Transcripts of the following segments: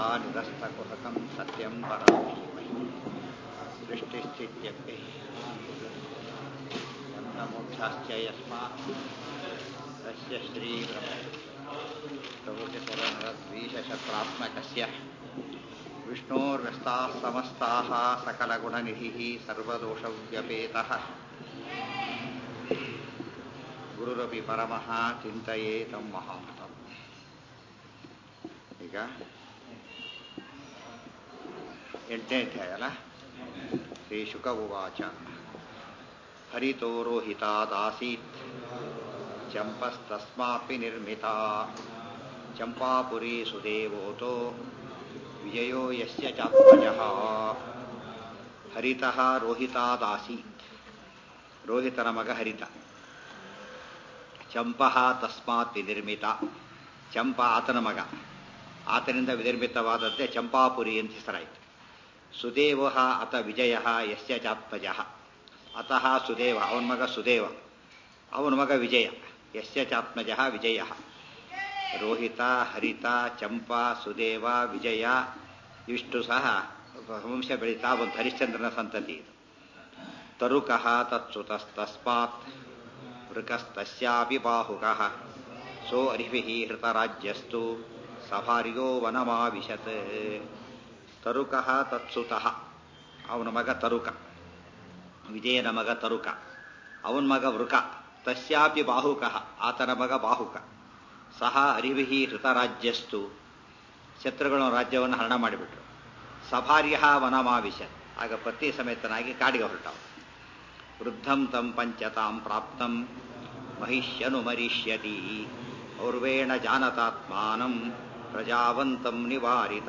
निरस्तकुहकं सत्यं परं धीमहि सृष्टिस्थित्यपि बन्धमोक्षाश्च यस्मात् तस्य श्रीब्रह्मप्रभुचरणद्वीशशत्रात्मकस्य विष्णोर्व्यस्ताः समस्ताः सकलगुणनिधिः सर्वदोषव्यपेतः ಗುರುರಪಿ ಪರಮಃ ಚಿಂತೆಯೇ ತಮ್ಮ ಮಹಾಂತಂ ಈಗ ಎಂಟನೇ ಅಧ್ಯಾಯ ಅಲ್ಲ ಶ್ರೀ ಶುಕ ಉವಾಚ ಹರಿತೋ ರೋಹಿತಾದಾಸೀತ್ ಚಂಪಸ್ತಸ್ಮಾಪಿ ನಿರ್ಮಿತಾ ಚಂಪಾಪುರಿ ಸುದೇವೋತೋ ವಿಜಯೋ ಯಸ್ಯ ಚಾತ್ಮಜಃ ಹರಿತಃ ರೋಹಿತಾದಾಸೀತ್ ರೋಹಿತನ ಮಗ ಹರಿತ ಚಂಪಃ ತಸ್ಮಾತ್ ವಿನಿರ್ಮಿತ ಚಂಪ ಆತನ ಮಗ ಆತನಿಂದ ವಿನಿರ್ಮಿತವಾದದ್ದೇ ಚಂಪಾಪುರಿ ಅಂತ ಹೆಸರಾಯಿತು ಸುದೇವ ಅತ ವಿಜಯ ಯಸ್ಯ ಚಾತ್ಮಜ ಅತಃ ಸುದೇವ ಅವನ ಮಗ ಸುದೇವ ಅವನ ಮಗ ವಿಜಯ ಯಸ್ಯ ಚಾತ್ಮಜ ವಿಜಯ ರೋಹಿತ ಹರಿತ ಚಂಪ ಸುದೇವ ವಿಜಯ ಇಷ್ಟು ಸಹ ವಂಶ ಬೆಳೀತಾ ಒಂದು ಹರಿಶ್ಚಂದ್ರನ ಸಂತತಿ ಇದು ತರುಕಃ ತತ್ಸುತಸ್ತಸ್ಮಾತ್ ವೃಕಸ್ತಸ್ಯಾಪಿ ಬಾಹುಕಃ ಸೋ ಅರಿಭಿಃ ಹೃತರಾಜ್ಯಸ್ತು ಸಭಾರ್ಯೋ ವನಮಾವಿಶತ್ ತರುಕಃ ತತ್ಸುತಃ ಅವನ ಮಗ ತರುಕ ವಿಜಯನ ಮಗ ತರುಕ ಅವನ ಮಗ ವೃಕ ತಸ್ಯಾಪಿ ಬಾಹುಕಃ ಆತನ ಮಗ ಬಾಹುಕ ಸಹ ಅರಿಭಿಃ ಹೃತರಾಜ್ಯಸ್ತು ಶತ್ರುಗಳ ರಾಜ್ಯವನ್ನು ಹರಣ ಮಾಡಿಬಿಟ್ರು ಸಭಾರ್ಯ ವನಮಾವಿಶತ್ ಆಗ ಪತ್ನಿ ಸಮೇತನಾಗಿ ಕಾಡಿಗೆ ಹೊರಟವು ವೃದ್ಧಂ ತಂ ಪಂಚತಾಂ ಪ್ರಾಪ್ತಂ ಮಹಿಷ್ಯನುಮರಿಷ್ಯತಿ ಔರ್ವೇಣ ಜಾನತಾತ್ಮಾನಂ ಪ್ರಜಾವಂತಂ ನಿವಾರಿತ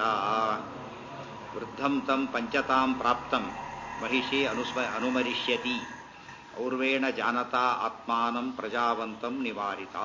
ವೃದ್ಧಂ ತಂ ಪಂಚತಾಂ ಪ್ರಾಪ್ತಂ ಮಹಿಷಿ ಅನುಸ್ಮ ಅನುಮರಿಷ್ಯತಿ ಔರ್ವೇಣ ಜಾನತಾ ಆತ್ಮಾನಂ ಪ್ರಜಾವಂತಂ ನಿವಾರಿತ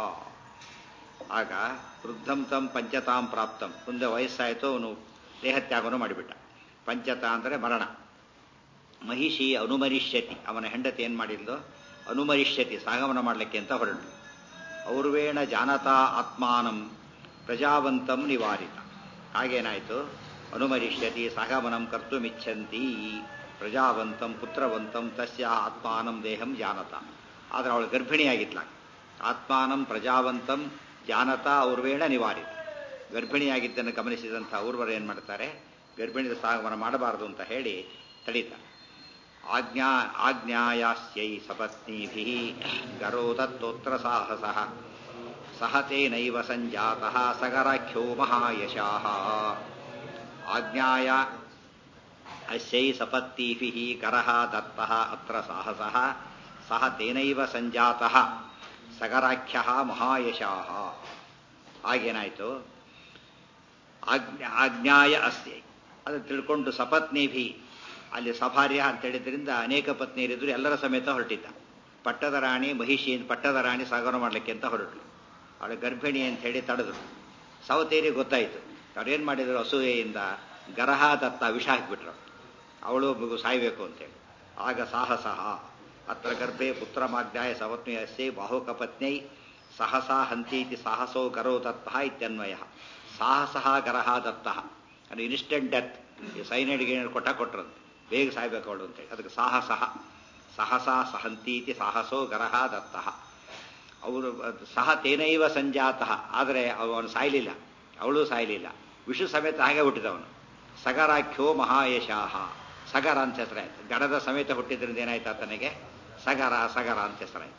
ಆಗ ವೃದ್ಧಂ ತಂ ಪಂಚತಾಂ ಪ್ರಾಪ್ತಂ ಮುಂದೆ ವಯಸ್ಸಾಯಿತು ಅವನು ದೇಹತ್ಯಾಗವನ್ನು ಮಾಡಿಬಿಟ್ಟ ಪಂಚತ ಅಂದರೆ ಮರಣ ಮಹಿಷಿ ಅನುಮರಿಷ್ಯತಿ ಅವನ ಹೆಂಡತಿ ಏನು ಮಾಡಿದ್ಲು ಅನುಮರಿಷ್ಯತಿ ಸಾಗಮನ ಮಾಡಲಿಕ್ಕೆ ಅಂತ ಹೊರಟು ಔರ್ವೇಣ ಜಾನತಾ ಆತ್ಮಾನಂ ಪ್ರಜಾವಂತಂ ನಿವಾರಿತ ಹಾಗೇನಾಯಿತು ಅನುಮರಿಷ್ಯತಿ ಸಾಗಮನಂ ಕರ್ತುಮಿಚ್ಛಂತಿ ಪ್ರಜಾವಂತಂ ಪುತ್ರವಂತಂ ತಸ್ಯ ಆತ್ಮಾನಂ ದೇಹಂ ಜಾನತ ಆದರೆ ಅವಳು ಗರ್ಭಿಣಿಯಾಗಿದ್ಲ ಆತ್ಮಾನಂ ಪ್ರಜಾವಂತಂ ಜಾನತಾ ಔರ್ವೇಣ ನಿವಾರಿತ ಗರ್ಭಿಣಿಯಾಗಿದ್ದನ್ನು ಗಮನಿಸಿದಂಥ ಊರ್ವರು ಏನು ಮಾಡ್ತಾರೆ ಗರ್ಭಿಣಿದ ಸಾಗಮನ ಮಾಡಬಾರದು ಅಂತ ಹೇಳಿ ತಡೀತಾರೆ ಆಜ್ಞಾ ಆಜ್ಞಾಯಾಸ್ಯೈ ಸಪತ್ನೀಭಿ ಗರೋದತ್ತೋತ್ರ ಸಾಹಸ ಸಹ ತೇನೈವ ಸಂಜಾತಃ ಸಗರಾಖ್ಯೋ ಮಹಾಯಶಾಃ ಆಜ್ಞಾಯ ಅಸ್ಯೈ ಸಪತ್ನೀಭಿಃ ಕರಃ ದತ್ತಃ ಅತ್ರ ಸಾಹಸಃ ಸಹ ತೇನೈವ ಸಂಜಾತಃ ಸಗರಾಖ್ಯಃ ಮಹಾಯಶಾಃ ಆಗೇನಾಯಿತು ಆಜ್ಞಾ ಆಜ್ಞಾಯ ಅಸ್ಯೈ ಅದು ತಿಳ್ಕೊಂಡು ಸಪತ್ನಿಭಿ ಅಲ್ಲಿ ಸಭಾರ್ಯ ಅಂತ ಹೇಳಿದ್ರಿಂದ ಅನೇಕ ಪತ್ನಿಯರಿದ್ರು ಎಲ್ಲರ ಸಮೇತ ಹೊರಟಿದ್ದ ಪಟ್ಟದ ರಾಣಿ ಮಹಿಷಿ ಪಟ್ಟದ ರಾಣಿ ಸಾಗರ ಮಾಡಲಿಕ್ಕೆ ಅಂತ ಹೊರಟರು ಅವಳು ಗರ್ಭಿಣಿ ಅಂತ ಹೇಳಿ ತಡೆದ್ರು ಸವತೇರಿ ಗೊತ್ತಾಯಿತು ಅವ್ರೇನು ಮಾಡಿದ್ರು ಅಸೂಯೆಯಿಂದ ಗರಹ ದತ್ತ ವಿಷ ಹಾಕಿಬಿಟ್ರು ಅವಳು ಮಗು ಸಾಯಬೇಕು ಅಂತೇಳಿ ಆಗ ಸಾಹಸ ಅತ್ರ ಗರ್ಭೆ ಪುತ್ರಮಾಜ್ಞಾಯ ಸವತ್ನಿ ಅಸ್ಯೈ ಬಾಹುಕ ಪತ್ನೈ ಸಹಸಾ ಹಂತೀತಿ ಸಾಹಸೋ ಗರೋ ದತ್ತ ಇತ್ಯನ್ವಯ ಸಾಹಸ ಗರಹ ದತ್ತ ಅದು ಇನ್ಸ್ಟೆಂಟ್ ಡೆತ್ ಸೈನೈಡ್ ಗೇನೈಡ್ ಕೊಟ್ಟ ಕೊಟ್ರಂತೆ ಬೇಗ ಸಾಯ್ಬೇಕು ಅವಳು ಅಂತೇಳಿ ಅದಕ್ಕೆ ಸಾಹಸ ಸಹಸ ಸಹಂತೀತಿ ಸಾಹಸೋ ಗರಹ ದತ್ತ ಅವರು ಸಹ ತೇನೈವ ಸಂಜಾತಃ ಆದರೆ ಅವನು ಸಾಯಲಿಲ್ಲ ಅವಳು ಸಾಯಲಿಲ್ಲ ವಿಷು ಸಮೇತ ಹಾಗೆ ಹುಟ್ಟಿದವನು ಸಗರಾಖ್ಯೋ ಮಹಾಯಶಾಹ ಸಗರ ಅಂತ ಹೆಸರಾಯ್ತು ಗಡದ ಸಮೇತ ಹುಟ್ಟಿದ್ರಿಂದ ಏನಾಯ್ತು ಆತನಿಗೆ ಸಗರ ಸಗರ ಅಂತ ಹೆಸರಾಯ್ತು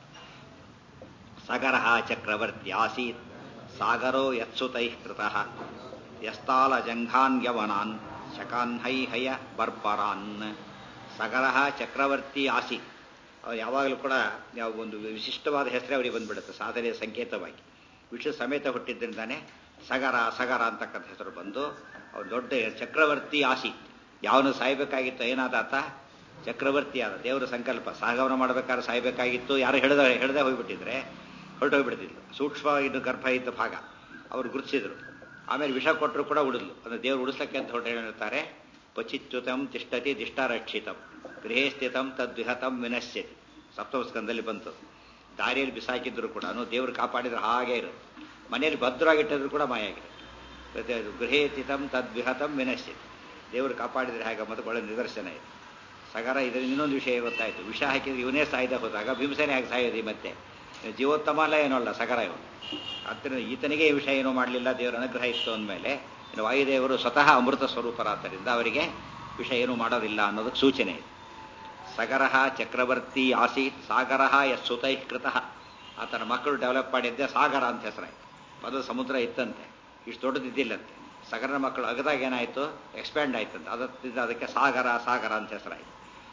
ಸಗರ ಚಕ್ರವರ್ತಿ ಆಸೀತ್ ಸಾಗರೋ ಯತ್ಸುತೈ ಕೃತಃ ಯಸ್ತಾಲ ಜಂಘಾನ್ಯವನಾನ್ ಶಕಾನ್ ಹೈ ಹಯ ಬರ್ಬರಾನ್ ಸಗರಹ ಚಕ್ರವರ್ತಿ ಆಸಿ ಯಾವಾಗಲೂ ಕೂಡ ಯಾವ ಒಂದು ವಿಶಿಷ್ಟವಾದ ಹೆಸರೇ ಅವರಿಗೆ ಬಂದ್ಬಿಡುತ್ತೆ ಸಾಧನೆಯ ಸಂಕೇತವಾಗಿ ವಿಶ್ವ ಸಮೇತ ಹುಟ್ಟಿದ್ದರಿಂದಾನೆ ಸಗರ ಸಗರ ಅಂತಕ್ಕಂಥ ಹೆಸರು ಬಂದು ಅವ್ರು ದೊಡ್ಡ ಚಕ್ರವರ್ತಿ ಆಸಿ ಯಾವನು ಸಾಯ್ಬೇಕಾಗಿತ್ತು ಏನಾದಾತ ಚಕ್ರವರ್ತಿ ಆದ ದೇವರ ಸಂಕಲ್ಪ ಸಾಗವನ ಮಾಡಬೇಕಾದ್ರೆ ಸಾಯ್ಬೇಕಾಗಿತ್ತು ಯಾರು ಹೇಳ್ದ ಹೇಳ್ದೆ ಹೋಗ್ಬಿಟ್ಟಿದ್ರೆ ಹೊರಟೋಗ್ಬಿಡ್ತಿದ್ರು ಸೂಕ್ಷ್ಮ ಇದು ಗರ್ಭ ಇದ್ದ ಭಾಗ ಅವ್ರು ಗುರುತಿಸಿದ್ರು ಆಮೇಲೆ ವಿಷ ಕೊಟ್ಟರು ಕೂಡ ಉಳಿದ್ಲು ಅಂದ್ರೆ ದೇವರು ಉಳಿಸ್ಲಕ್ಕೆ ಅಂತ ಹೊರಟು ಹೇಳಿರ್ತಾರೆ ಪಚಿಚ್ಯುತಂ ತಿಷ್ಟತಿ ದಿಷ್ಟಾರಕ್ಷಿತಂ ಗೃಹೇ ಸ್ಥಿತಂ ತದ್ವಿಹತಂ ವಿನಶ್ಯತಿ ಸಪ್ತಮ ಸ್ಕಂದಲ್ಲಿ ಬಂತು ದಾರಿಯಲ್ಲಿ ಬಿಸಾಕಿದ್ರು ಕೂಡ ದೇವರು ಕಾಪಾಡಿದ್ರೆ ಹಾಗೆ ಇರುತ್ತೆ ಮನೆಯಲ್ಲಿ ಭದ್ರವಾಗಿಟ್ಟಿದ್ರು ಕೂಡ ಮಾಯ ಆಗಿರುತ್ತೆ ಮತ್ತೆ ಅದು ಗೃಹೇತಿತಂ ತದ್ವಿಹತಂ ವಿನಶ್ಚಿತ್ ದೇವರು ಕಾಪಾಡಿದರೆ ಹಾಗೆ ಮತ್ತು ಒಳ್ಳೆ ನಿದರ್ಶನ ಇದೆ ಸಗರ ಇದರಿಂದ ಇನ್ನೊಂದು ವಿಷಯ ಗೊತ್ತಾಯಿತು ವಿಷ ಹಾಕಿದ್ರೆ ಇವನೇ ಸಾಯ್ದ ಹೋದಾಗ ಭೀಮಸೇನೆ ಹಾಗೆ ಸಾಯೋದು ಈ ಮತ್ತೆ ಜೀವೋತ್ತಮ ಅಲ್ಲ ಏನೋ ಅಲ್ಲ ಸಗರ ಇವನು ಆದ್ದರಿಂದ ಈತನಿಗೆ ಈ ವಿಷಯ ಏನೂ ಮಾಡಲಿಲ್ಲ ದೇವರ ಅನುಗ್ರಹ ಇತ್ತು ಅಂದಮೇಲೆ ಇನ್ನು ವಾಯುದೇವರು ಸ್ವತಃ ಅಮೃತ ಸ್ವರೂಪರಾದ್ದರಿಂದ ಅವರಿಗೆ ವಿಷಯ ಏನೂ ಮಾಡೋದಿಲ್ಲ ಅನ್ನೋದಕ್ಕೆ ಸೂಚನೆ ಇದೆ ಸಗರ ಚಕ್ರವರ್ತಿ ಆಸೀತ್ ಸಾಗರ ಯಸ್ಸುತೈ ಕೃತಃ ಆತನ ಮಕ್ಕಳು ಡೆವಲಪ್ ಮಾಡಿದ್ದೆ ಸಾಗರ ಅಂತ ಹೆಸರಾಯಿತು ಮೊದಲು ಸಮುದ್ರ ಇತ್ತಂತೆ ಇಷ್ಟು ದೊಡ್ಡದಿದ್ದಿಲ್ಲಂತೆ ಸಗರನ ಮಕ್ಕಳು ಅಗದಾಗ ಏನಾಯಿತು ಎಕ್ಸ್ಪ್ಯಾಂಡ್ ಆಯ್ತಂತೆ ಅದರಿಂದ ಅದಕ್ಕೆ ಸಾಗರ ಸಾಗರ ಅಂತ ಹೆಸರಾಯಿತು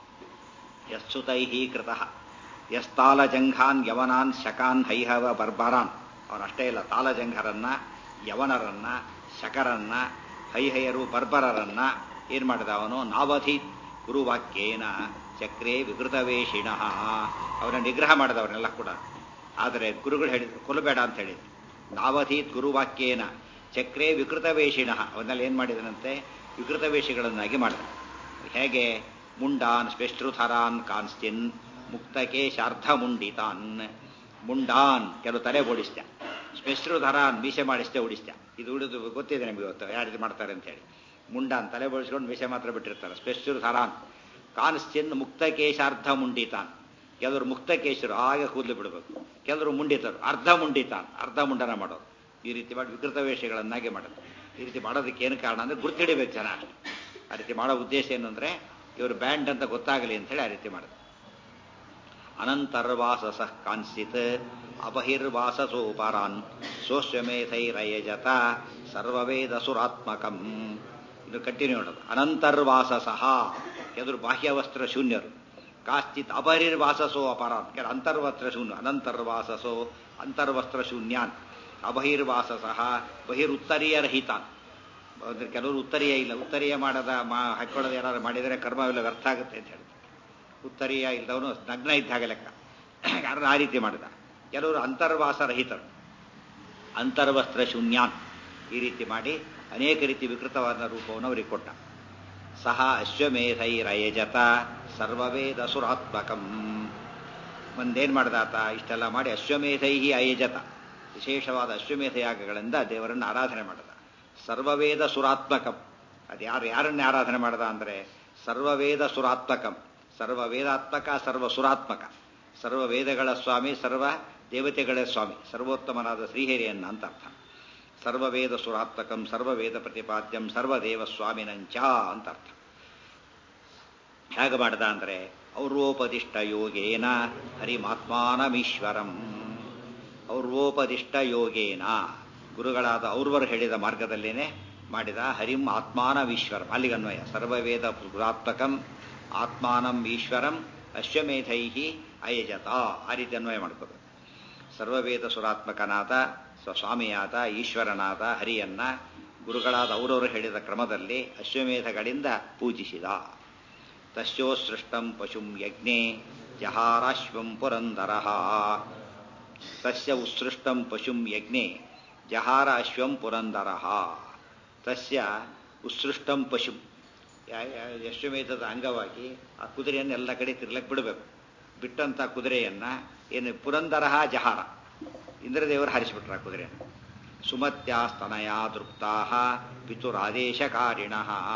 ಯಸ್ಸುತೈ ಕೃತಃ ಯಸ್ತಾಲಜಂಘಾನ್ ಯವನಾನ್ ಶಕಾನ್ ಹೈಹವ ಬರ್ಬರಾನ್ ಅವನಷ್ಟೇ ಇಲ್ಲ ತಾಲಜಂಘರನ್ನ ಯವನರನ್ನ ಶಕರನ್ನ ಹೈಹಯರು ಬರ್ಬರರನ್ನ ಏನು ಮಾಡಿದ ಅವನು ನಾವಧಿ ಗುರುವಾಕ್ಯೇನ ಚಕ್ರೇ ವಿಕೃತವೇಷಿಣ ಅವನ ನಿಗ್ರಹ ಮಾಡಿದವರನ್ನೆಲ್ಲ ಕೂಡ ಆದರೆ ಗುರುಗಳು ಹೇಳಿದ್ರು ಕೊಲ್ಲಬೇಡ ಅಂತ ಹೇಳಿದ್ರು ನಾವಧೀತ್ ಗುರುವಾಕ್ಯೇನ ಚಕ್ರೇ ವಿಕೃತವೇಷಿಣ ಅವನ್ನೆಲ್ಲ ಏನು ಮಾಡಿದನಂತೆ ವಿಕೃತವೇಷಿಗಳನ್ನಾಗಿ ಮಾಡಿದ ಹೇಗೆ ಮುಂಡಾನ್ ಸ್ಪೆಷ್ಟೃಥರಾನ್ ಕಾನ್ಸ್ಟಿನ್ ಮುಕ್ತಕೇಶಾರ್ಧ ಮುಂಡಿತಾನ್ ಮುಂಡಾನ್ ಕೆಲವು ತಲೆ ಓಡಿಸ್ತ ಸ್ಪೆಷ್ಟೃಧರಾನ್ ಮೀಸೆ ಮಾಡಿಸ್ತೇ ಓಡಿಸ್ತ ಇದು ಉಳಿದು ಗೊತ್ತಿದೆ ನಮಗೆ ಇವತ್ತು ಯಾವ ರೀತಿ ಮಾಡ್ತಾರೆ ಅಂತ ಹೇಳಿ ಮುಂಡಾನ್ ತಲೆ ಬೋಳಿಸ್ಕೊಂಡು ಮೀಸೆ ಮಾತ್ರ ಬಿಟ್ಟಿರ್ತಾರೆ ಸ್ಪೆಷ್ಟೃಧರಾನ್ ಕಾನ್ಸ್ಟಿನ್ ಮುಕ್ತಕೇಶಾರ್ಧ ಮುಂಡಿತಾನ್ ಕೆಲವರು ಮುಕ್ತಕೇಶರು ಹಾಗೆ ಕೂದಲು ಬಿಡಬೇಕು ಕೆಲವರು ಮುಂಡಿತರು ಅರ್ಧ ಮುಂಡಿತಾನ್ ಅರ್ಧ ಮುಂಡನ ಮಾಡೋದು ಈ ರೀತಿ ಮಾಡಿ ವಿಕೃತ ವೇಷಗಳನ್ನಾಗಿ ಮಾಡೋದು ಈ ರೀತಿ ಮಾಡೋದಕ್ಕೆ ಏನು ಕಾರಣ ಅಂದರೆ ಗುರ್ತಿಡಿಬೇಕು ಜನ ಅಷ್ಟೇ ಆ ರೀತಿ ಮಾಡೋ ಉದ್ದೇಶ ಏನು ಅಂದರೆ ಇವರು ಬ್ಯಾಂಡ್ ಅಂತ ಗೊತ್ತಾಗಲಿ ಅಂತ ಹೇಳಿ ಆ ರೀತಿ ಮಾಡೋದು ಅನಂತರ್ವಾಸಸ ಕಾನ್ಸಿತ್ ಅಪಹಿರ್ವಾಸಸೋಪರಾನ್ ಸೋಶ್ವಮೇಧೈರಯಜತ ಸರ್ವವೇದ ಸುರಾತ್ಮಕಂ ಇದು ಕಂಟಿನ್ಯೂ ಮಾಡೋದು ಅನಂತರ್ವಾಸಸಃ ಕೆಲವರು ಬಾಹ್ಯವಸ್ತ್ರ ಶೂನ್ಯರು ಕಾಶ್ಚಿತ್ ಅಪಹಿರ್ವಾಸಸೋ ಅಪರಾನ್ ಕೆಲ ಅಂತರ್ವಸ್ತ್ರ ಶೂನ್ಯ ಅನಂತರ್ವಾಸಸೋ ಅಂತರ್ವಸ್ತ್ರ ಶೂನ್ಯಾನ್ ಅಬಹಿರ್ವಾಸಸಃ ಬಹಿರುತ್ತರೀಯರಹಿತಾನ್ ಅಂದ್ರೆ ಕೆಲವರು ಉತ್ತರೀಯ ಇಲ್ಲ ಉತ್ತರೀಯ ಮಾಡದ ಮಾ ಹಾಕೊಳ್ಳೋದು ಏನಾದ್ರು ಮಾಡಿದರೆ ಕರ್ಮವೆಲ್ಲ ವ್ಯರ್ಥ ಆಗುತ್ತೆ ಅಂತ ಹೇಳ್ತಾರೆ ಉತ್ತರೀಯ ಇಲ್ಲದವನು ನಗ್ನ ಇದ್ದ ಹಾಗೆ ಲೆಕ್ಕ ಯಾರು ಆ ರೀತಿ ಮಾಡಿದ ಕೆಲವರು ಅಂತರ್ವಾಸ ರಹಿತರು ಅಂತರ್ವಸ್ತ್ರ ಶೂನ್ಯಾನ್ ಈ ರೀತಿ ಮಾಡಿ ಅನೇಕ ರೀತಿ ವಿಕೃತವಾದ ರೂಪವನ್ನು ಅವರಿಗೆ ಕೊಟ್ಟ ಸಹ ಅಶ್ವಮೇಧೈರಯಜತ ಸರ್ವವೇದ ಸುರಾತ್ಮಕಂ ಒಂದೇನು ಮಾಡ್ದಾತ ಇಷ್ಟೆಲ್ಲ ಮಾಡಿ ಅಶ್ವಮೇಧೈಹಿ ಅಯಜತ ವಿಶೇಷವಾದ ಅಶ್ವಮೇಧ ಯಾಗಗಳಿಂದ ದೇವರನ್ನು ಆರಾಧನೆ ಮಾಡದ ಸರ್ವವೇದ ಸುರಾತ್ಮಕಂ ಅದು ಯಾರು ಯಾರನ್ನ ಆರಾಧನೆ ಮಾಡದ ಅಂದರೆ ಸರ್ವವೇದ ಸುರಾತ್ಮಕಂ ಸರ್ವ ವೇದಾತ್ಮಕ ಸರ್ವ ಸುರಾತ್ಮಕ ಸರ್ವ ವೇದಗಳ ಸ್ವಾಮಿ ಸರ್ವ ದೇವತೆಗಳ ಸ್ವಾಮಿ ಸರ್ವೋತ್ತಮನಾದ ಶ್ರೀಹರಿಯನ್ನ ಅಂತ ಅರ್ಥ ಸರ್ವವೇದ ಸುರಾತ್ಮಕಂ ಸರ್ವವೇದ ಪ್ರತಿಪಾದ್ಯಂ ಸರ್ವದೇವ ಸ್ವಾಮಿನಂಚ ಅಂತ ಅರ್ಥ ಹೇಗೆ ಮಾಡ್ದ ಅಂದರೆ ಔರ್ವೋಪದಿಷ್ಟ ಯೋಗೇನ ಹರಿಮಾತ್ಮಾನಮೀಶ್ವರಂ ಔರ್ವೋಪದಿಷ್ಟ ಯೋಗೇನ ಗುರುಗಳಾದ ಔರ್ವರು ಹೇಳಿದ ಮಾರ್ಗದಲ್ಲೇನೆ ಮಾಡಿದ ಹರಿಂ ಆತ್ಮಾನಮೀಶ್ವರಂ ಅಲ್ಲಿಗನ್ವಯ ಸರ್ವವೇದ ಗುರಾತ್ಮಕಂ ಆತ್ಮಾನಂ ಈಶ್ವರಂ ಅಶ್ವಮೇಧೈ ಅಯಜತ ಆ ರೀತಿ ಅನ್ವಯ ಮಾಡ್ಕೋದು ಸರ್ವವೇದ ಸುರಾತ್ಮಕನಾದ ಸ್ವಸ್ವಾಮಿಯಾದ ಈಶ್ವರನಾದ ಹರಿಯನ್ನ ಗುರುಗಳಾದ ಅವರವರು ಹೇಳಿದ ಕ್ರಮದಲ್ಲಿ ಅಶ್ವಮೇಧಗಳಿಂದ ಪೂಜಿಸಿದ ತಸ್ಯೋಸೃಷ್ಟಂ ಪಶುಂ ಯಜ್ಞೆ ಜಹಾರಾಶ್ವಂ ಪುರಂದರ ತಸ್ಯ ಉತ್ಸೃಷ್ಟಂ ಪಶುಂ ಯಜ್ಞೆ ಜಹಾರ ಅಶ್ವಂ ಪುರಂದರ ತಸ್ಯ ಉತ್ಸೃಷ್ಟಂ ಪಶುಂ ಯಶ್ವಮೇಧದ ಅಂಗವಾಗಿ ಆ ಕುದುರೆಯನ್ನು ಎಲ್ಲ ಕಡೆ ತಿರ್ಲಕ್ಕೆ ಬಿಡಬೇಕು ಬಿಟ್ಟಂಥ ಕುದುರೆಯನ್ನ ಏನು ಪುರಂದರ ಜಹಾರ ಇಂದ್ರದೇವರು ಹಾರಿಸಿಬಿಟ್ರ ಆ ಕುದುರೆಯನ್ನು ಸುಮತ್ಯಾಸ್ತನಯ ದೃಪ್ತಾ ಪಿತುರಾದೇಶಕಾರಿಣ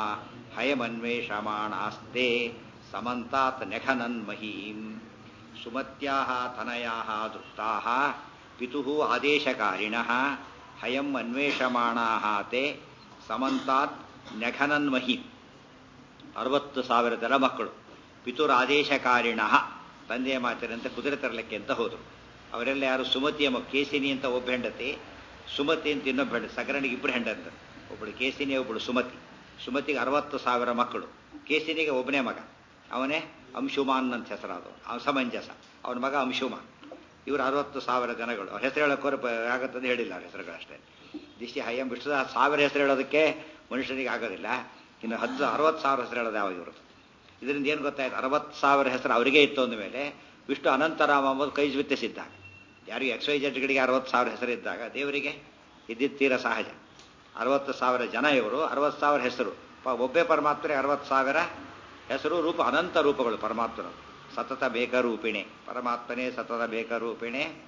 ಹಯಮನ್ವೇಷಮಾಣಾಸ್ತೆ ಸಮಂತಾತ್ ನೆಖನನ್ ಮಹೀಂ ಸುಮತ್ಯಾ ತನಯಾ ದೃಪ್ತಾ ಪಿತು ಆದೇಶಕಾರಿಣ ಹಯಂ ಅನ್ವೇಷಮಾಣಾ ತೇ ಸಮಂತಾತ್ ನೆಖನನ್ ಮಹೀಂ ಅರವತ್ತು ಸಾವಿರ ಜನ ಮಕ್ಕಳು ಪಿತುರ್ ಆದೇಶಕಾರಿಣ ತಂದೆಯ ಮಾತಿನಂತೆ ಕುದುರೆ ತರಲಿಕ್ಕೆ ಅಂತ ಹೋದರು ಅವರೆಲ್ಲ ಯಾರು ಸುಮತಿಯ ಮ ಕೇಸಿನಿ ಅಂತ ಒಬ್ಬ ಹೆಂಡತಿ ಸುಮತಿ ಅಂತ ಇನ್ನೊಬ್ಬ ಹೆಂಡತಿ ಸಗರಣಿಗೆ ಇಬ್ಬರು ಹೆಂಡತಿ ಒಬ್ಬಳು ಕೇಸಿನಿ ಒಬ್ಬಳು ಸುಮತಿ ಸುಮತಿಗೆ ಅರವತ್ತು ಸಾವಿರ ಮಕ್ಕಳು ಕೇಸಿನಿಗೆ ಒಬ್ಬನೇ ಮಗ ಅವನೇ ಅಂಶುಮಾನ್ ಅಂತ ಹೆಸರಾದವು ಅವನ ಸಮಂಜಸ ಅವನ ಮಗ ಅಂಶುಮಾನ್ ಇವರು ಅರವತ್ತು ಸಾವಿರ ಜನಗಳು ಅವ್ರ ಹೆಸರು ಹೇಳೋಕೋರು ಆಗತ್ತಂದು ಹೇಳಿಲ್ಲ ಅವ್ರ ಹೆಸರುಗಳಷ್ಟೇ ದಿಶಿ ಹಯ್ಯಂ ವಿಷ್ಣು ಸಾವಿರ ಹೆಸರು ಹೇಳೋದಕ್ಕೆ ಮನುಷ್ಯನಿಗೆ ಆಗೋದಿಲ್ಲ ಇನ್ನು ಹತ್ತು ಅರವತ್ತು ಸಾವಿರ ಹೆಸರು ಹೇಳೋದು ಯಾವ ಇವರು ಇದರಿಂದ ಏನು ಗೊತ್ತಾಯ್ತು ಅರವತ್ತು ಸಾವಿರ ಹೆಸರು ಅವರಿಗೆ ಇತ್ತು ಅಂದ ಮೇಲೆ ವಿಷ್ಣು ಅನಂತರಾಮ ಅಂಬೋದು ಕೈ ವ್ಯತ್ಯಸಿದ್ದಾಗ ಯಾರಿಗೆ ಎಕ್ಸ್ ವೈ ಜಡ್ಗಳಿಗೆ ಅರವತ್ತು ಸಾವಿರ ಹೆಸರಿದ್ದಾಗ ದೇವರಿಗೆ ಇದ್ದಿದ್ದು ತೀರ ಸಹಜ ಅರವತ್ತು ಸಾವಿರ ಜನ ಇವರು ಅರವತ್ತು ಸಾವಿರ ಹೆಸರು ಒಬ್ಬೇ ಪರಮಾತ್ಮರಿಗೆ ಅರವತ್ತು ಸಾವಿರ ಹೆಸರು ರೂಪ ಅನಂತ ರೂಪಗಳು ಪರಮಾತ್ಮನ ಸತತ ಬೇಕರೂಪಿಣೆ ಪರಮಾತ್ಮನೇ ಸತತ ಬೇಕರೂಪಿಣೆ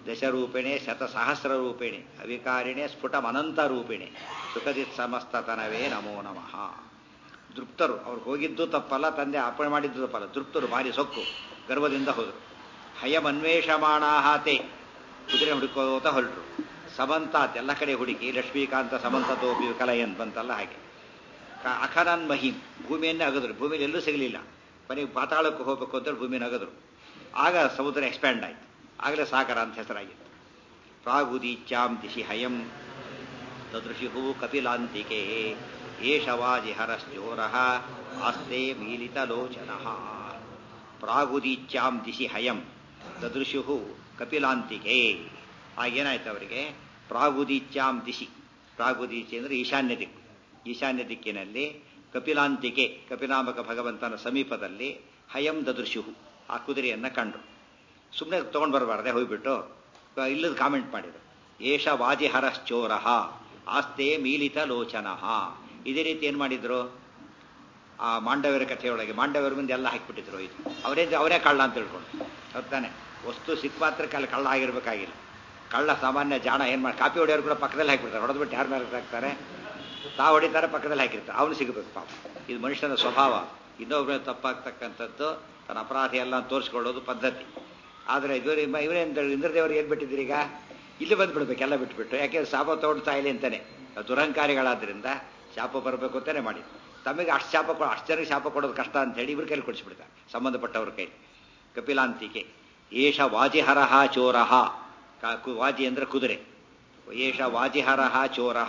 ದಶರೂಪಿಣೆ ಶತಸಹಸ್ರ ರೂಪಿಣೆ ಅವಿಕಾರಿಣೆ ಸ್ಫುಟಮನಂತ ರೂಪಿಣೆ ಸುಖದಿತ್ ಸಮಸ್ತತನವೇ ನಮೋ ನಮಃ ದೃಪ್ತರು ಅವ್ರು ಹೋಗಿದ್ದು ತಪ್ಪಲ್ಲ ತಂದೆ ಅರ್ಪಣೆ ಮಾಡಿದ್ದು ತಪ್ಪಲ್ಲ ದೃಪ್ತರು ಭಾರಿ ಸೊಕ್ಕು ಗರ್ವದಿಂದ ಹೋದರು ಹಯಮನ್ವೇಷಮಾಣಾಹಾತೆ ಕುದುರೆ ಹುಡುಕೋತ ಹೊರಟರು ಸಮಂತಾತ್ ಎಲ್ಲ ಕಡೆ ಹುಡುಕಿ ಲಕ್ಷ್ಮೀಕಾಂತ ಸಮಂತತೋಪಿ ಕಲಯನ್ ಬಂತಲ್ಲ ಹಾಗೆ ಕ- ಅಖನನ್ ಮಹಿಮ್ ಭೂಮಿಯನ್ನೇ ಅಗದ್ರು ಭೂಮಿಯಲ್ಲಿ ಎಲ್ಲೂ ಸಿಗಲಿಲ್ಲ ಕೊನೆಗೆ ಪಾತಾಳಕ್ಕೆ ಹೋಗಬೇಕು ಅಂತೇಳಿ ಭೂಮಿನ ಅಗದ್ರು ಆಗ ಸಮುದ್ರ ಎಕ್ಸ್ಪ್ಯಾಂಡ್ ಆಯ್ತು ಆಗಲೇ ಸಾಗರ ಅಂತ ಹೆಸರಾಗಿತ್ತು ಪ್ರಾಗುದೀಚ್ಯಾಂ ದಿಶಿ ಹಯಂ ತದೃಶಿಹು ಕಪಿಲಾಂತಿಕೆ ಏಷವಾಜಿಹರಶ್ಚೋರ ಆಸ್ತೆ ಮೀಲಿತಲೋಚನ ಪ್ರಾಗುದೀಚ್ಯಾಂ ದಿಶಿ ಹಯಂ ತದೃಶು ಕಪಿಲಾಂತಿಕೆ ಆಗೇನಾಯ್ತು ಅವರಿಗೆ ಪ್ರಾಗುದೀಚ್ಯಾಂ ದಿಶಿ ಪ್ರಾಗುದೀಚೆ ಅಂದರೆ ಈಶಾನ್ಯ ದಿಕ್ಕು ಈಶಾನ್ಯ ದಿಕ್ಕಿನಲ್ಲಿ ಕಪಿಲಾಂತಿಕೆ ಕಪಿನಾಮಕ ಭಗವಂತನ ಸಮೀಪದಲ್ಲಿ ಹಯಂ ದದೃಶು ಆ ಕುದುರೆಯನ್ನು ಕಂಡ್ರು ಸುಮ್ಮನೆ ತೊಗೊಂಡು ಬರಬಾರ್ದೆ ಹೋಗ್ಬಿಟ್ಟು ಇಲ್ಲದ ಕಾಮೆಂಟ್ ಮಾಡಿದ್ರು ಏಷ ವಾಜಿಹರಶ್ಚೋರ ಆಸ್ತೆ ಮೀಲಿತ ಲೋಚನ ಇದೇ ರೀತಿ ಏನು ಮಾಡಿದ್ರು ಆ ಮಾಂಡವರ ಕಥೆಯೊಳಗೆ ಮಾಂಡವರ ಮುಂದೆ ಎಲ್ಲ ಹಾಕಿಬಿಟ್ಟಿದ್ರು ಇದು ಅವರೇ ಅವರೇ ಕಳ್ಳ ಅಂತ ತಿಳ್ಕೊಂಡು ಹೌದ್ ತಾನೆ ವಸ್ತು ಸಿಕ್ಕ ಮಾತ್ರಕ್ಕೆ ಅಲ್ಲಿ ಕಳ್ಳ ಆಗಿರ್ಬೇಕಾಗಿಲ್ಲ ಕಳ್ಳ ಸಾಮಾನ್ಯ ಜಾಣ ಏನು ಮಾಡಿ ಕಾಪಿ ಹೊಡೆಯೋರು ಕೂಡ ಪಕ್ಕದಲ್ಲಿ ಹಾಕಿಬಿಡ್ತಾರೆ ಹೊಡೆದ್ಬಿಟ್ಟು ಯಾರ ಮೇಲೆ ಹಾಕ್ತಾರೆ ತಾವು ಹೊಡಿತಾರೆ ಪಕ್ಕದಲ್ಲಿ ಹಾಕಿರ್ತಾರೆ ಅವನು ಸಿಗಬೇಕು ಪಾಪ ಇದು ಮನುಷ್ಯನ ಸ್ವಭಾವ ಇನ್ನೊಬ್ಬರ ತಪ್ಪಾಗ್ತಕ್ಕಂಥದ್ದು ತನ್ನ ಅಪರಾಧಿ ಎಲ್ಲ ತೋರಿಸ್ಕೊಳ್ಳೋದು ಪದ್ಧತಿ ಆದರೆ ಇವರು ಇವರೇನು ಇಂದ್ರದೇವರು ಏನು ಬಿಟ್ಟಿದ್ದೀರಿ ಈಗ ಇಲ್ಲಿ ಬಂದುಬಿಡ್ಬೇಕು ಎಲ್ಲ ಬಿಟ್ಬಿಟ್ಟು ಯಾಕೆ ಶಾಪ ತಗೊಳ್ತಾ ಇಲ್ಲ ಅಂತಾನೆ ದುರಹಂಕಾರಿಗಳಾದ್ರಿಂದ ಶಾಪ ಬರಬೇಕು ಅಂತಾನೆ ಮಾಡಿ ತಮಗೆ ಅಷ್ಟು ಶಾಪ ಕೊಡ ಅಷ್ಟು ಜನಕ್ಕೆ ಶಾಪ ಕೊಡೋದು ಕಷ್ಟ ಅಂತ ಹೇಳಿ ಇವ್ರ ಕೈಲಿ ಕೊಡಿಸ್ಬಿಡ್ತಾರೆ ಸಂಬಂಧಪಟ್ಟವ್ರ ಕೈಲಿ ಕಪಿಲಾಂತಿಕೆ ಏಷ ವಾಜಿಹರಹ ಚೋರಹ ಕ- ಕು- ವಾಜಿ ಅಂದ್ರೆ ಕುದುರೆ ಏಷ ವಾಜಿಹರಹ ಚೋರಹ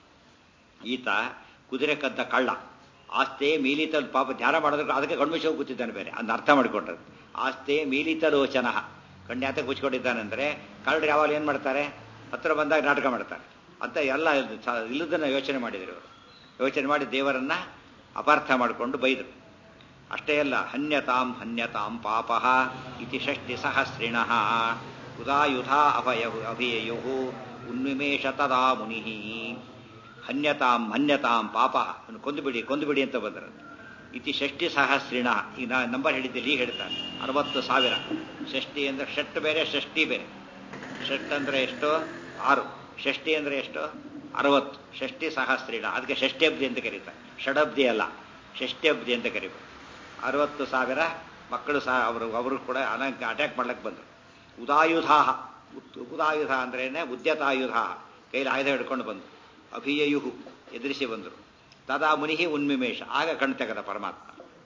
ಈತ ಕುದುರೆ ಕದ್ದ ಕಳ್ಳ ಆಸ್ತೆ ಮೀಲಿತ ಪಾಪ ಧ್ಯಾನ ಮಾಡೋದಕ್ಕೆ ಅದಕ್ಕೆ ಗಂಡು ಕೂತಿದ್ದಾನೆ ಬೇರೆ ಅದನ್ನ ಅರ್ಥ ಮಾಡಿಕೊಂಡ್ರು ಆಸ್ತೆ ಮೀಲಿತ ಲೋಚನ ಕಣ್ಯಾತ ಕುಚ್ಕೊಂಡಿದ್ದಾನಂದ್ರೆ ಕಳ್ಳರು ಯಾವಾಗ ಏನು ಮಾಡ್ತಾರೆ ಹತ್ರ ಬಂದಾಗ ನಾಟಕ ಮಾಡ್ತಾರೆ ಅಂತ ಎಲ್ಲ ಸ- ಇಲ್ಲದನ್ನ ಯೋಚನೆ ಮಾಡಿದ್ರು ಇವರು ಯೋಚನೆ ಮಾಡಿ ದೇವರನ್ನ ಅಪಾರ್ಥ ಮಾಡಿಕೊಂಡು ಬೈದರು ಅಷ್ಟೇ ಅಲ್ಲ ಹನ್ಯತಾಂ ಹನ್ಯತಾಂ ಪಾಪ ಇತಿ ಷಷ್ಟಿ ಸಹಸ್ರಿಣ ಉದಾಯುಧಾ ಅಭಯ ಅಭಿಯಯು ಉನ್ನಿಮೇಷ ತದಾ ಮುನಿ ಹನ್ಯತಾಂ ಹನ್ಯತಾಂ ಪಾಪ ಅವ್ನು ಕೊಂದುಬಿಡಿ ಕೊಂದುಬಿಡಿ ಅಂತ ಬಂದರು ಇತಿ ಷಷ್ಟಿ ಸಹಸ್ರಿಣ ಈಗ ನಾ ನಂಬರ್ ಹೇಳಿದ್ದಲ್ಲಿ ಈಗ ಹೇಳ್ತಾನೆ ಅರವತ್ತು ಸಾವಿರ ಷಷ್ಟಿ ಅಂದ್ರೆ ಷಟ್ ಬೇರೆ ಷಷ್ಟಿ ಬೇರೆ ಷಟ್ ಅಂದ್ರೆ ಎಷ್ಟು ಆರು ಷಷ್ಟಿ ಅಂದ್ರೆ ಎಷ್ಟು ಅರವತ್ತು ಷಷ್ಟಿ ಸಹಸ್ರಿಣ ಅದಕ್ಕೆ ಷಷ್ಟ್ಯಬ್ದಿ ಅಂತ ಕರೀತಾರೆ ಷಡಬ್ದಿ ಅಲ್ಲ ಷಷ್ಟ್ಯಬ್ದಿ ಅಂತ ಕರಿಬೇಕು ಅರವತ್ತು ಸಾವಿರ ಮಕ್ಕಳು ಸಹ ಅವರು ಅವರು ಕೂಡ ಅನಂಕ ಅಟ್ಯಾಕ್ ಮಾಡ್ಲಿಕ್ಕೆ ಬಂದರು ಉದಾಯುಧಾಹ ಉತ್- ಉದಾಯುಧ ಅಂದ್ರೇನೆ ಉದ್ಯತಾಯುಧ ಕೈಲಿ ಆಯುಧ ಹಿಡ್ಕೊಂಡು ಬಂದರು ಅಭಿಯಯುಹು ಎದುರಿಸಿ ಬಂದರು ತದಾ ಮುನಿಹಿ ಉನ್ಮಿಮೇಷ ಆಗ ಕಣ್ ತೆಗೆದ ಪರಮಾತ್ಮ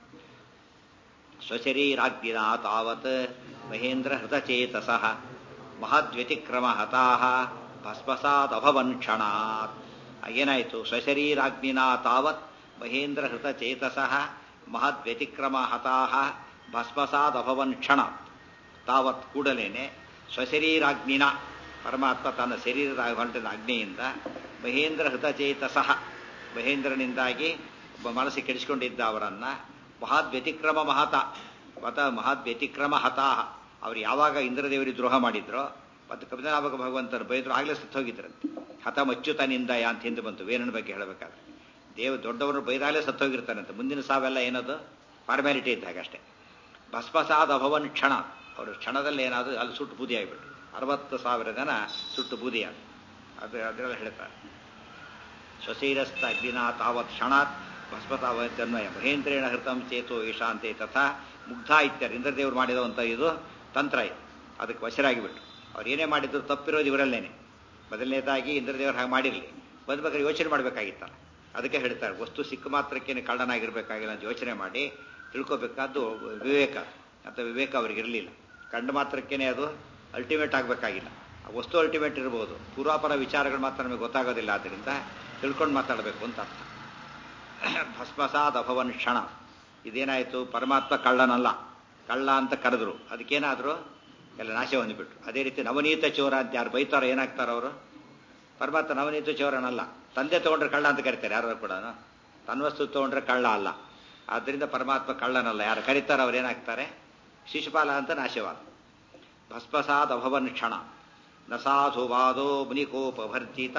ಸ್ವಶರೀರಾಗ್ನಿನ ತಾವತ್ ಮಹೇಂದ್ರ ಹೃತಚೇತಸಃ ಮಹದ್ವ್ಯತಿಕ್ರಮ ಹತಾಹ ಭಸ್ಮಸಾದಭವನ್ ಕ್ಷಣಾತ್ ಏನಾಯಿತು ಸ್ವಶರೀರಾಗ್ನಿನ ತಾವತ್ ಮಹೇಂದ್ರ ಹೃತಚೇತಸಃ ಮಹದ್ವ್ಯತಿಕ್ರಮ ಹತಾಹ ಭಸ್ಮಸಾದಭವನ್ ಕ್ಷಣಾತ್ ತಾವತ್ ಕೂಡಲೇನೆ ಸ್ವಶರೀರಾಗ್ನಿನ ಪರಮಾತ್ಮ ತನ್ನ ಶರೀರದ ಹೊರಟಿನ ಅಗ್ನಿಯಿಂದ ಮಹೇಂದ್ರ ಹೃತಚೇತಸಃ ಮಹೇಂದ್ರನಿಂದಾಗಿ ಒಬ್ಬ ಮನಸ್ಸು ಕೆಡಿಸಿಕೊಂಡಿದ್ದ ಅವರನ್ನ ಮಹದ್ ವ್ಯತಿಕ್ರಮ ಮಹತ ಮತ ಮಹದ್ ವ್ಯತಿಕ್ರಮ ಹತಾಹ ಅವ್ರು ಯಾವಾಗ ಇಂದ್ರದೇವರಿಗೆ ದ್ರೋಹ ಮಾಡಿದ್ರೋ ಮತ್ತು ಕಪಿನಾಭಕ ಭಗವಂತರು ಬೈದ್ರು ಆಗಲೇ ಸತ್ತೋಗಿದ್ರಂತೆ ಹತ ಮಚ್ಚುತನಿಂದ ಯಾ ಅಂತ ಹಿಂದೆ ಬಂತು ವೇರನ ಬಗ್ಗೆ ಹೇಳಬೇಕಾದ್ರೆ ದೇವ ದೊಡ್ಡವರು ಬೈದಾಗಲೇ ಸತ್ತೋಗಿರ್ತಾರಂತೆ ಮುಂದಿನ ಸಾವೆಲ್ಲ ಏನದು ಫಾರ್ಮ್ಯಾಲಿಟಿ ಇದ್ದಾಗ ಅಷ್ಟೇ ಭಸ್ಮಸಾದ ಅಭವನ್ ಕ್ಷಣ ಅವರು ಕ್ಷಣದಲ್ಲಿ ಏನಾದರೂ ಅಲ್ಲಿ ಸುಟ್ಟು ಬೂದಿ ಆಗಿಬಿಟ್ರು ಅರವತ್ತು ಸಾವಿರ ಜನ ಸುಟ್ಟು ಬೂದಿಯಾದ ಅದು ಅದರಲ್ಲಿ ಹೇಳ್ತಾರೆ ಸ್ವಶೀರಸ್ಥ ಅಗ್ನಿನ ತಾವತ್ ಕ್ಷಣಾತ್ ಭಸ್ಮತಾವನ್ವಯ ಮಹೇಂದ್ರೇಣ ಹೃತಂ ಚೇತೋ ಈಶಾಂತೆ ತಥಾ ಮುಗ್ಧ ಇತ್ಯರ್ ಇಂದ್ರದೇವರು ಮಾಡಿದಂಥ ಇದು ತಂತ್ರ ಇದು ಅದಕ್ಕೆ ವಶರಾಗಿಬಿಟ್ಟು ಅವ್ರು ಏನೇ ಮಾಡಿದ್ರು ತಪ್ಪಿರೋದು ಇವರಲ್ಲೇನೆ ಮೊದಲನೇದಾಗಿ ಇಂದ್ರದೇವರು ಹಾಗೆ ಮಾಡಿರಲಿ ಬಂದ್ಬೇಕಾದ್ರೆ ಯೋಚನೆ ಮಾಡಬೇಕಾಗಿತ್ತಲ್ಲ ಅದಕ್ಕೆ ಹೇಳ್ತಾರೆ ವಸ್ತು ಸಿಕ್ಕ ಮಾತ್ರಕ್ಕೇನೆ ಕಳ್ಳನಾಗಿರ್ಬೇಕಾಗಿಲ್ಲ ಅಂತ ಯೋಚನೆ ಮಾಡಿ ತಿಳ್ಕೊಬೇಕಾದ್ದು ವಿವೇಕ ಅಂತ ವಿವೇಕ ಅವ್ರಿಗೆ ಇರಲಿಲ್ಲ ಕಂಡು ಮಾತ್ರಕ್ಕೇನೆ ಅದು ಅಲ್ಟಿಮೇಟ್ ಆಗಬೇಕಾಗಿಲ್ಲ ಆ ವಸ್ತು ಅಲ್ಟಿಮೇಟ್ ಇರ್ಬೋದು ಪೂರ್ವಾಪರ ವಿಚಾರಗಳು ಮಾತ್ರ ನಮಗೆ ಗೊತ್ತಾಗೋದಿಲ್ಲ ಆದ್ದರಿಂದ ತಿಳ್ಕೊಂಡು ಮಾತಾಡಬೇಕು ಅಂತ ಅರ್ಥ ಭಸ್ಮಸಾದ್ ಅಭವನ್ ಕ್ಷಣ ಇದೇನಾಯಿತು ಪರಮಾತ್ಮ ಕಳ್ಳನಲ್ಲ ಕಳ್ಳ ಅಂತ ಕರೆದ್ರು ಅದಕ್ಕೇನಾದರೂ ಎಲ್ಲ ನಾಶ ಹೊಂದಿಬಿಟ್ರು ಅದೇ ರೀತಿ ನವನೀತ ಚೋರ ಅಂತ ಯಾರು ಬೈತಾರೋ ಏನಾಗ್ತಾರೋ ಅವರು ಪರಮಾತ್ಮ ನವನೀತ ಚೋರನಲ್ಲ ತಂದೆ ತಗೊಂಡ್ರೆ ಕಳ್ಳ ಅಂತ ಕರೀತಾರೆ ಯಾರು ಕೂಡ ತನ್ನ ವಸ್ತು ತಗೊಂಡ್ರೆ ಕಳ್ಳ ಅಲ್ಲ ಆದ್ದರಿಂದ ಪರಮಾತ್ಮ ಕಳ್ಳನಲ್ಲ ಯಾರು ಕರೀತಾರೋ ಅವ್ರು ಏನಾಗ್ತಾರೆ ಶಿಶುಪಾಲ ಅಂತ ನಾಶವಾದ ಭಸ್ಮಸಾದ್ ಅಭವನ್ ಕ್ಷಣ ನ ಸಾಧುವಾದೋ ಮುನಿಕೋಪಭರ್ಜಿತ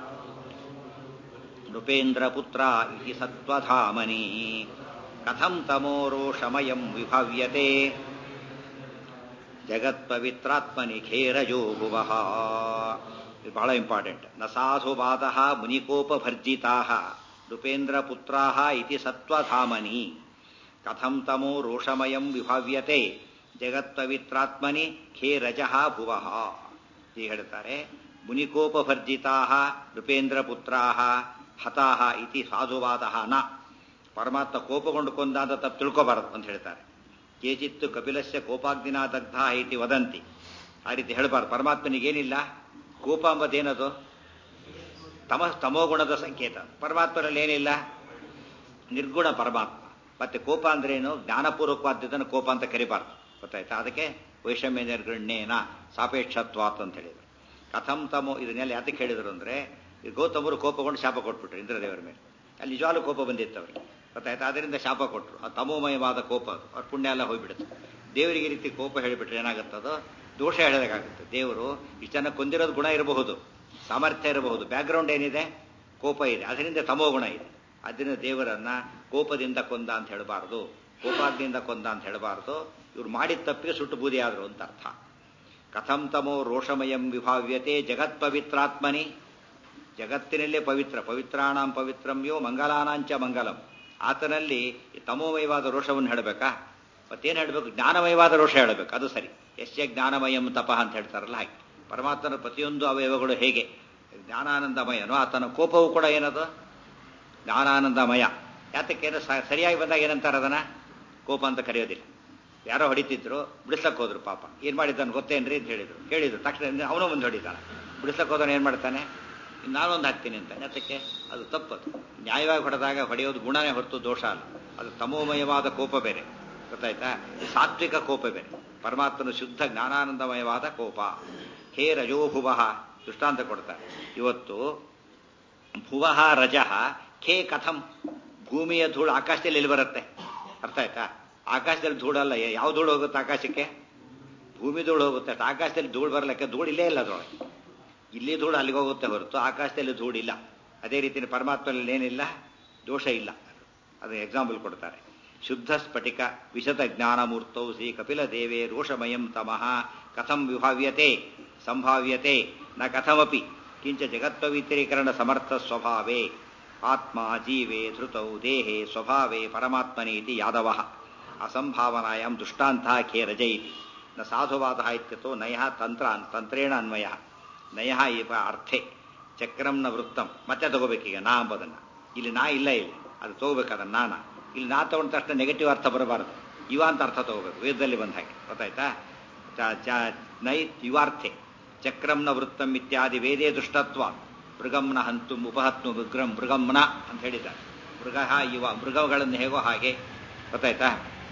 ನೃಪೇಂದ್ರ ಪುತ್ರ ಇತಿ ಸತ್ವಧಾಮನಿ ಕಥಂ ತಮೋ ರೋಷಮಯಂ ವಿಭವ್ಯತೆ ಜಗತ್ಪವಿತ್ರಾತ್ಮನಿ ಖೇರಜೋ ಭುವಃ ಇದು ಬಹಳ ಇಂಪಾರ್ಟೆಂಟ್ ನ ಸಾಧುವಾದ ಮುನಿಕೋಪಭರ್ಜಿತಾ ನೃಪೇಂದ್ರ ಪುತ್ರಾ ಇತಿ ಸತ್ವಧಾಮನಿ ಕಥಂ ತಮೋ ರೋಷಮಯಂ ವಿಭಾವ್ಯತೆ ಜಗತ್ಪವಿತ್ರಾತ್ಮನಿ ಖೇರಜ ಭುವಃ ಹೀಗೆ ಹೇಳ್ತಾರೆ ಮುನಿಕೋಪಭರ್ಜಿತಾ ನೃಪೇಂದ್ರ ಪುತ್ರಾ ಹತಾಹ ಇತಿ ಸಾಧುವಾದ ನ ಪರಮಾತ್ಮ ಕೋಪಗೊಂಡು ಕೊಂದ ಅಂತ ತಪ್ಪು ತಿಳ್ಕೋಬಾರದು ಅಂತ ಹೇಳ್ತಾರೆ ಕೇಚಿತ್ತು ಕಪಿಲಸ್ಯ ಕೋಪಾಗ್ನಿನ ದಗ್ಧ ಇತಿ ವದಂತಿ ಆ ರೀತಿ ಹೇಳಬಾರ್ದು ಪರಮಾತ್ಮನಿಗೇನಿಲ್ಲ ಕೋಪ ಅಂಬದೇನದು ತಮ ತಮೋಗುಣದ ಸಂಕೇತ ಪರಮಾತ್ಮನಲ್ಲಿ ಏನಿಲ್ಲ ನಿರ್ಗುಣ ಪರಮಾತ್ಮ ಮತ್ತೆ ಕೋಪ ಅಂದ್ರೇನು ಜ್ಞಾನಪೂರ್ವಕವಾದ್ದನ್ನು ಕೋಪ ಅಂತ ಕರಿಬಾರ್ದು ಗೊತ್ತಾಯ್ತಾ ಅದಕ್ಕೆ ವೈಷಮ್ಯ ನಿರ್ಗಣ್ಯೇನ ಸಾಪೇಕ್ಷತ್ವಾತ್ ಅಂತ ಹೇಳಿದರು ಕಥಂ ತಮೋ ಇದನ್ನೆಲ್ಲ ಯಾತಕ್ಕೆ ಹೇಳಿದರು ಅಂದ್ರೆ ಈ ಗೌತಮರು ಕೋಪಗೊಂಡು ಶಾಪ ಕೊಟ್ಬಿಟ್ರು ಇಂದ್ರದೇವರ ಮೇಲೆ ಅಲ್ಲಿ ನಿಜವಾಗ್ಲೂ ಕೋಪ ಬಂದಿತ್ತು ಅವ್ರಿಗೆ ಗೊತ್ತಾಯ್ತಾ ಅದರಿಂದ ಶಾಪ ಕೊಟ್ಟರು ಆ ತಮೋಮಯವಾದ ಕೋಪ ಅದು ಅವ್ರ ಪುಣ್ಯ ಎಲ್ಲ ಹೋಗ್ಬಿಡುತ್ತೆ ದೇವರಿಗೆ ಈ ರೀತಿ ಕೋಪ ಹೇಳಿಬಿಟ್ರೆ ಏನಾಗುತ್ತದೋ ದೋಷ ಹೇಳೋದಾಗುತ್ತೆ ದೇವರು ಇಷ್ಟು ಜನ ಕೊಂದಿರೋದು ಗುಣ ಇರಬಹುದು ಸಾಮರ್ಥ್ಯ ಇರಬಹುದು ಬ್ಯಾಕ್ಗ್ರೌಂಡ್ ಏನಿದೆ ಕೋಪ ಇದೆ ಅದರಿಂದ ತಮೋ ಗುಣ ಇದೆ ಅದರಿಂದ ದೇವರನ್ನ ಕೋಪದಿಂದ ಕೊಂದ ಅಂತ ಹೇಳಬಾರ್ದು ಕೋಪಾಗ್ನಿಯಿಂದ ಕೊಂದ ಅಂತ ಹೇಳಬಾರ್ದು ಇವ್ರು ಮಾಡಿದ ತಪ್ಪಿಗೆ ಸುಟ್ಟು ಬೂದಿ ಆದ್ರು ಅಂತ ಅರ್ಥ ಕಥಂ ತಮೋ ರೋಷಮಯಂ ವಿಭಾವ್ಯತೆ ಜಗತ್ ಪವಿತ್ರಾತ್ಮನಿ ಜಗತ್ತಿನಲ್ಲೇ ಪವಿತ್ರ ಪವಿತ್ರಾಣಾಂ ಪವಿತ್ರಮ್ಯೋ ಮಂಗಲಾನಾಂಚ ಮಂಗಲಂ ಆತನಲ್ಲಿ ಈ ತಮೋಮಯವಾದ ರೋಷವನ್ನು ಹೇಳಬೇಕಾ ಮತ್ತೇನು ಹೇಳಬೇಕು ಜ್ಞಾನಮಯವಾದ ರೋಷ ಹೇಳಬೇಕು ಅದು ಸರಿ ಯಶ್ಯ ಜ್ಞಾನಮಯಂ ತಪಃ ಅಂತ ಹೇಳ್ತಾರಲ್ಲ ಹಾಗೆ ಪರಮಾತ್ಮನ ಪ್ರತಿಯೊಂದು ಅವಯವಗಳು ಹೇಗೆ ಜ್ಞಾನಾನಂದಮಯನೋ ಆತನ ಕೋಪವು ಕೂಡ ಏನದು ಜ್ಞಾನಾನಂದಮಯ ಯಾತಕ್ಕೆ ಏನು ಸರಿಯಾಗಿ ಬಂದಾಗ ಏನಂತಾರೆ ಅದನ್ನ ಕೋಪ ಅಂತ ಕರೆಯೋದಿಲ್ಲ ಯಾರೋ ಹೊಡಿತಿದ್ರು ಬಿಡಿಸ್ಲಕ್ಕೆ ಹೋದ್ರು ಪಾಪ ಏನ್ ಮಾಡಿದ್ದಾನೆ ಗೊತ್ತೇನ್ರಿ ಅಂತ ಹೇಳಿದ್ರು ಕೇಳಿದ್ರು ತಕ್ಷಣ ಅವನು ಮುಂದೆ ಹೊಡಿತಾನೆ ಬಿಡಿಸ್ಲಕ್ಕೆ ಹೋದವನು ಏನ್ ಮಾಡ್ತಾನೆ ನಾನೊಂದು ಹಾಕ್ತೀನಿ ಅಂತ ಯಾತಕ್ಕೆ ಅದು ತಪ್ಪದು ನ್ಯಾಯವಾಗಿ ಹೊಡೆದಾಗ ಹೊಡೆಯೋದು ಗುಣನೇ ಹೊರತು ದೋಷ ಅಲ್ಲ ಅದು ತಮೋಮಯವಾದ ಕೋಪ ಬೇರೆ ಗೊತ್ತಾಯ್ತಾ ಸಾತ್ವಿಕ ಕೋಪ ಬೇರೆ ಪರಮಾತ್ಮನ ಶುದ್ಧ ಜ್ಞಾನಾನಂದಮಯವಾದ ಕೋಪ ಹೇ ರಜೋ ಭುವಃ ದೃಷ್ಟಾಂತ ಕೊಡ್ತಾರೆ ಇವತ್ತು ಭುವಃ ರಜಃ ಖೇ ಕಥಂ ಭೂಮಿಯ ಧೂಳು ಆಕಾಶದಲ್ಲಿ ಎಲ್ಲಿ ಬರುತ್ತೆ ಅರ್ಥ ಆಯ್ತಾ ಆಕಾಶದಲ್ಲಿ ಧೂಳಲ್ಲ ಯಾವ ಧೂಳು ಹೋಗುತ್ತೆ ಆಕಾಶಕ್ಕೆ ಭೂಮಿ ಧೂಳು ಹೋಗುತ್ತೆ ಅಷ್ಟು ಆಕಾಶದಲ್ಲಿ ಧೂಳು ಬರಲಿಕ್ಕೆ ಧೂಳು ಇಲ್ಲೇ ಇಲ್ಲ ಅದರೊಳಗೆ ಇಲ್ಲಿ ಧೂಳು ಅಲ್ಲಿಗೆ ಹೋಗುತ್ತೆ ಹೊರತು ಆಕಾಶದಲ್ಲಿ ಧೂಳಿಲ್ಲ ಅದೇ ರೀತಿ ಪರಮಾತ್ಮನಲ್ಲಿ ಏನಿಲ್ಲ ದೋಷ ಇಲ್ಲ ಅದು ಎಕ್ಸಾಂಪಲ್ ಕೊಡ್ತಾರೆ ಶುದ್ಧ ಸ್ಫಟಿಕ ವಿಶದ ಜ್ಞಾನಮೂರ್ತೌ ಶ್ರೀ ಕಪಿಲ ದೇವೇ ರೋಷಮಯಂ ತಮಃ ಕಥಂ ವಿಭಾವ್ಯತೆ ಸಂಭಾವ್ಯತೆ ನ ಕಥಮಪಿ ಕಿಂಚ ಜಗತ್ಪವಿತ್ರೀಕರಣ ಸಮರ್ಥ ಸ್ವಭಾವೇ ಆತ್ಮ ಜೀವೇ ಧೃತೌ ದೇಹೇ ಸ್ವಭಾವೇ ಪರಮಾತ್ಮನೀತಿ ಯಾದವ ಅಸಂಭಾವನಾಯಾಂ ದುಷ್ಟಾಂತ ಖೇ ರಜ ಇತಿ ನ ಸಾಧುವಾದ ಇತ್ಯತೋ ನಯ ತಂತ್ರ ತಂತ್ರೇಣ ಅನ್ವಯ ನಯ ಇವ ಅರ್ಥೆ ಚಕ್ರಂನ ವೃತ್ತಂ ಮತ್ತೆ ತಗೋಬೇಕೀಗ ನಾ ಅಂಬೋದನ್ನ ಇಲ್ಲಿ ನಾ ಇಲ್ಲ ಇಲ್ಲಿ ಅದು ತಗೋಬೇಕು ಅದನ್ನ ನಾನ ಇಲ್ಲಿ ನಾ ತಗೊಂಡ ತಕ್ಷಣ ನೆಗೆಟಿವ್ ಅರ್ಥ ಬರಬಾರದು ಇವ ಅಂತ ಅರ್ಥ ತಗೋಬೇಕು ವೇದದಲ್ಲಿ ಬಂದ ಹಾಗೆ ಗೊತ್ತಾಯ್ತಾ ನೈ ಯುವಾರ್ಥೆ ಚಕ್ರಂನ ವೃತ್ತಂ ಇತ್ಯಾದಿ ವೇದೇ ದುಷ್ಟತ್ವ ಮೃಗಂನ ಹಂತು ಉಪಹತ್ನು ವಿಗ್ರಹ ಮೃಗಂನ ಅಂತ ಹೇಳಿದ್ದಾರೆ ಮೃಗ ಇವ ಮೃಗಗಳನ್ನು ಹೇಗೋ ಹಾಗೆ ಗೊತ್ತಾಯ್ತಾ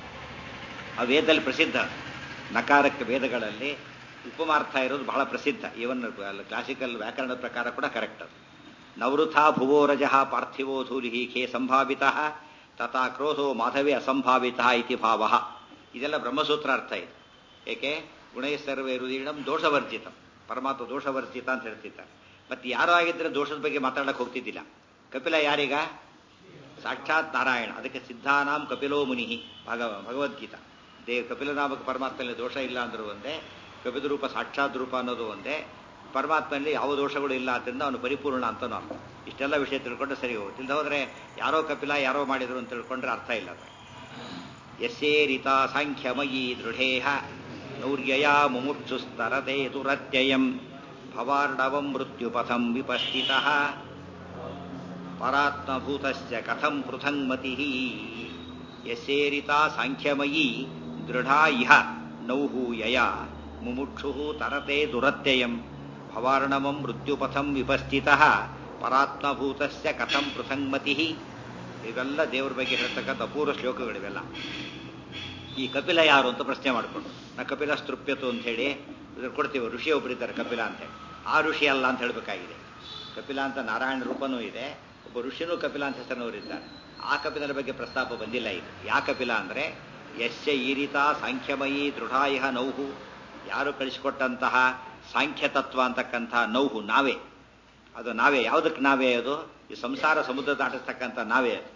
ಆ ವೇದದಲ್ಲಿ ಪ್ರಸಿದ್ಧ ನಕಾರಕ್ಕೆ ವೇದಗಳಲ್ಲಿ ಉಪಮಾರ್ಥ ಇರೋದು ಬಹಳ ಪ್ರಸಿದ್ಧ ಇವನ್ ಕ್ಲಾಸಿಕಲ್ ವ್ಯಾಕರಣದ ಪ್ರಕಾರ ಕೂಡ ಕರೆಕ್ಟ್ ಅದು ನವೃಥಾ ಭುವೋ ರಜಃ ಪಾರ್ಥಿವೋ ಧೂಲಿ ಖೇ ಸಂಭಾವಿತ ತಥಾ ಕ್ರೋಧೋ ಮಾಧವೇ ಅಸಂಭಾವಿತ ಇತಿ ಭಾವ ಇದೆಲ್ಲ ಬ್ರಹ್ಮಸೂತ್ರ ಅರ್ಥ ಇದೆ ಏಕೆ ಗುಣೈ ಸರ್ವೇ ರುದೀಣಂ ದೋಷವರ್ಜಿತಂ ಪರಮಾತ್ಮ ದೋಷವರ್ಜಿತ ಅಂತ ಹೇಳ್ತಿದ್ದಾರೆ ಮತ್ತೆ ಯಾರೋ ಆಗಿದ್ರೆ ದೋಷದ ಬಗ್ಗೆ ಮಾತಾಡಕ್ಕೆ ಹೋಗ್ತಿದ್ದಿಲ್ಲ ಕಪಿಲ ಯಾರೀಗ ಸಾಕ್ಷಾತ್ ನಾರಾಯಣ ಅದಕ್ಕೆ ಸಿದ್ಧಾನಾಂ ಕಪಿಲೋ ಮುನಿ ಭಾಗ ಭಗವದ್ಗೀತಾ ದೇ ಕಪಿಲನಾಮಕ ಪರಮಾತ್ಮನಲ್ಲಿ ದೋಷ ಇಲ್ಲ ಅಂದ್ರೂ ಒಂದೇ ಕಪಿಲ ರೂಪ ಸಾಕ್ಷಾತ್ ರೂಪ ಅನ್ನೋದು ಒಂದೇ ಪರಮಾತ್ಮನಲ್ಲಿ ಯಾವ ದೋಷಗಳು ಇಲ್ಲ ಆದ್ದರಿಂದ ಅವನು ಪರಿಪೂರ್ಣ ಅಂತ ಅರ್ಥ ಇಷ್ಟೆಲ್ಲ ವಿಷಯ ತಿಳ್ಕೊಂಡ್ರೆ ಸರಿ ಹೋಗುತ್ತೆ ಹೋದ್ರೆ ಯಾರೋ ಕಪಿಲ ಯಾರೋ ಮಾಡಿದ್ರು ಅಂತ ತಿಳ್ಕೊಂಡ್ರೆ ಅರ್ಥ ಇಲ್ಲ ಅದು ಯಸ್ಯೇರಿತಾ ಸಾಂಖ್ಯಮಯೀ ದೃಢೇಹ ನೌರ್ಯಯ ಮುಮುಕ್ಷುಸ್ತರತೆ ತುರತ್ಯಯಂ ಭವಾರ್ಣವಂ ಮೃತ್ಯುಪಥಂ ವಿಪಸ್ಥಿತ ಪರಾತ್ಮಭೂತಸ್ಯ ಕಥಂ ಪೃಥಂಗಮತಿ ಯಸ್ಯೇರಿತಾ ಸಾಂಖ್ಯಮಯೀ ದೃಢಾ ಇಹ ನೌಹು ಯಯ ಮುಮುಕ್ಷು ತರತೆ ದುರತ್ಯಯಂ ಭವಾರ್ಣವಂ ಮೃತ್ಯುಪಥಂ ವಿಪಸ್ಥಿತ ಪರಾತ್ಮಭೂತಸ್ಯ ಕಥಂ ಪೃಥಂಗಮತಿ ಇವೆಲ್ಲ ದೇವರ ಬಗ್ಗೆ ಹೇಳ್ತಕ್ಕಂಥ ಅಪೂರ್ವ ಶ್ಲೋಕಗಳಿವೆಲ್ಲ ಈ ಕಪಿಲ ಯಾರು ಅಂತ ಪ್ರಶ್ನೆ ಮಾಡಿಕೊಂಡು ನಾ ಕಪಿಲ ಸ್ತೃಪ್ಯತು ಅಂತ ಹೇಳಿ ಇದ್ರ ಕೊಡ್ತೀವಿ ಋಷಿ ಒಬ್ಬರಿದ್ದಾರೆ ಕಪಿಲ ಅಂತ ಹೇಳಿ ಆ ಋಷಿ ಅಲ್ಲ ಅಂತ ಹೇಳಬೇಕಾಗಿದೆ ಕಪಿಲ ಅಂತ ನಾರಾಯಣ ರೂಪನೂ ಇದೆ ಒಬ್ಬ ಋಷಿನೂ ಕಪಿಲ ಅಂತ ಹೆಸರಿನವರಿದ್ದಾರೆ ಆ ಕಪಿಲರ ಬಗ್ಗೆ ಪ್ರಸ್ತಾಪ ಬಂದಿಲ್ಲ ಇದು ಯಾ ಕಪಿಲ ಅಂದ್ರೆ ಯಶ್ಯ ಈರಿತಾ ಸಾಂಖ್ಯಮಯೀ ದೃಢಾಯಿಹ ನೌಹು ಯಾರು ಕಳಿಸಿಕೊಟ್ಟಂತಹ ಸಾಂಖ್ಯ ತತ್ವ ಅಂತಕ್ಕಂಥ ನೌಹು ನಾವೇ ಅದು ನಾವೇ ಯಾವುದಕ್ಕೆ ನಾವೇ ಅದು ಈ ಸಂಸಾರ ಸಮುದ್ರ ದಾಟಿಸ್ತಕ್ಕಂಥ ನಾವೇ ಅದು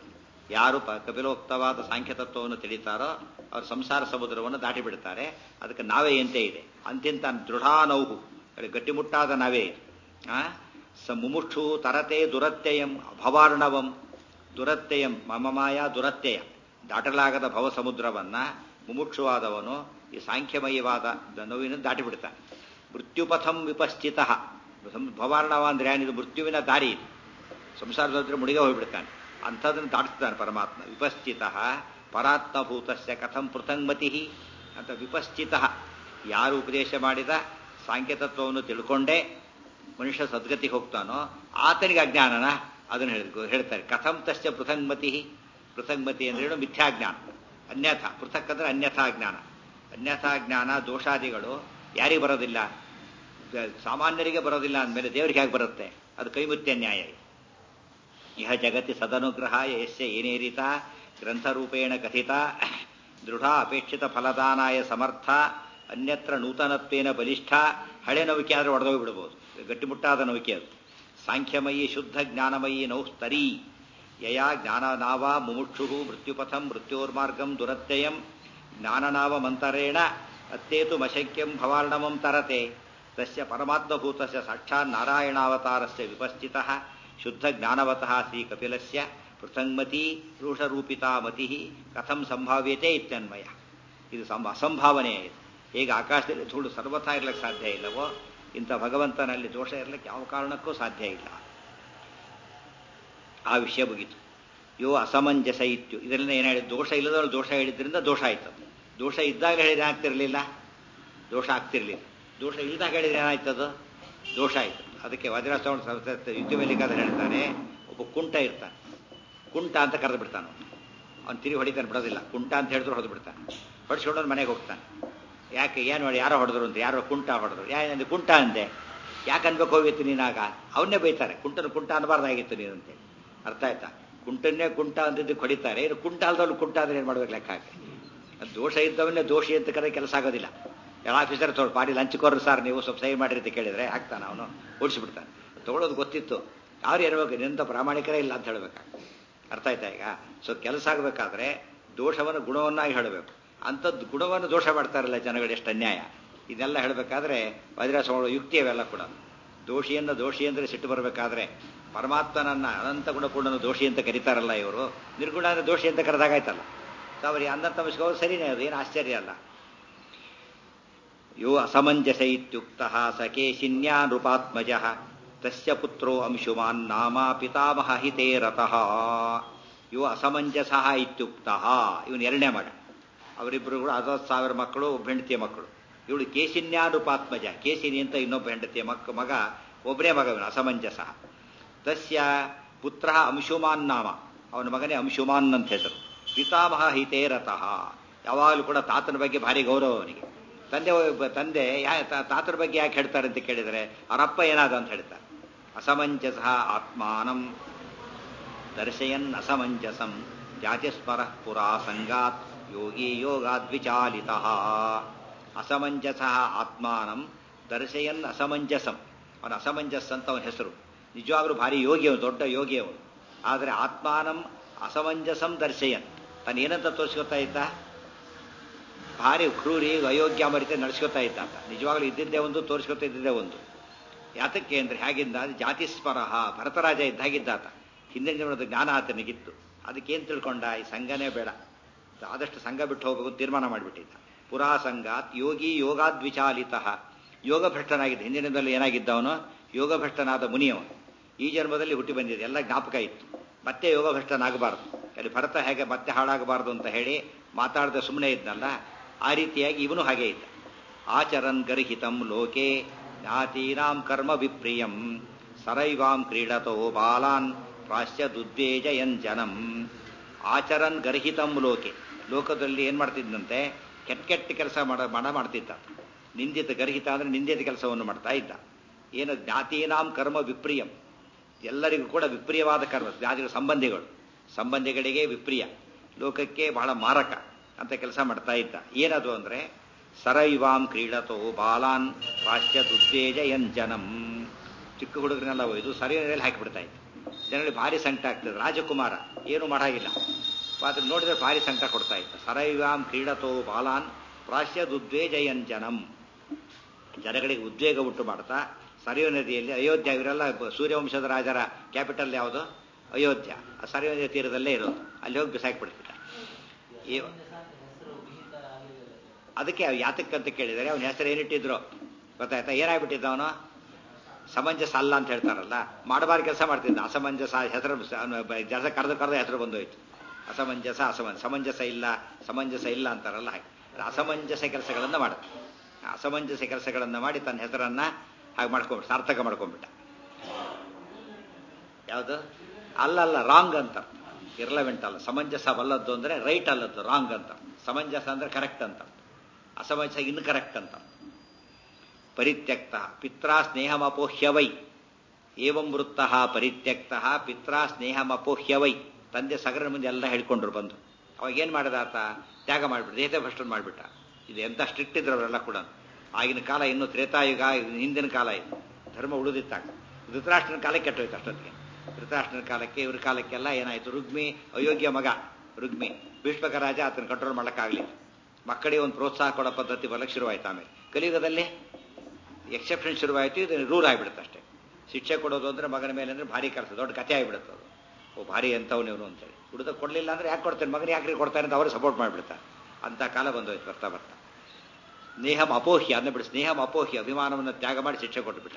ಯಾರು ಪ ಕಪಿಲೋಕ್ತವಾದ ಸಾಂಖ್ಯ ತತ್ವವನ್ನು ತಿಳಿತಾರೋ ಅವರು ಸಂಸಾರ ಸಮುದ್ರವನ್ನು ದಾಟಿ ಬಿಡ್ತಾರೆ ಅದಕ್ಕೆ ನಾವೇ ಎಂತೆ ಇದೆ ಅಂತಿಂತ ದೃಢಾನೌಹು ಗಟ್ಟಿಮುಟ್ಟಾದ ನಾವೇ ಇದೆ ಆ ಸ ಮುಮುಕ್ಷು ತರತೆ ದುರತ್ಯಯಂ ಅಭವಾರ್ಣವಂ ದುರತ್ಯಯಂ ಮಮ ಮಾಯ ದುರತ್ಯಯ ದಾಟಲಾಗದ ಭವ ಸಮುದ್ರವನ್ನ ಮುಮುಕ್ಷುವಾದವನು ಈ ಸಾಂಖ್ಯಮಯವಾದ ನೋವಿನ ದಾಟಿಬಿಡ್ತಾನೆ ಮೃತ್ಯುಪಥಂ ವಿಪಶ್ಚಿತ ಭವಾರ್ಣವ ಅಂದ್ರೆ ಏನಿದು ಮೃತ್ಯುವಿನ ದಾರಿ ಇದು ಸಂಸಾರದೊಂದ್ರೆ ಮುಡಿಗೆ ಹೋಗ್ಬಿಡ್ತಾನೆ ಅಂಥದನ್ನು ದಾಟಿಸ್ತಾನೆ ಪರಮಾತ್ಮ ವಿಪಶ್ಚಿತ ಪರಾತ್ಮಭೂತಸ್ಯ ಕಥಂ ಪೃಥಂಗಮತಿ ಅಂತ ವಿಪಶ್ಚಿತ ಯಾರು ಉಪದೇಶ ಮಾಡಿದ ಸಾಂಖ್ಯತತ್ವವನ್ನು ತಿಳ್ಕೊಂಡೇ ಮನುಷ್ಯ ಸದ್ಗತಿಗೆ ಹೋಗ್ತಾನೋ ಆತನಿಗೆ ಅಜ್ಞಾನನ ಅದನ್ನು ಹೇಳಿ ಹೇಳ್ತಾರೆ ಕಥಂ ತಸ್ಯ ಪೃಥಂಗಮತಿ ಪೃಥಂಗಮತಿ ಅಂದ್ರೇನು ಮಿಥ್ಯಾಜ್ಞಾನ ಅನ್ಯಥ ಪೃಥಕ್ ಅಂದ್ರೆ ಅನ್ಯಥಾ ಜ್ಞಾನ ಅನ್ಯಥಾ ಜ್ಞಾನ ದೋಷಾದಿಗಳು ಯಾರಿಗೆ ಬರೋದಿಲ್ಲ ಸಾಮಾನ್ಯರಿಗೆ ಬರೋದಿಲ್ಲ ಅಂದಮೇಲೆ ದೇವರಿಗೆ ಹೇಗೆ ಬರುತ್ತೆ ಅದು ಕೈಮುತ್ಯ ನ್ಯಾಯ ಇಹ ಜಗತಿ ಸದನುಗ್ರಹ ಯಸ್ಯ ಏನೇರಿತ ಗ್ರಂಥರೂಪೇಣ ಕಥಿತ ದೃಢ ಅಪೇಕ್ಷಿತ ಫಲದಾನಾಯ ಸಮರ್ಥ ಅನ್ಯತ್ರ ನೂತನತ್ವೇನ ಬಲಿಷ್ಠ ಹಳೆ ನೌಕೆ ಆದ್ರೆ ಒಡೆದೋಗಿ ಬಿಡ್ಬೋದು ಗಟ್ಟಿಮುಟ್ಟಾದ ನೌಕೆ ಅದು ಸಾಂಖ್ಯಮಯಿ ಶುದ್ಧ ಜ್ಞಾನಮಯಿ ನೌಸ್ತರೀ ಯಯಾ ಜ್ಞಾನನಾವ ಮುಮುಕ್ಷು ಮೃತ್ಯುಪಥಂ ಮೃತ್ಯೋರ್ಮಾರ್ಗಂ ದುರತ್ಯಯಂ ಜ್ಞಾನನಾವ ಮಂತರೇಣ ಅತ್ತೇತು ಮಶಕ್ಯಂ ಭವಾರ್ಣಮಂ ತರತೆ ತಸ್ಯ ಪರಮಾತ್ಮಭೂತಸ್ಯ ಸಾಕ್ಷಾತ್ ನಾರಾಯಣಾವತಾರಸ್ಯ ವಿಪಸ್ಥಿತಃ ಶುದ್ಧ ಜ್ಞಾನವತಃ ಶ್ರೀ ಕಪಿಲಸ್ಯ ಪೃಥಂಗಮತಿ ರೂಷರೂಪಿತಾ ಮತಿ ಕಥಂ ಸಂಭಾವ್ಯತೆ ಇತ್ಯನ್ವಯ ಇದು ಸಂಭ ಅಸಂಭಾವನೆ ಇದೆ ಹೇಗೆ ಆಕಾಶದಲ್ಲಿ ಧೂಳು ಸರ್ವಥಾ ಇರ್ಲಿಕ್ಕೆ ಸಾಧ್ಯ ಇಲ್ಲವೋ ಇಂಥ ಭಗವಂತನಲ್ಲಿ ದೋಷ ಇರಲಿಕ್ಕೆ ಯಾವ ಕಾರಣಕ್ಕೂ ಸಾಧ್ಯ ಇಲ್ಲ ಆ ವಿಷಯ ಮುಗಿತು ಯೋ ಅಸಮಂಜಸ ಇತ್ತು ಇದರಿಂದ ಏನು ಹೇಳಿದ ದೋಷ ಇಲ್ಲದವ್ರು ದೋಷ ಹೇಳಿದ್ರಿಂದ ದೋಷ ಆಯ್ತು ದೋಷ ಇದ್ದಾಗ ಹೇಳಿದ್ರೆ ಆಗ್ತಿರ್ಲಿಲ್ಲ ದೋಷ ಆಗ್ತಿರ್ಲಿಲ್ಲ ದೋಷ ಇಲ್ದಾಗ ಹೇಳಿದ್ರೆ ಏನಾಯ್ತದು ದೋಷ ಆಯ್ತು ಅದಕ್ಕೆ ವಜ್ರಾಸ್ವಾಮಿ ಯುದ್ಧ ವೇಲಿಕಾದ್ರೆ ಹೇಳ್ತಾನೆ ಒಬ್ಬ ಕುಂಟ ಇರ್ತಾನೆ ಕುಂಟ ಅಂತ ಕರೆದು ಬಿಡ್ತಾನೆ ಅವ್ನು ತಿರುಗಿ ಹೊಡಿತಾನೆ ಬಿಡೋದಿಲ್ಲ ಕುಂಟ ಅಂತ ಹೇಳಿದ್ರು ಹೊಡೆದು ಬಿಡ್ತಾನೆ ಹೊಡಿಸ್ಕೊಂಡು ಮನೆಗೆ ಹೋಗ್ತಾನೆ ಯಾಕೆ ಏನು ನೋಡಿ ಯಾರೋ ಹೊಡೆದ್ರು ಅಂತ ಯಾರೋ ಕುಂಟ ಹೊಡೆದ್ರು ಯಾಕೆ ಕುಂಟ ಅಂದೆ ಯಾಕೆ ಅನ್ಬೇಕು ಹೋಗಿತ್ತು ನೀನಾಗ ಅವನ್ನೇ ಬೈತಾರೆ ಕುಂಟನ ಕುಂಟ ಅನ್ಬಾರ್ದಾಗಿತ್ತು ನೀನಂತೆ ಅರ್ಥ ಆಯ್ತಾ ಕುಂಟನ್ನೇ ಕುಂಟ ಅಂತಿದ್ದು ಹೊಡಿತಾರೆ ಇನ್ನು ಕುಂಟ ಅಲ್ದವ್ರು ಕುಂಟ ಅಂದ್ರೆ ಏನು ಮಾಡ್ಬೇಕು ಲೆಕ್ಕ ಹಾಕಿ ಅದು ದೋಷ ಇದ್ದವನ್ನೇ ದೋಷಿ ಅಂತ ಕರೆ ಕೆಲಸ ಆಗೋದಿಲ್ಲ ಎಲ್ಲ ಆಫೀಸರ್ ತೊಗೊಳ್ ಪಾಡಿ ಲಂಚ್ಕೋರು ಸರ್ ನೀವು ಸ್ವಲ್ಪ ಸಹಿ ಮಾಡಿರಿ ಅಂತ ಕೇಳಿದ್ರೆ ಹಾಕ್ತಾನೆ ಅವನು ಓಡಿಸ್ಬಿಡ್ತಾನೆ ತೊಗೊಳೋದು ಗೊತ್ತಿತ್ತು ಅವ್ರು ಇರಬೇಕು ನಿಂತ ಪ್ರಾಮಾಣಿಕರೇ ಇಲ್ಲ ಅಂತ ಹೇಳ್ಬೇಕಾಗ ಅರ್ಥ ಆಯ್ತಾ ಈಗ ಸೊ ಕೆಲಸ ಆಗಬೇಕಾದ್ರೆ ದೋಷವನ್ನು ಗುಣವನ್ನಾಗಿ ಹೇಳಬೇಕು ಅಂಥದ್ದು ಗುಣವನ್ನು ದೋಷ ಮಾಡ್ತಾರಲ್ಲ ಜನಗಳು ಎಷ್ಟು ಅನ್ಯಾಯ ಇದೆಲ್ಲ ಹೇಳಬೇಕಾದ್ರೆ ವಜ್ರಾಸ್ವಾಮಿ ಯುಕ್ತಿ ಅವೆಲ್ಲ ಕೂಡ ದೋಷಿಯನ್ನು ದೋಷಿ ಅಂದರೆ ಸಿಟ್ಟು ಬರಬೇಕಾದ್ರೆ ಪರಮಾತ್ಮನನ್ನ ಅನಂತ ಗುಣಪೂರ್ಣನ ದೋಷಿ ಅಂತ ಕರೀತಾರಲ್ಲ ಇವರು ನಿರ್ಗುಣ ಅಂದ್ರೆ ದೋಷಿ ಅಂತ ಕರೆದಾಗಾಯ್ತಲ್ಲ ಸೊ ಅವರಿಗೆ ಅಂದಂತ ವಿಷಯಗಳು ಸರಿನೇ ಅದು ಏನು ಆಶ್ಚರ್ಯ ಅಲ್ಲ ಯೋ ಅಸಮಂಜಸ ಇತ್ಯುಕ್ತ ಸ ಕೇಶಿನ್ಯಾ ನೃಪಾತ್ಮಜ ತಸ್ಯ ಪುತ್ರೋ ಅಂಶುಮಾನ್ ನಾಮ ಪಿತಾಮಹ ಹಿತೇ ರತಃ ಇವು ಅಸಮಂಜಸ ಇತ್ಯುಕ್ತ ಇವನು ಎರಡನೇ ಮಗ ಅವರಿಬ್ಬರು ಕೂಡ ಅರವತ್ತು ಸಾವಿರ ಮಕ್ಕಳು ಒಬ್ಬ ಹೆಂಡತಿಯ ಮಕ್ಕಳು ಇವಳು ಕೇಶಿನ್ಯಾನುಪಾತ್ಮಜ ಕೇಶಿನಿ ಅಂತ ಇನ್ನೊಬ್ಬ ಹೆಂಡತಿಯ ಮಕ್ಕ ಮಗ ಒಬ್ಬನೇ ಮಗ ಇವನು ಅಸಮಂಜಸ ತಸ್ಯ ಪುತ್ರ ಅಂಶುಮಾನ್ ನಾಮ ಅವನ ಮಗನೇ ಅಂಶುಮಾನ್ ಅಂತ ಹೆಸರು ಪಿತಾಮಹ ಹಿತೇ ರತಃ ಯಾವಾಗಲೂ ಕೂಡ ತಾತನ ಬಗ್ಗೆ ಭಾರಿ ಗೌರವ ಅವನಿಗೆ ತಂದೆ ತಂದೆ ಯಾ ತಾತನ ಬಗ್ಗೆ ಯಾಕೆ ಹೇಳ್ತಾರೆ ಅಂತ ಕೇಳಿದರೆ ಅವರಪ್ಪ ಏನಾದ ಅಂತ ಹೇಳ್ತಾರೆ ಅಸಮಂಜಸ ಆತ್ಮಾನಂ ದರ್ಶಯನ್ ಅಸಮಂಜಸಂ ಜಾತಿಸ್ಮರ ಪುರಾ ಸಂಗಾತ್ ಯೋಗಿ ಯೋಗಾದ್ವಿಚಾಲಿತ ಅಸಮಂಜಸ ಆತ್ಮಾನಂ ದರ್ಶಯನ್ ಅಸಮಂಜಸಂ ಅವನ ಅಸಮಂಜಸ್ ಅಂತ ಅವನ ಹೆಸರು ನಿಜವಾಗ್ಲೂ ಭಾರಿ ಯೋಗಿ ಅವನು ದೊಡ್ಡ ಯೋಗಿ ಅವನು ಆದರೆ ಆತ್ಮಾನಂ ಅಸಮಂಜಸಂ ದರ್ಶಯನ್ ತಾನು ಏನಂತ ತೋರಿಸ್ಕೊತಾ ಇದ್ದ ಭಾರಿ ಕ್ರೂರಿ ಅಯೋಗ್ಯ ಮರಿತೆ ನಡೆಸ್ಕೊತಾ ಇದ್ದ ಅಂತ ನಿಜವಾಗ್ಲೂ ಇದ್ದಿದ್ದೇ ಒಂದು ತೋರಿಸ್ಕೊತಾ ಇದ್ದಿದ್ದೇ ಒಂದು ಯಾತಕ್ಕೆ ಅಂದ್ರೆ ಹೇಗಿಂದ ಜಾತಿ ಸ್ಮರಹ ಭರತರಾಜ ಇದ್ದಾಗಿದ್ದಾತ ಹಿಂದಿನ ಜನ್ಮದ ಜ್ಞಾನ ಆತನಿಗಿತ್ತು ಅದಕ್ಕೇನು ತಿಳ್ಕೊಂಡ ಈ ಸಂಘನೇ ಬೇಡ ಆದಷ್ಟು ಸಂಘ ಬಿಟ್ಟು ಹೋಗಬೇಕು ತೀರ್ಮಾನ ಮಾಡಿಬಿಟ್ಟಿದ್ದ ಪುರಾ ಸಂಘಾತ್ ಯೋಗಿ ಯೋಗಾದ್ವಿಚಾಲಿತ ಯೋಗ ಭ್ರಷ್ಟನಾಗಿದ್ದ ಹಿಂದಿನದಲ್ಲಿ ಏನಾಗಿದ್ದವನು ಯೋಗ ಭ್ರಷ್ಟನಾದ ಮುನಿಯವನು ಈ ಜನ್ಮದಲ್ಲಿ ಹುಟ್ಟಿ ಬಂದಿದೆ ಎಲ್ಲ ಜ್ಞಾಪಕ ಇತ್ತು ಮತ್ತೆ ಯೋಗ ಭ್ರಷ್ಟನಾಗಬಾರ್ದು ಅಲ್ಲಿ ಭರತ ಹೇಗೆ ಮತ್ತೆ ಹಾಳಾಗಬಾರ್ದು ಅಂತ ಹೇಳಿ ಮಾತಾಡದೆ ಸುಮ್ಮನೆ ಇದ್ನಲ್ಲ ಆ ರೀತಿಯಾಗಿ ಇವನು ಹಾಗೆ ಇದ್ದ ಆಚರನ್ ಗರ್ಹಿತಂ ಲೋಕೆ ಜ್ಞಾತೀನಾಂ ಕರ್ಮ ವಿಪ್ರಿಯಂ ಸರೈವಾಂ ಕ್ರೀಡತೋ ಬಾಲಾನ್ ಪ್ರಾಶ್ಯ ದುದ್ವೇಜಯನ್ ಜನಂ ಆಚರನ್ ಗರ್ಹಿತಂ ಲೋಕೆ ಲೋಕದಲ್ಲಿ ಏನ್ ಮಾಡ್ತಿದ್ದಂತೆ ಕೆಟ್ಟ ಕೆಟ್ಟ ಕೆಲಸ ಮಾಡ ಮಾಡ ಮಾಡ್ತಿದ್ದ ನಿಂದಿತ ಗರ್ಹಿತ ಅಂದ್ರೆ ನಿಂದಿತ ಕೆಲಸವನ್ನು ಮಾಡ್ತಾ ಇದ್ದ ಏನು ಜ್ಞಾತೀನಾಂ ಕರ್ಮ ವಿಪ್ರಿಯಂ ಎಲ್ಲರಿಗೂ ಕೂಡ ವಿಪ್ರಿಯವಾದ ಕರ್ಮ ಜ್ಞಾತಿಗಳ ಸಂಬಂಧಿಗಳು ಸಂಬಂಧಿಗಳಿಗೆ ವಿಪ್ರಿಯ ಲೋಕಕ್ಕೆ ಬಹಳ ಮಾರಕ ಅಂತ ಕೆಲಸ ಮಾಡ್ತಾ ಇದ್ದ ಏನದು ಅಂದ್ರೆ ಸರೈವಾಂ ಕ್ರೀಡತೋ ಬಾಲಾನ್ ಪಾಶ್ಚ ದುದ್ದೇಜಯನ್ ಜನಂ ಚಿಕ್ಕ ಹುಡುಗರನ್ನೆಲ್ಲ ಒಯ್ದು ಸರಿಯಲ್ಲಿ ಹಾಕಿಬಿಡ್ತಾ ಇತ್ತು ಜನರಿಗೆ ಭಾರಿ ಸಂಕಟ ಆಗ್ತದೆ ರಾಜಕುಮಾರ ಏನು ಮಾಡಾಗಿಲ್ಲ ಅದನ್ನ ನೋಡಿದ್ರೆ ಭಾರಿ ಸಂಕಟ ಕೊಡ್ತಾ ಇತ್ತು ಸರೈವಾಂ ಕ್ರೀಡತೋ ಬಾಲಾನ್ ಪ್ರಾಶ್ಯದುದ್ವೇಜಯನ್ ಜನಂ ಜನಗಳಿಗೆ ಉದ್ವೇಗ ಉಂಟು ಮಾಡ್ತಾ ಸರಯೂ ನದಿಯಲ್ಲಿ ಅಯೋಧ್ಯ ಇವರೆಲ್ಲ ಸೂರ್ಯವಂಶದ ರಾಜರ ಕ್ಯಾಪಿಟಲ್ ಯಾವುದು ಅಯೋಧ್ಯ ಆ ಸರಯೂ ನದಿಯ ತೀರದಲ್ಲೇ ಇರೋದು ಅಲ್ಲಿ ಹೋಗಿ ಬಿಸಾಕ್ಬಿಡ್ತಿದ್ದ ಈ ಅದಕ್ಕೆ ಯಾತಕ್ಕಂತ ಕೇಳಿದರೆ ಅವನ ಹೆಸರು ಏನಿಟ್ಟಿದ್ರು ಗೊತ್ತಾಯ್ತಾ ಏನಾಗ್ಬಿಟ್ಟಿದ್ದ ಅವನು ಸಮಂಜಸ ಅಲ್ಲ ಅಂತ ಹೇಳ್ತಾರಲ್ಲ ಮಾಡಬಾರ ಕೆಲಸ ಮಾಡ್ತಿದ್ದ ಅಸಮಂಜಸ ಹೆಸರು ಜಸ ಕರೆದು ಕರೆದು ಹೆಸರು ಬಂದೋಯ್ತು ಅಸಮಂಜಸ ಅಸಮಂಜ ಸಮಂಜಸ ಇಲ್ಲ ಸಮಂಜಸ ಇಲ್ಲ ಅಂತಾರಲ್ಲ ಹಾಗೆ ಅಸಮಂಜಸ ಕೆಲಸಗಳನ್ನು ಮಾಡ ಅಸಮಂಜಸ ಕೆಲಸಗಳನ್ನು ಮಾಡಿ ತನ್ನ ಹೆಸರನ್ನ ಹಾಗೆ ಮಾಡ್ಕೊಂಡ್ಬಿಟ್ಟು ಸಾರ್ಥಕ ಮಾಡ್ಕೊಂಡ್ಬಿಟ್ಟ ಯಾವುದು ಅಲ್ಲಲ್ಲ ರಾಂಗ್ ಅಂತ ಇರ್ಲವೆಂಟ್ ಅಲ್ಲ ಸಮಂಜಸವಲ್ಲದ್ದು ಅಂದ್ರೆ ರೈಟ್ ಅಲ್ಲದ್ದು ರಾಂಗ್ ಅಂತ ಸಮಂಜಸ ಅಂದ್ರೆ ಕರೆಕ್ಟ್ ಅಂತ ಅಸಮಂಜಸ ಇನ್ಕರೆಕ್ಟ್ ಅಂತ ಪರಿತ್ಯಕ್ತ ಪಿತ್ರಾ ಸ್ನೇಹಮಪೋಹ್ಯವೈ ಏವಂ ವೃತ್ತ ಪರಿತ್ಯಕ್ತ ಪಿತ್ರಾ ಸ್ನೇಹಮಪೋಹ್ಯವೈ ತಂದೆ ಸಗರ ಮುಂದೆ ಎಲ್ಲ ಹೇಳ್ಕೊಂಡ್ರು ಬಂದು ಅವಾಗ ಏನ್ ಮಾಡಿದ ಆತ ತ್ಯಾಗ ಮಾಡಿಬಿಟ್ಟು ದೇಹತೆ ಭ್ರಷ್ಟನ್ ಮಾಡಿಬಿಟ್ಟ ಇದು ಎಂತ ಸ್ಟ್ರಿಕ್ಟ್ ಇದ್ರು ಅವರೆಲ್ಲ ಕೂಡ ಆಗಿನ ಕಾಲ ಇನ್ನು ತ್ರೇತಾಯುಗ ಹಿಂದಿನ ಕಾಲ ಇದು ಧರ್ಮ ಉಳಿದಿತ್ತಾಗ ಧೃತರಾಷ್ಟ್ರನ ಕಾಲಕ್ಕೆ ಕೆಟ್ಟೋಯ್ತು ಅಷ್ಟೊತ್ತಿಗೆ ಧೃತರಾಷ್ಟ್ರನ ಕಾಲಕ್ಕೆ ಇವ್ರ ಕಾಲಕ್ಕೆಲ್ಲ ಏನಾಯ್ತು ರುಗ್ಮಿ ಅಯೋಗ್ಯ ಮಗ ರುಗ್ಮಿ ಭೀಷ್ಮಕ ರಾಜ ಆತನ ಕಂಟ್ರೋಲ್ ಮಾಡೋಕ್ಕಾಗಲಿಲ್ಲ ಮಕ್ಕಳಿಗೆ ಒಂದು ಪ್ರೋತ್ಸಾಹ ಕೊಡೋ ಪದ್ಧತಿ ಬರಲಿಕ್ಕೆ ಶುರುವಾಯ್ತು ಆಮೇಲೆ ಕಲಿಯುಗದಲ್ಲಿ ಎಕ್ಸೆಪ್ಷನ್ ಶುರುವಾಯಿತು ಇದು ರೂಲ್ ಆಗಿಬಿಡುತ್ತೆ ಅಷ್ಟೇ ಶಿಕ್ಷೆ ಕೊಡೋದು ಅಂದ್ರೆ ಮಗನ ಮೇಲೆ ಅಂದ್ರೆ ಭಾರಿ ಕೆಲಸ ದೊಡ್ಡ ಕಥೆ ಆಗಿಬಿಡುತ್ತೆ ಅದು ಓ ಭಾರಿ ಎಂಥವ್ನು ಇವನು ಅಂತೇಳಿ ಹುಡುಗ ಕೊಡಲಿಲ್ಲ ಅಂದ್ರೆ ಯಾಕೆ ಕೊಡ್ತೇನೆ ಮಗನ ಯಾಕ್ರಿ ಕೊಡ್ತಾರೆ ಅಂತ ಅವರು ಸಪೋರ್ಟ್ ಮಾಡಿಬಿಡ್ತಾರೆ ಅಂತ ಕಾಲ ಬಂದೋಯ್ತು ಬರ್ತಾ ಬರ್ತಾ ಸ್ನೇಹಂ ಅಪೋಹ್ಯ ಅಂದ್ರೆ ಬಿಡು ಸ್ನೇಹಂ ಅಪೋಹ್ಯ ಅಭಿಮಾನವನ್ನು ತ್ಯಾಗ ಮಾಡಿ ಶಿಕ್ಷೆ ಕೊಟ್ಟುಬಿಟ್ಟ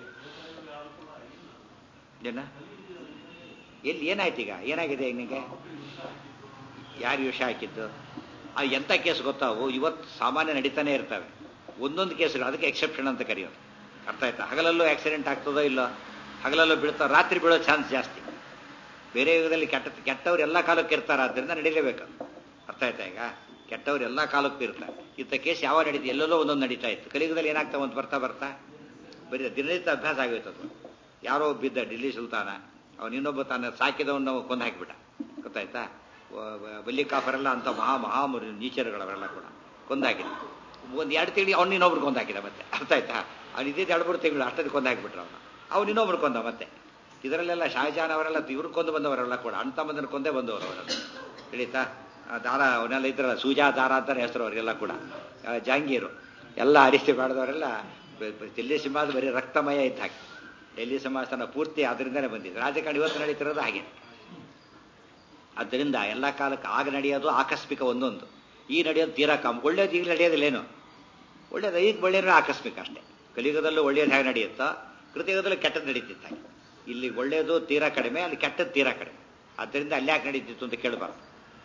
ಏನ ಎಲ್ಲಿ ಏನಾಯ್ತು ಈಗ ಏನಾಗಿದೆ ನಿಮಗೆ ಯಾರು ವಿಷಯ ಹಾಕಿದ್ದು ಆ ಎಂಥ ಕೇಸ್ ಗೊತ್ತಾವು ಇವತ್ತು ಸಾಮಾನ್ಯ ನಡೀತಾನೆ ಇರ್ತವೆ ಒಂದೊಂದು ಕೇಸುಗಳು ಅದಕ್ಕೆ ಎಕ್ಸೆಪ್ಷನ್ ಅಂತ ಕರೆಯೋದು ಅರ್ಥ ಆಯ್ತಾ ಹಗಲಲ್ಲೂ ಆಕ್ಸಿಡೆಂಟ್ ಆಗ್ತದೋ ಇಲ್ಲೋ ಹಗಲಲ್ಲೂ ಬೀಳ್ತಾವ ರಾತ್ರಿ ಬೀಳೋ ಚಾನ್ಸ್ ಜಾಸ್ತಿ ಬೇರೆ ಯುಗದಲ್ಲಿ ಕೆಟ್ಟ ಕೆಟ್ಟವ್ರು ಎಲ್ಲ ಕಾಲಕ್ಕೆ ಇರ್ತಾರೆ ಆದ್ದರಿಂದ ನಡೀಲೇಬೇಕು ಅರ್ಥ ಆಯ್ತಾ ಈಗ ಕೆಟ್ಟವ್ರು ಎಲ್ಲ ಕಾಲಕ್ಕೂ ಇರ್ತಾರೆ ಇಂಥ ಕೇಸ್ ಯಾವ ನಡೀತು ಎಲ್ಲೆಲ್ಲೋ ಒಂದೊಂದು ನಡೀತಾ ಇತ್ತು ಕಲಿಯುಗದಲ್ಲಿ ಏನಾಗ್ತಾವ ಅಂತ ಬರ್ತಾ ಬರ್ತಾ ಬರೀ ದಿನನಿತ್ಯ ಅಭ್ಯಾಸ ಆಗೋಯ್ತು ಅದು ಯಾರೋ ಬಿದ್ದ ಡಿಲ್ಲಿ ಸುಲ್ತಾನ ಅವನು ಇನ್ನೊಬ್ಬ ತಾನು ಸಾಕಿದವನ್ನ ಕೊಂದು ಹಾಕಿಬಿಟ್ಟ ಗೊತ್ತಾಯ್ತಾ ಬಲ್ಲಿಕಾಫರೆಲ್ಲ ಅಂತ ಮಹಾ ಮಹಾ ನೀಚರುಗಳವರೆಲ್ಲ ಕೂಡ ಕೊಂದಾಕಿದ ಒಂದು ಎರಡು ತಿಂಗಳು ಅವ್ನು ಇನ್ನೊಬ್ರು ಕೊಂದಾಕಿದ ಮತ್ತೆ ಅರ್ಥ ಆಯ್ತಾ ಅವ್ನು ಇದ್ದಿದ್ದು ಎರಡು ಮೂರು ತಿಂಗಳು ಅಷ್ಟೊಂದು ಕೊಂದಾಕಿಬಿಟ್ರು ಅವನು ಅವ್ನು ಇನ್ನೊಬ್ರು ಕೊಂದ ಮತ್ತೆ ಇದರಲ್ಲೆಲ್ಲ ಶಹಜಾನ್ ಅವರೆಲ್ಲ ಇವ್ರು ಕೊಂದು ಬಂದವರೆಲ್ಲ ಕೂಡ ಅಣ್ಣ ತಮ್ಮದನ್ನು ಕೊಂದೇ ಬಂದವರು ಅವರೆಲ್ಲ ತಿಳಿತಾ ದಾರ ಅವನ್ನೆಲ್ಲ ಇದ್ರಲ್ಲ ಸೂಜಾ ದಾರ ಅಂತಾನೆ ಹೆಸರು ಅವರಿಗೆಲ್ಲ ಕೂಡ ಜಾಂಗೀರು ಎಲ್ಲ ಅರಿಸಿ ಮಾಡಿದವರೆಲ್ಲ ದಿಲ್ಲಿ ಸಿಂಹಾಸ ಬರೀ ರಕ್ತಮಯ ಇದ್ದ ಹಾಕಿ ಡೆಲ್ಲಿ ಸಮಾಜನ ಪೂರ್ತಿ ಅದರಿಂದನೇ ಬಂದಿದೆ ರಾಜಕಾರಣ ಇವತ್ತು ನಡೀತಿರೋದು ಹಾಗೆ ಆದ್ದರಿಂದ ಎಲ್ಲ ಕಾಲಕ್ಕೆ ಆಗ ನಡೆಯೋದು ಆಕಸ್ಮಿಕ ಒಂದೊಂದು ಈ ನಡೆಯೋದು ತೀರಾ ಕಮ್ ಒಳ್ಳೇದು ಈಗ ನಡೆಯೋದಿಲ್ಲೇನು ಒಳ್ಳೇದು ಈಗ ಒಳ್ಳೆಯದು ಆಕಸ್ಮಿಕ ಅಷ್ಟೇ ಕಲಿಯುಗದಲ್ಲೂ ಒಳ್ಳೆಯದು ಹೇಗೆ ನಡೆಯುತ್ತೋ ಕೃತಿಯುಗದಲ್ಲೂ ಕೆಟ್ಟದ್ದು ನಡೀತಿತ್ತು ಹಾಗೆ ಇಲ್ಲಿ ಒಳ್ಳೆಯದು ತೀರಾ ಕಡಿಮೆ ಅಲ್ಲಿ ಕೆಟ್ಟದ್ದು ತೀರಾ ಕಡಿಮೆ ಆದ್ದರಿಂದ ಅಲ್ಲಿ ಯಾಕೆ ನಡೀತಿತ್ತು ಅಂತ ಕೇಳಬಾರ್ದು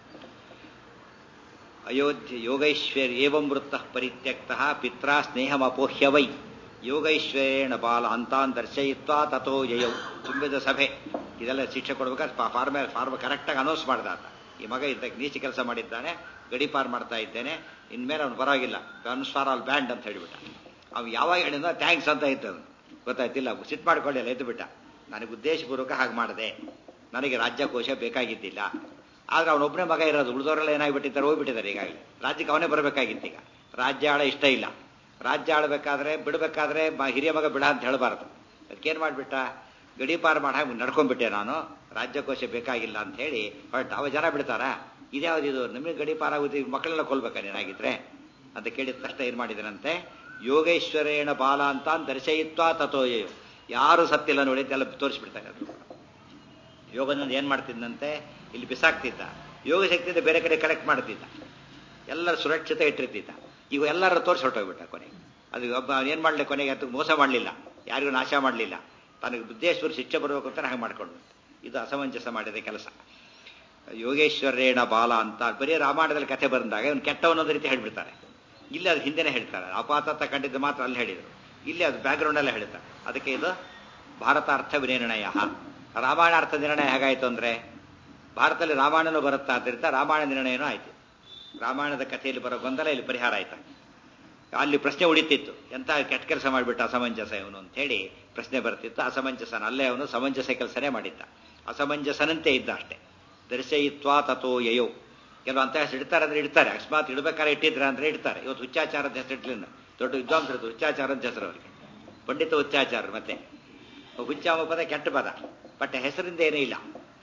ಅಯೋಧ್ಯ ಯೋಗೈಶ್ವರ್ಯ ಏವಂ ವೃತ್ತ ಪರಿತ್ಯಕ್ತ ಪಿತ್ರ ಸ್ನೇಹಮಪೋಹ್ಯ ವೈ ಯೋಗೈಶ್ವರೇಣ ಬಾಲ ಅಂತಾನ್ ದರ್ಶಯಿತ್ವಾ ತಥೋ ಜಯೌ ತುಂಬಿದ ಸಭೆ ಇದೆಲ್ಲ ಶಿಕ್ಷೆ ಕೊಡ್ಬೇಕಾದ್ರೆ ಫಾರ್ಮ ಫಾರ್ಮ ಕರೆಕ್ಟಾಗಿ ಅನೌನ್ಸ್ ಮಾಡ್ದ ಆತ ಈ ಮಗ ಇದಕ್ಕೆ ನೀಚ ಕೆಲಸ ಮಾಡಿದ್ದಾನೆ ಗಡಿಪಾರ್ ಮಾಡ್ತಾ ಇದ್ದೇನೆ ಇನ್ಮೇಲೆ ಅವ್ನು ಪರವಾಗಿಲ್ಲ ಗನ್ಸ್ ಫಾರ್ ಆಲ್ ಬ್ಯಾಂಡ್ ಅಂತ ಹೇಳಿಬಿಟ್ಟ ಅವ್ನು ಯಾವಾಗ ಹೇಳಿದ ಥ್ಯಾಂಕ್ಸ್ ಅಂತ ಇತ್ತು ಅವನು ಗೊತ್ತಾಯ್ತಿಲ್ಲ ಸಿಟ್ ಮಾಡ್ಕೊಳ್ಳಿಲ್ಲ ಎದ್ದು ಬಿಟ್ಟ ನನಗೆ ಉದ್ದೇಶಪೂರ್ವಕ ಹಾಗೆ ಮಾಡಿದೆ ನನಗೆ ರಾಜ್ಯಕೋಶ ಬೇಕಾಗಿದ್ದಿಲ್ಲ ಆದ್ರೆ ಅವನೊಬ್ಬನೇ ಮಗ ಇರೋದು ಉಳಿದವರೆಲ್ಲ ಏನಾಗ್ಬಿಟ್ಟಿದ್ದಾರೆ ಹೋಗ್ಬಿಟ್ಟಿದ್ದಾರೆ ಈಗಾಗಲೇ ರಾಜ್ಯಕ್ಕೆ ಅವನೇ ಬರಬೇಕಾಗಿತ್ತು ಈಗ ರಾಜ್ಯ ಆಳ ಇಷ್ಟ ಇಲ್ಲ ರಾಜ್ಯ ಆಳ್ಬೇಕಾದ್ರೆ ಬಿಡಬೇಕಾದ್ರೆ ಹಿರಿಯ ಮಗ ಬಿಡ ಅಂತ ಹೇಳಬಾರ್ದು ಅದಕ್ಕೇನು ಮಾಡಿಬಿಟ್ಟ ಗಡೀಪಾರು ಮಾಡ ನಡ್ಕೊಂಡ್ಬಿಟ್ಟೆ ನಾನು ರಾಜ್ಯಕೋಶ ಬೇಕಾಗಿಲ್ಲ ಅಂತ ಹೇಳಿ ಹೊರಟ ಅವ ಜನ ಬಿಡ್ತಾರಾ ಇದ್ಯಾವ್ದು ಇದು ನಿಮಗೆ ಗಡೀಪಾರ ಆಗುತ್ತೆ ಮಕ್ಕಳೆಲ್ಲ ಕೊಲ್ಬೇಕಾ ನೀನಾಗಿದ್ರೆ ಅಂತ ಕೇಳಿದ ತಕ್ಷಣ ಏನು ಮಾಡಿದನಂತೆ ಯೋಗೇಶ್ವರೇಣ ಬಾಲ ಅಂತ ದರ್ಶಯಿತ್ವಾ ತಥೋಯೋ ಯಾರು ಸತ್ತಿಲ್ಲ ನೋಡಿ ಎಲ್ಲ ತೋರಿಸ್ಬಿಡ್ತಾರೆ ಅದು ಯೋಗದಿಂದ ಏನು ಮಾಡ್ತಿದ್ದಂತೆ ಇಲ್ಲಿ ಬಿಸಾಕ್ತಿದ್ದ ಯೋಗ ಶಕ್ತಿಯಿಂದ ಬೇರೆ ಕಡೆ ಕಲೆಕ್ಟ್ ಮಾಡ್ತಿದ್ದ ಎಲ್ಲರ ಸುರಕ್ಷತೆ ಇಟ್ಟಿರ್ತಿದ್ದ ಈಗ ಎಲ್ಲರ ತೋರಿಸಿ ಹೊರಟೋಗ್ಬಿಟ್ಟ ಕೊನೆಗೆ ಅದು ಒಬ್ಬ ಏನು ಮಾಡಲಿ ಕೊನೆಗೆ ಅದು ಮೋಸ ಮಾಡಲಿಲ್ಲ ಯಾರಿಗೂ ನಾಶ ಮಾಡಲಿಲ್ಲ ತನಗೆ ಬುದ್ಧೇಶ್ವರ ಶಿಕ್ಷೆ ಬರಬೇಕು ಅಂತ ಹಾಗೆ ಮಾಡ್ಕೊಂಡು ಇದು ಅಸಮಂಜಸ ಮಾಡಿದ ಕೆಲಸ ಯೋಗೇಶ್ವರೇಣ ಬಾಲ ಅಂತ ಬರೀ ರಾಮಾಯಣದಲ್ಲಿ ಕಥೆ ಬಂದಾಗ ಇವನು ಕೆಟ್ಟವನ್ನೊಂದು ರೀತಿ ಹೇಳ್ಬಿಡ್ತಾರೆ ಇಲ್ಲಿ ಅದು ಹಿಂದೆನೇ ಹೇಳ್ತಾರೆ ಅಪಾತ ಕಂಡಿದ್ದು ಮಾತ್ರ ಅಲ್ಲಿ ಹೇಳಿದರು ಇಲ್ಲಿ ಅದು ಬ್ಯಾಕ್ಗ್ರೌಂಡಲ್ಲೇ ಹೇಳ್ತಾರೆ ಅದಕ್ಕೆ ಇದು ಭಾರತಾರ್ಥ ವಿನಿರ್ಣಯ ರಾಮಾಯಣ ಅರ್ಥ ನಿರ್ಣಯ ಹೇಗಾಯಿತು ಅಂದರೆ ಭಾರತದಲ್ಲಿ ರಾಮಾಯಣನೂ ಬರುತ್ತಾ ಆದ್ದರಿಂದ ರಾಮಾಯಣ ನಿರ್ಣಯನೂ ಆಯಿತು ರಾಮಾಯಣದ ಕಥೆಯಲ್ಲಿ ಬರೋ ಗೊಂದಲ ಇಲ್ಲಿ ಪರಿಹಾರ ಆಯ್ತಾ ಅಲ್ಲಿ ಪ್ರಶ್ನೆ ಉಳಿತಿತ್ತು ಎಂತ ಕೆಟ್ಟ ಕೆಲಸ ಮಾಡಿಬಿಟ್ಟ ಅಸಮಂಜಸ ಇವನು ಅಂತ ಹೇಳಿ ಪ್ರಶ್ನೆ ಬರ್ತಿತ್ತು ಅಸಮಂಜಸನ ಅಲ್ಲೇ ಅವನು ಸಮಂಜಸ ಕೆಲಸನೇ ಮಾಡಿದ್ದ ಅಸಮಂಜಸನಂತೆ ಇದ್ದ ಅಷ್ಟೇ ದರ್ಶಯಿತ್ವಾ ತಥೋ ಯಯೋ ಕೆಲವು ಅಂತ ಹೆಸರು ಇಡ್ತಾರೆ ಅಂದ್ರೆ ಇಡ್ತಾರೆ ಅಕಸ್ಮಾತ್ ಇಡಬೇಕಾದ್ರೆ ಇಟ್ಟಿದ್ರೆ ಅಂದ್ರೆ ಇಡ್ತಾರೆ ಇವತ್ತು ಹುಚ್ಚಾಚಾರದ ಹೆಸರು ಇಟ್ಲಿಲ್ಲ ದೊಡ್ಡ ವಿದ್ವಾಂಸರದ್ದು ಹುಚ್ಚಾಚಾರ ಅಂತ ಹೆಸರು ಅವರಿಗೆ ಪಂಡಿತ ಹುಚ್ಚಾಚಾರ ಮತ್ತೆ ಹುಚ್ಚಾಮ ಪದ ಕೆಟ್ಟ ಪದ ಬಟ್ ಹೆಸರಿಂದ ಏನೂ ಇಲ್ಲ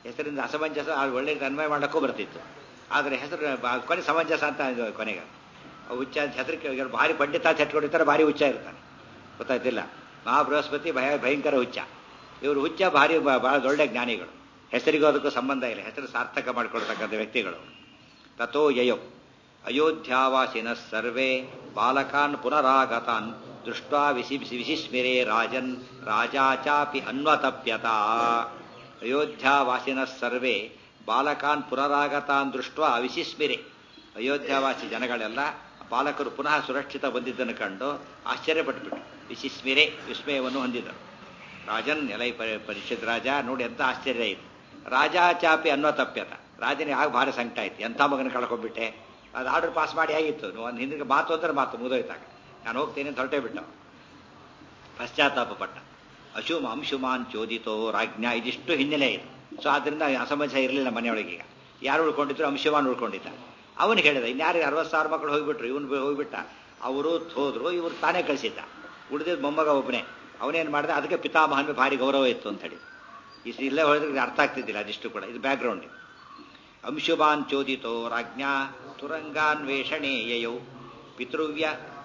ಹೆಸರಿಂದ ಅಸಮಂಜಸ ಅದು ಒಳ್ಳೆ ಅನ್ವಯ ಮಾಡೋಕ್ಕೂ ಬರ್ತಿತ್ತು ಆದರೆ ಹೆಸರು ಬ- ಕೊನೆ ಸಮಂಜಸ ಅಂತ ಇದು ಕೊನೆಗೆ ಆ ಹುಚ್ಚ ಅಂತ ಹೆಸರಿಗೆ ಭಾರಿ ಪಂಡಿತ ಅಂತ ಹೆಟ್ಕೊಂಡಿರ್ತಾರೆ ಭಾರಿ ಹುಚ್ಚ ಇರ್ತಾನೆ ಗೊತ್ತಾಯ್ತಿಲ್ಲ ಮಹಾ ಬೃಹಸ್ಪತಿ ಭಯ ಭಯಂಕರ ಹುಚ್ಚ ಇವರು ಹುಚ್ಚ ಭಾರಿ ಬ- ಬಹಳ ದೊಡ್ಡ ಜ್ಞಾನಿಗಳು ಹೆಸರಿಗೂ ಅದಕ್ಕೂ ಸಂಬಂಧ ಇಲ್ಲ ಹೆಸರು ಸಾರ್ಥಕ ಮಾಡಿಕೊಡ್ತಕ್ಕಂಥ ವ್ಯಕ್ತಿಗಳು ತಥೋ ಯಯೋ ಅಯೋಧ್ಯಾವಾಸಿನ ಸರ್ವೇ ಬಾಲಕಾನ್ ಪುನರಾಗತಾನ್ ದೃಷ್ಟ್ವಾ ವಿಸಿ ವಿಶಿಸ್ಮಿರೇ ರಾಜನ್ ರಾಜಾ ಚಾಪಿ ಅನ್ವತಪ್ಯತ ಅಯೋಧ್ಯಾವಾಸಿನ ಸರ್ವೇ ಬಾಲಕಾನ್ ಪುನರಾಗತಾನ್ ದೃಷ್ಟ್ವಾ ವಿಶಿಸ್ಮಿರೆ ಅಯೋಧ್ಯಾವಾಸಿ ಜನಗಳೆಲ್ಲ ಬಾಲಕರು ಪುನಃ ಸುರಕ್ಷಿತ ಬಂದಿದ್ದನ್ನು ಕಂಡು ಆಶ್ಚರ್ಯಪಟ್ಟುಬಿಟ್ಟು ವಿಶಿಸ್ಮಿರೆ ವಿಸ್ಮಯವನ್ನು ಹೊಂದಿದರು ರಾಜನ್ ಎಲೈ ಪರಿ- ಪರಿಷತ್ ರಾಜ ನೋಡಿ ಎಂತ ಆಶ್ಚರ್ಯ ಆಯಿತು ರಾಜ ಚಾಪಿ ಅನ್ನೋ ತಪ್ಪ್ಯತ ರಾಜನಿಗೆ ಆಗ ಭಾರಿ ಸಂಕಟ ಆಯ್ತು ಎಂಥ ಮಗನ ಕಳ್ಕೊಂಡ್ಬಿಟ್ಟೆ ಅದು ಆರ್ಡರ್ ಪಾಸ್ ಮಾಡಿ ಆಗಿತ್ತು ಒಂದು ಹಿಂದಿಗೆ ಮಾತು ಅಂದ್ರೆ ಮಾತು ಮುಗಿದೋಯ್ತಾಗ ನಾನು ಹೋಗ್ತೇನೆ ಅಂತ ಹೊರಟೇ ಬಿಟ್ಟ ಪಶ್ಚಾತ್ತಾಪ ಪಟ್ಟ ಅಶುಮ ಅಂಶುಮಾನ್ ಚೋದಿತೋ ರಾಜ್ಞ ಇದಿಷ್ಟು ಹಿನ್ನೆಲೆ ಇದೆ ಸೊ ಆದ್ರಿಂದ ಅಸಮಂಜಸ ಇರಲಿಲ್ಲ ಮನೆಯೊಳಗೆ ಈಗ ಯಾರು ಉಳ್ಕೊಂಡಿದ್ರು ಅಂಶುಮಾನ್ ಉಳ್ಕೊಂಡಿದ್ದ ಅವನಿಗೆ ಹೇಳಿದ ಇನ್ಯಾರು ಅರವತ್ತು ಸಾವಿರ ಮಕ್ಕಳು ಹೋಗ್ಬಿಟ್ರು ಇವನು ಹೋಗ್ಬಿಟ್ಟ ಅವರು ಹೋದ್ರು ಇವ್ರು ತಾನೇ ಕಳಿಸಿದ್ದ ಉಳಿದಿದ್ದು ಮೊಮ್ಮಗ ಒಬ್ಬನೇ ಅವನೇನು ಮಾಡಿದ ಅದಕ್ಕೆ ಪಿತಾಮಹನ ಭಾರಿ ಗೌರವ ಇತ್ತು ಅಂತ ಹೇಳಿ ಇಷ್ಟು ಇಲ್ಲೇ ಹೋದ್ರೆ ಇದು ಅರ್ಥ ಆಗ್ತಿದ್ದಿಲ್ಲ ಅದಿಷ್ಟು ಕೂಡ ಇದು ಬ್ಯಾಕ್ಗ್ರೌಂಡ್ ಅಂಶುಮಾನ್ ಚೋದಿತೋ ರಾಜ್ಞಾ ತುರಂಗಾನ್ವೇಷಣೆ ಯಯೌ ಪಿತೃವ್ಯ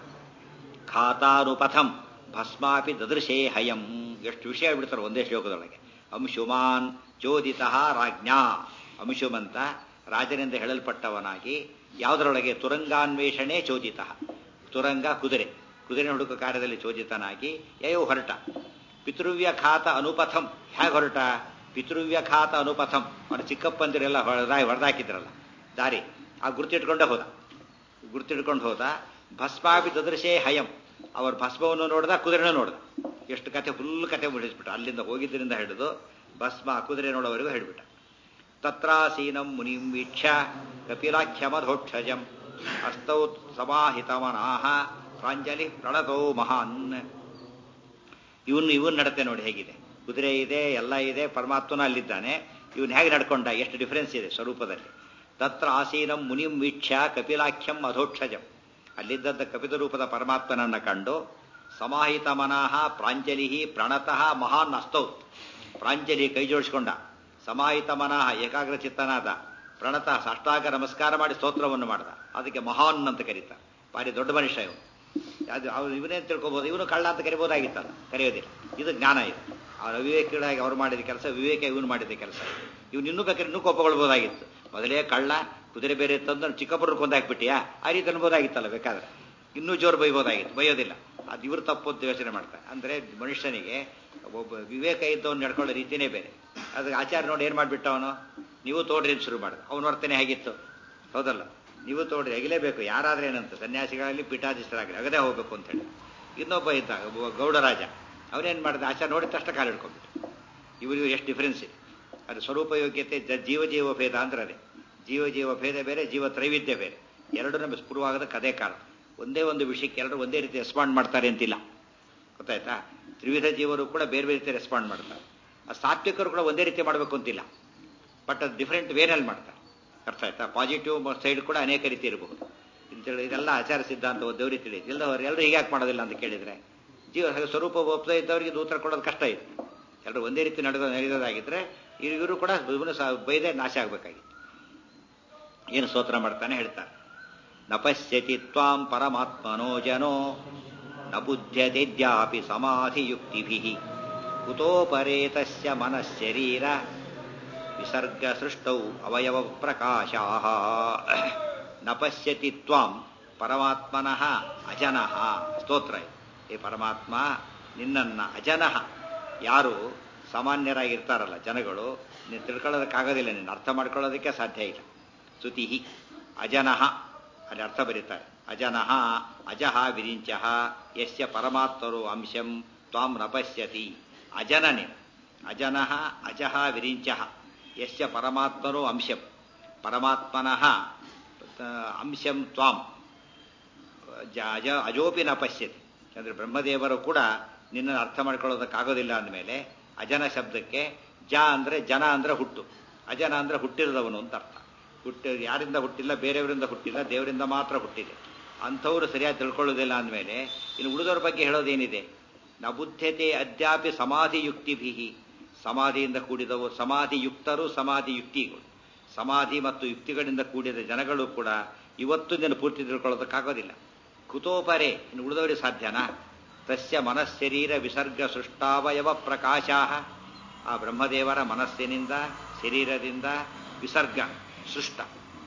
ಖಾತಾನುಪಥಂ ಭಸ್ಮಾಪಿ ದದೃಶೇ ಹಯಂ ಎಷ್ಟು ವಿಷಯ ಬಿಡ್ತಾರೆ ಒಂದೇ ಶ್ಲೋಕದೊಳಗೆ ಅಂಶುಮಾನ್ ಚೋದಿತ ರಾಜ್ಞಾ ಅಂಶುಮಂತ ರಾಜನಿಂದ ಹೇಳಲ್ಪಟ್ಟವನಾಗಿ ಯಾವುದರೊಳಗೆ ತುರಂಗಾನ್ವೇಷಣೆ ಚೋದಿತ ತುರಂಗ ಕುದುರೆ ಕುದುರೆ ಹುಡುಕ ಕಾರ್ಯದಲ್ಲಿ ಚೋದಿತನಾಗಿ ಯಯೋ ಹೊರಟ ಪಿತೃವ್ಯಖಾತ ಅನುಪಥಂ ಹೇಗೆ ಹೊರಟ ಪಿತೃವ್ಯಖಾತ ಅನುಪಥಂ ಅವ್ರ ಚಿಕ್ಕಪ್ಪಂದಿರೆಲ್ಲ ಹೊಡೆದಾಯಿ ಹೊಡೆದಾಕಿದ್ರಲ್ಲ ದಾರಿ ಆ ಗುರ್ತಿಟ್ಕೊಂಡೇ ಹೋದ ಗುರ್ತಿಡ್ಕೊಂಡು ಹೋದ ಭಸ್ಮಾಪಿ ದದೃಶೇ ಹಯಂ ಅವ್ರ ಭಸ್ಮವನ್ನು ನೋಡ್ದ ಕುದುರೆನೂ ನೋಡ್ದ ಎಷ್ಟು ಕತೆ ಫುಲ್ ಕತೆ ಮುಗಿಸ್ಬಿಟ್ಟ ಅಲ್ಲಿಂದ ಹೋಗಿದ್ದರಿಂದ ಹಿಡಿದು ಭಸ್ಮ ಕುದುರೆ ನೋಡೋವರೆಗೂ ಹೇಳ್ಬಿಟ್ಟ ತತ್ರಾಸೀನಂ ಮುನಿಂ ವೀಕ್ಷ ಕಪಿಲಾಖ್ಯಮಧೋಕ್ಷಜಂ ಹಸ್ತೌ ಸಮಾಹಿತಮನಾಹ ಪ್ರಾಂಜಲಿ ಪ್ರಣತೋ ಮಹಾನ್ ಇವನು ಇವನ್ ನಡತೆ ನೋಡಿ ಹೇಗಿದೆ ಕುದುರೆ ಇದೆ ಎಲ್ಲ ಇದೆ ಪರಮಾತ್ಮನ ಅಲ್ಲಿದ್ದಾನೆ ಇವನ್ ಹೇಗೆ ನಡ್ಕೊಂಡ ಎಷ್ಟು ಡಿಫರೆನ್ಸ್ ಇದೆ ಸ್ವರೂಪದಲ್ಲಿ ತತ್ರ ಆಸೀನಂ ಮುನಿಂ ವೀಕ್ಷ ಕಪಿಲಾಖ್ಯಂ ಅಧೋಕ್ಷಜಂ ಅಲ್ಲಿದ್ದಂಥ ಕಪಿತ ರೂಪದ ಪರಮಾತ್ಮನನ್ನ ಕಂಡು ಸಮಾಹಿತ ಮನಃ ಪ್ರಾಂಜಲಿ ಪ್ರಣತಃ ಮಹಾನ್ ಅಸ್ತೌ ಪ್ರಾಂಜಲಿ ಕೈ ಜೋಡಿಸ್ಕೊಂಡ ಸಮಾಹಿತ ಮನಃ ಏಕಾಗ್ರ ಚಿತ್ತನಾದ ಪ್ರಣತ ಸಾಷ್ಟಾಂಗ ನಮಸ್ಕಾರ ಮಾಡಿ ಸ್ತೋತ್ರವನ್ನು ಮಾಡ್ದ ಅದಕ್ಕೆ ಮಹಾನ್ ಅಂತ ಕರೀತಾರೆ ಭಾರಿ ದೊಡ್ಡ ಮನುಷ್ಯ ಇವನು ಅದು ಅವ್ರು ಇವನೇ ತಿಳ್ಕೊಬೋದು ಇವನು ಕಳ್ಳ ಅಂತ ಕರಿಬೋದಾಗಿತ್ತಲ್ಲ ಕರೆಯೋದಿಲ್ಲ ಇದು ಜ್ಞಾನ ಇದು ಅವ್ರ ಅವಿವೇಕಿಗಳಾಗಿ ಅವ್ರು ಮಾಡಿದ ಕೆಲಸ ವಿವೇಕ ಇವನು ಮಾಡಿದ ಕೆಲಸ ಇವನು ಇನ್ನೂ ಬೇಕಾದ್ರೆ ಇನ್ನೂ ಕೋಪಗೊಳ್ಬೋದಾಗಿತ್ತು ಮೊದಲೇ ಕಳ್ಳ ಕುದುರೆ ಬೇರೆ ತಂದು ಚಿಕ್ಕಪ್ಪರು ಕೊಂದಾಕ್ಬಿಟ್ಟಿಯಾ ಆ ರೀತಿ ಅನ್ಬೋದಾಗಿತ್ತಲ್ಲ ಬೇಕಾದ್ರೆ ಇನ್ನೂ ಜೋರು ಬೈಬೋದಾಗಿತ್ತು ಬೈಯೋದಿಲ್ಲ ಅದು ಇವ್ರು ತಪ್ಪು ಅಂತ ಯೋಚನೆ ಮಾಡ್ತಾರೆ ಅಂದರೆ ಮನುಷ್ಯನಿಗೆ ಒಬ್ಬ ವಿವೇಕ ಇದ್ದವನು ನಡ್ಕೊಳ್ಳೋ ರೀತಿನೇ ಬೇರೆ ಅದಕ್ಕೆ ಆಚಾರ ನೋಡಿ ಏನು ಮಾಡಿಬಿಟ್ಟ ಅವನು ನೀವು ತೋಡ್ರಿ ಅಂತ ಶುರು ಮಾಡಿದ ಅವನ ವರ್ತನೆ ಹೇಗಿತ್ತು ಹೌದಲ್ಲ ನೀವು ತೋಡ್ರಿ ಅಗಿಲೇಬೇಕು ಯಾರಾದ್ರೆ ಏನಂತ ಸನ್ಯಾಸಿಗಳಲ್ಲಿ ಪೀಠಾಧೀಶರಾಗಲಿ ಅಗದೇ ಹೋಗ್ಬೇಕು ಅಂತ ಹೇಳಿ ಇನ್ನೊಬ್ಬ ಇದ್ದ ಒಬ್ಬ ಗೌಡರಾಜ ಅವನೇನು ಮಾಡಿದ ಆಚಾರ ನೋಡಿದ ತಕ್ಷಣ ಕಾಲು ಹಿಡ್ಕೊಂಡ್ಬಿಟ್ಟು ಇವರಿಗೂ ಎಷ್ಟು ಡಿಫ್ರೆನ್ಸ್ ಇದೆ ಅದು ಸ್ವರೂಪ ಯೋಗ್ಯತೆ ಜ- ಜೀವ ಜೀವ ಭೇದ ಅಂದ್ರೆ ಅದೇ ಜೀವ ಜೀವ ಭೇದ ಬೇರೆ ಜೀವ ತ್ರೈವಿಧ್ಯ ಬೇರೆ ಎರಡು ನಮಗೆ ಸ್ಫುರವಾಗದ ಕದೇ ಕಾರಣ ಒಂದೇ ಒಂದು ವಿಷಯಕ್ಕೆ ಎರಡು ಒಂದೇ ರೀತಿ ರೆಸ್ಪಾಂಡ್ ಮಾಡ್ತಾರೆ ಅಂತಿಲ್ಲ ಗೊತ್ತಾಯ್ತಾ ತ್ರಿವಿಧ ಜೀವರು ಕೂಡ ಬೇರೆ ಬೇರೆ ರೀತಿ ರೆಸ್ಪಾಂಡ್ ಮಾಡ್ತಾರೆ ಆ ಸಾತ್ವಿಕರು ಕೂಡ ಒಂದೇ ರೀತಿ ಮಾಡಬೇಕು ಅಂತಿಲ್ಲ ಬಟ್ ಅದು ಡಿಫ್ರೆಂಟ್ ವೇನಲ್ಲಿ ಮಾಡ್ತಾರೆ ಅರ್ಥ ಆಯ್ತಾ ಪಾಸಿಟಿವ್ ಸೈಡ್ ಕೂಡ ಅನೇಕ ರೀತಿ ಇರಬಹುದು ಅಂತೇಳಿ ಇದೆಲ್ಲ ಆಚಾರ ಸಿದ್ಧಾಂತ ದೇವ್ರಿಗೆ ತಿಳಿಯುತ್ತೆ ಇಲ್ಲದವ್ರು ಎಲ್ಲರೂ ಹೀಗ್ಯಾಕೆ ಮಾಡೋದಿಲ್ಲ ಅಂತ ಕೇಳಿದ್ರೆ ಜೀವ ಹಾಗೆ ಸ್ವರೂಪ ಒಪ್ಪದೇ ಇದ್ದವರಿಗೆ ಇದು ಉತ್ತರ ಕೊಡೋದು ಕಷ್ಟ ಇತ್ತು ಎಲ್ಲರೂ ಒಂದೇ ರೀತಿ ನಡೆದ ನಡೆಯೋದಾಗಿದ್ರೆ ಇವರು ಕೂಡ ಇವನು ಸಹ ಬೈದೆ ನಾಶ ಆಗಬೇಕಾಗಿತ್ತು ಏನು ಸ್ತೋತ್ರ ಮಾಡ್ತಾನೆ ಹೇಳ್ತಾರೆ ನ ಪಶ್ಯತಿ ತ್ವಾಂ ಪರಮಾತ್ಮನೋ ಜನೋ ನ ಬುದ್ಧ್ಯತೆದ್ಯಾಪಿ ಸಮಾಧಿಯುಕ್ತಿಭಿ ಕುತೋ ಪರೇತಸ್ಯ ಮನಃಶರೀರ ವಿಸರ್ಗ ಸೃಷ್ಟೌ ಅವಯವ ಪ್ರಕಾಶಾ ನ ಪಶ್ಯತಿ ತ್ವಾಂ ಪರಮಾತ್ಮನಃ ಅಜನಃ ಸ್ತೋತ್ರ ಇದು. ಏ ಪರಮಾತ್ಮ ನಿನ್ನನ್ನ ಅಜನಃ ಯಾರು ಸಾಮಾನ್ಯರಾಗಿರ್ತಾರಲ್ಲ ಜನಗಳು ನೀನು ತಿಳ್ಕೊಳ್ಳೋದಕ್ಕಾಗೋದಿಲ್ಲ ನೀನು ಅರ್ಥ ಮಾಡ್ಕೊಳ್ಳೋದಕ್ಕೆ ಸಾಧ್ಯ ಇಲ್ಲ ಸ್ತುತಿ ಅಜನಃ ಅಲ್ಲಿ ಅರ್ಥ ಬರೀತಾರೆ ಅಜನಃ ಅಜಃ ವಿರಿಂಚಃ ಯಸ್ಯ ಪರಮಾತ್ಮರು ಅಂಶಂ ತ್ವಾಂ ನ ಪಶ್ಯತಿ ಅಜನನೆ ಅಜನಃ ಅಜಃ ವಿರಿಂಚಃ ಯಸ್ಯ ಪರಮಾತ್ಮರು ಅಂಶಂ ಪರಮಾತ್ಮನಃ ಆ, ಅಂಶಂ ತ್ವಾಂ ಜ- ಅಜ ಅಜೋಪಿ ನ ಪಶ್ಯತಿ ಅಂದರೆ ಬ್ರಹ್ಮದೇವರು ಕೂಡ ನಿನ್ನನ್ನು ಅರ್ಥ ಮಾಡ್ಕೊಳ್ಳೋದಕ್ಕಾಗೋದಿಲ್ಲ ಅಂದಮೇಲೆ ಅಜನ ಶಬ್ದಕ್ಕೆ ಜ ಅಂದರೆ ಜನ ಅಂದರೆ ಹುಟ್ಟು ಅಜನ ಅಂದರೆ ಹುಟ್ಟಿರದವನು ಅಂತ ಅರ್ಥ ಹುಟ್ಟಿ ಯಾರಿಂದ ಹುಟ್ಟಿಲ್ಲ ಬೇರೆಯವರಿಂದ ಹುಟ್ಟಿಲ್ಲ ದೇವರಿಂದ ಮಾತ್ರ ಹುಟ್ಟಿದೆ ಅಂಥವ್ರು ಸರಿಯಾಗಿ ತಿಳ್ಕೊಳ್ಳೋದಿಲ್ಲ ಅಂದಮೇಲೆ ಇನ್ನು ಉಳಿದವ್ರ ಬಗ್ಗೆ ಹೇಳೋದೇನಿದೆ ನ ಬುದ್ಧತೆ ಅದ್ಯಾಪಿ ಸಮಾಧಿ ಯುಕ್ತಿಭಿ ಸಮಾಧಿಯಿಂದ ಕೂಡಿದವು ಸಮಾಧಿಯುಕ್ತರು ಸಮಾಧಿ ಯುಕ್ತಿಗಳು ಸಮಾಧಿ ಮತ್ತು ಯುಕ್ತಿಗಳಿಂದ ಕೂಡಿದ ಜನಗಳು ಕೂಡ ಇವತ್ತು ದಿನ ಪೂರ್ತಿ ತಿಳ್ಕೊಳ್ಳೋದಕ್ಕಾಗೋದಿಲ್ಲ ಕುತೋಪರೆ ಇನ್ನು ಉಳಿದವರಿಗೆ ಸಾಧ್ಯನಾ ತಸ್ಯ ಮನಶ್ಶರೀರ ವಿಸರ್ಗ ಸೃಷ್ಟಾವಯವ ಪ್ರಕಾಶಾ ಆ ಬ್ರಹ್ಮದೇವರ ಮನಸ್ಸಿನಿಂದ ಶರೀರದಿಂದ ವಿಸರ್ಗ ಸೃಷ್ಟ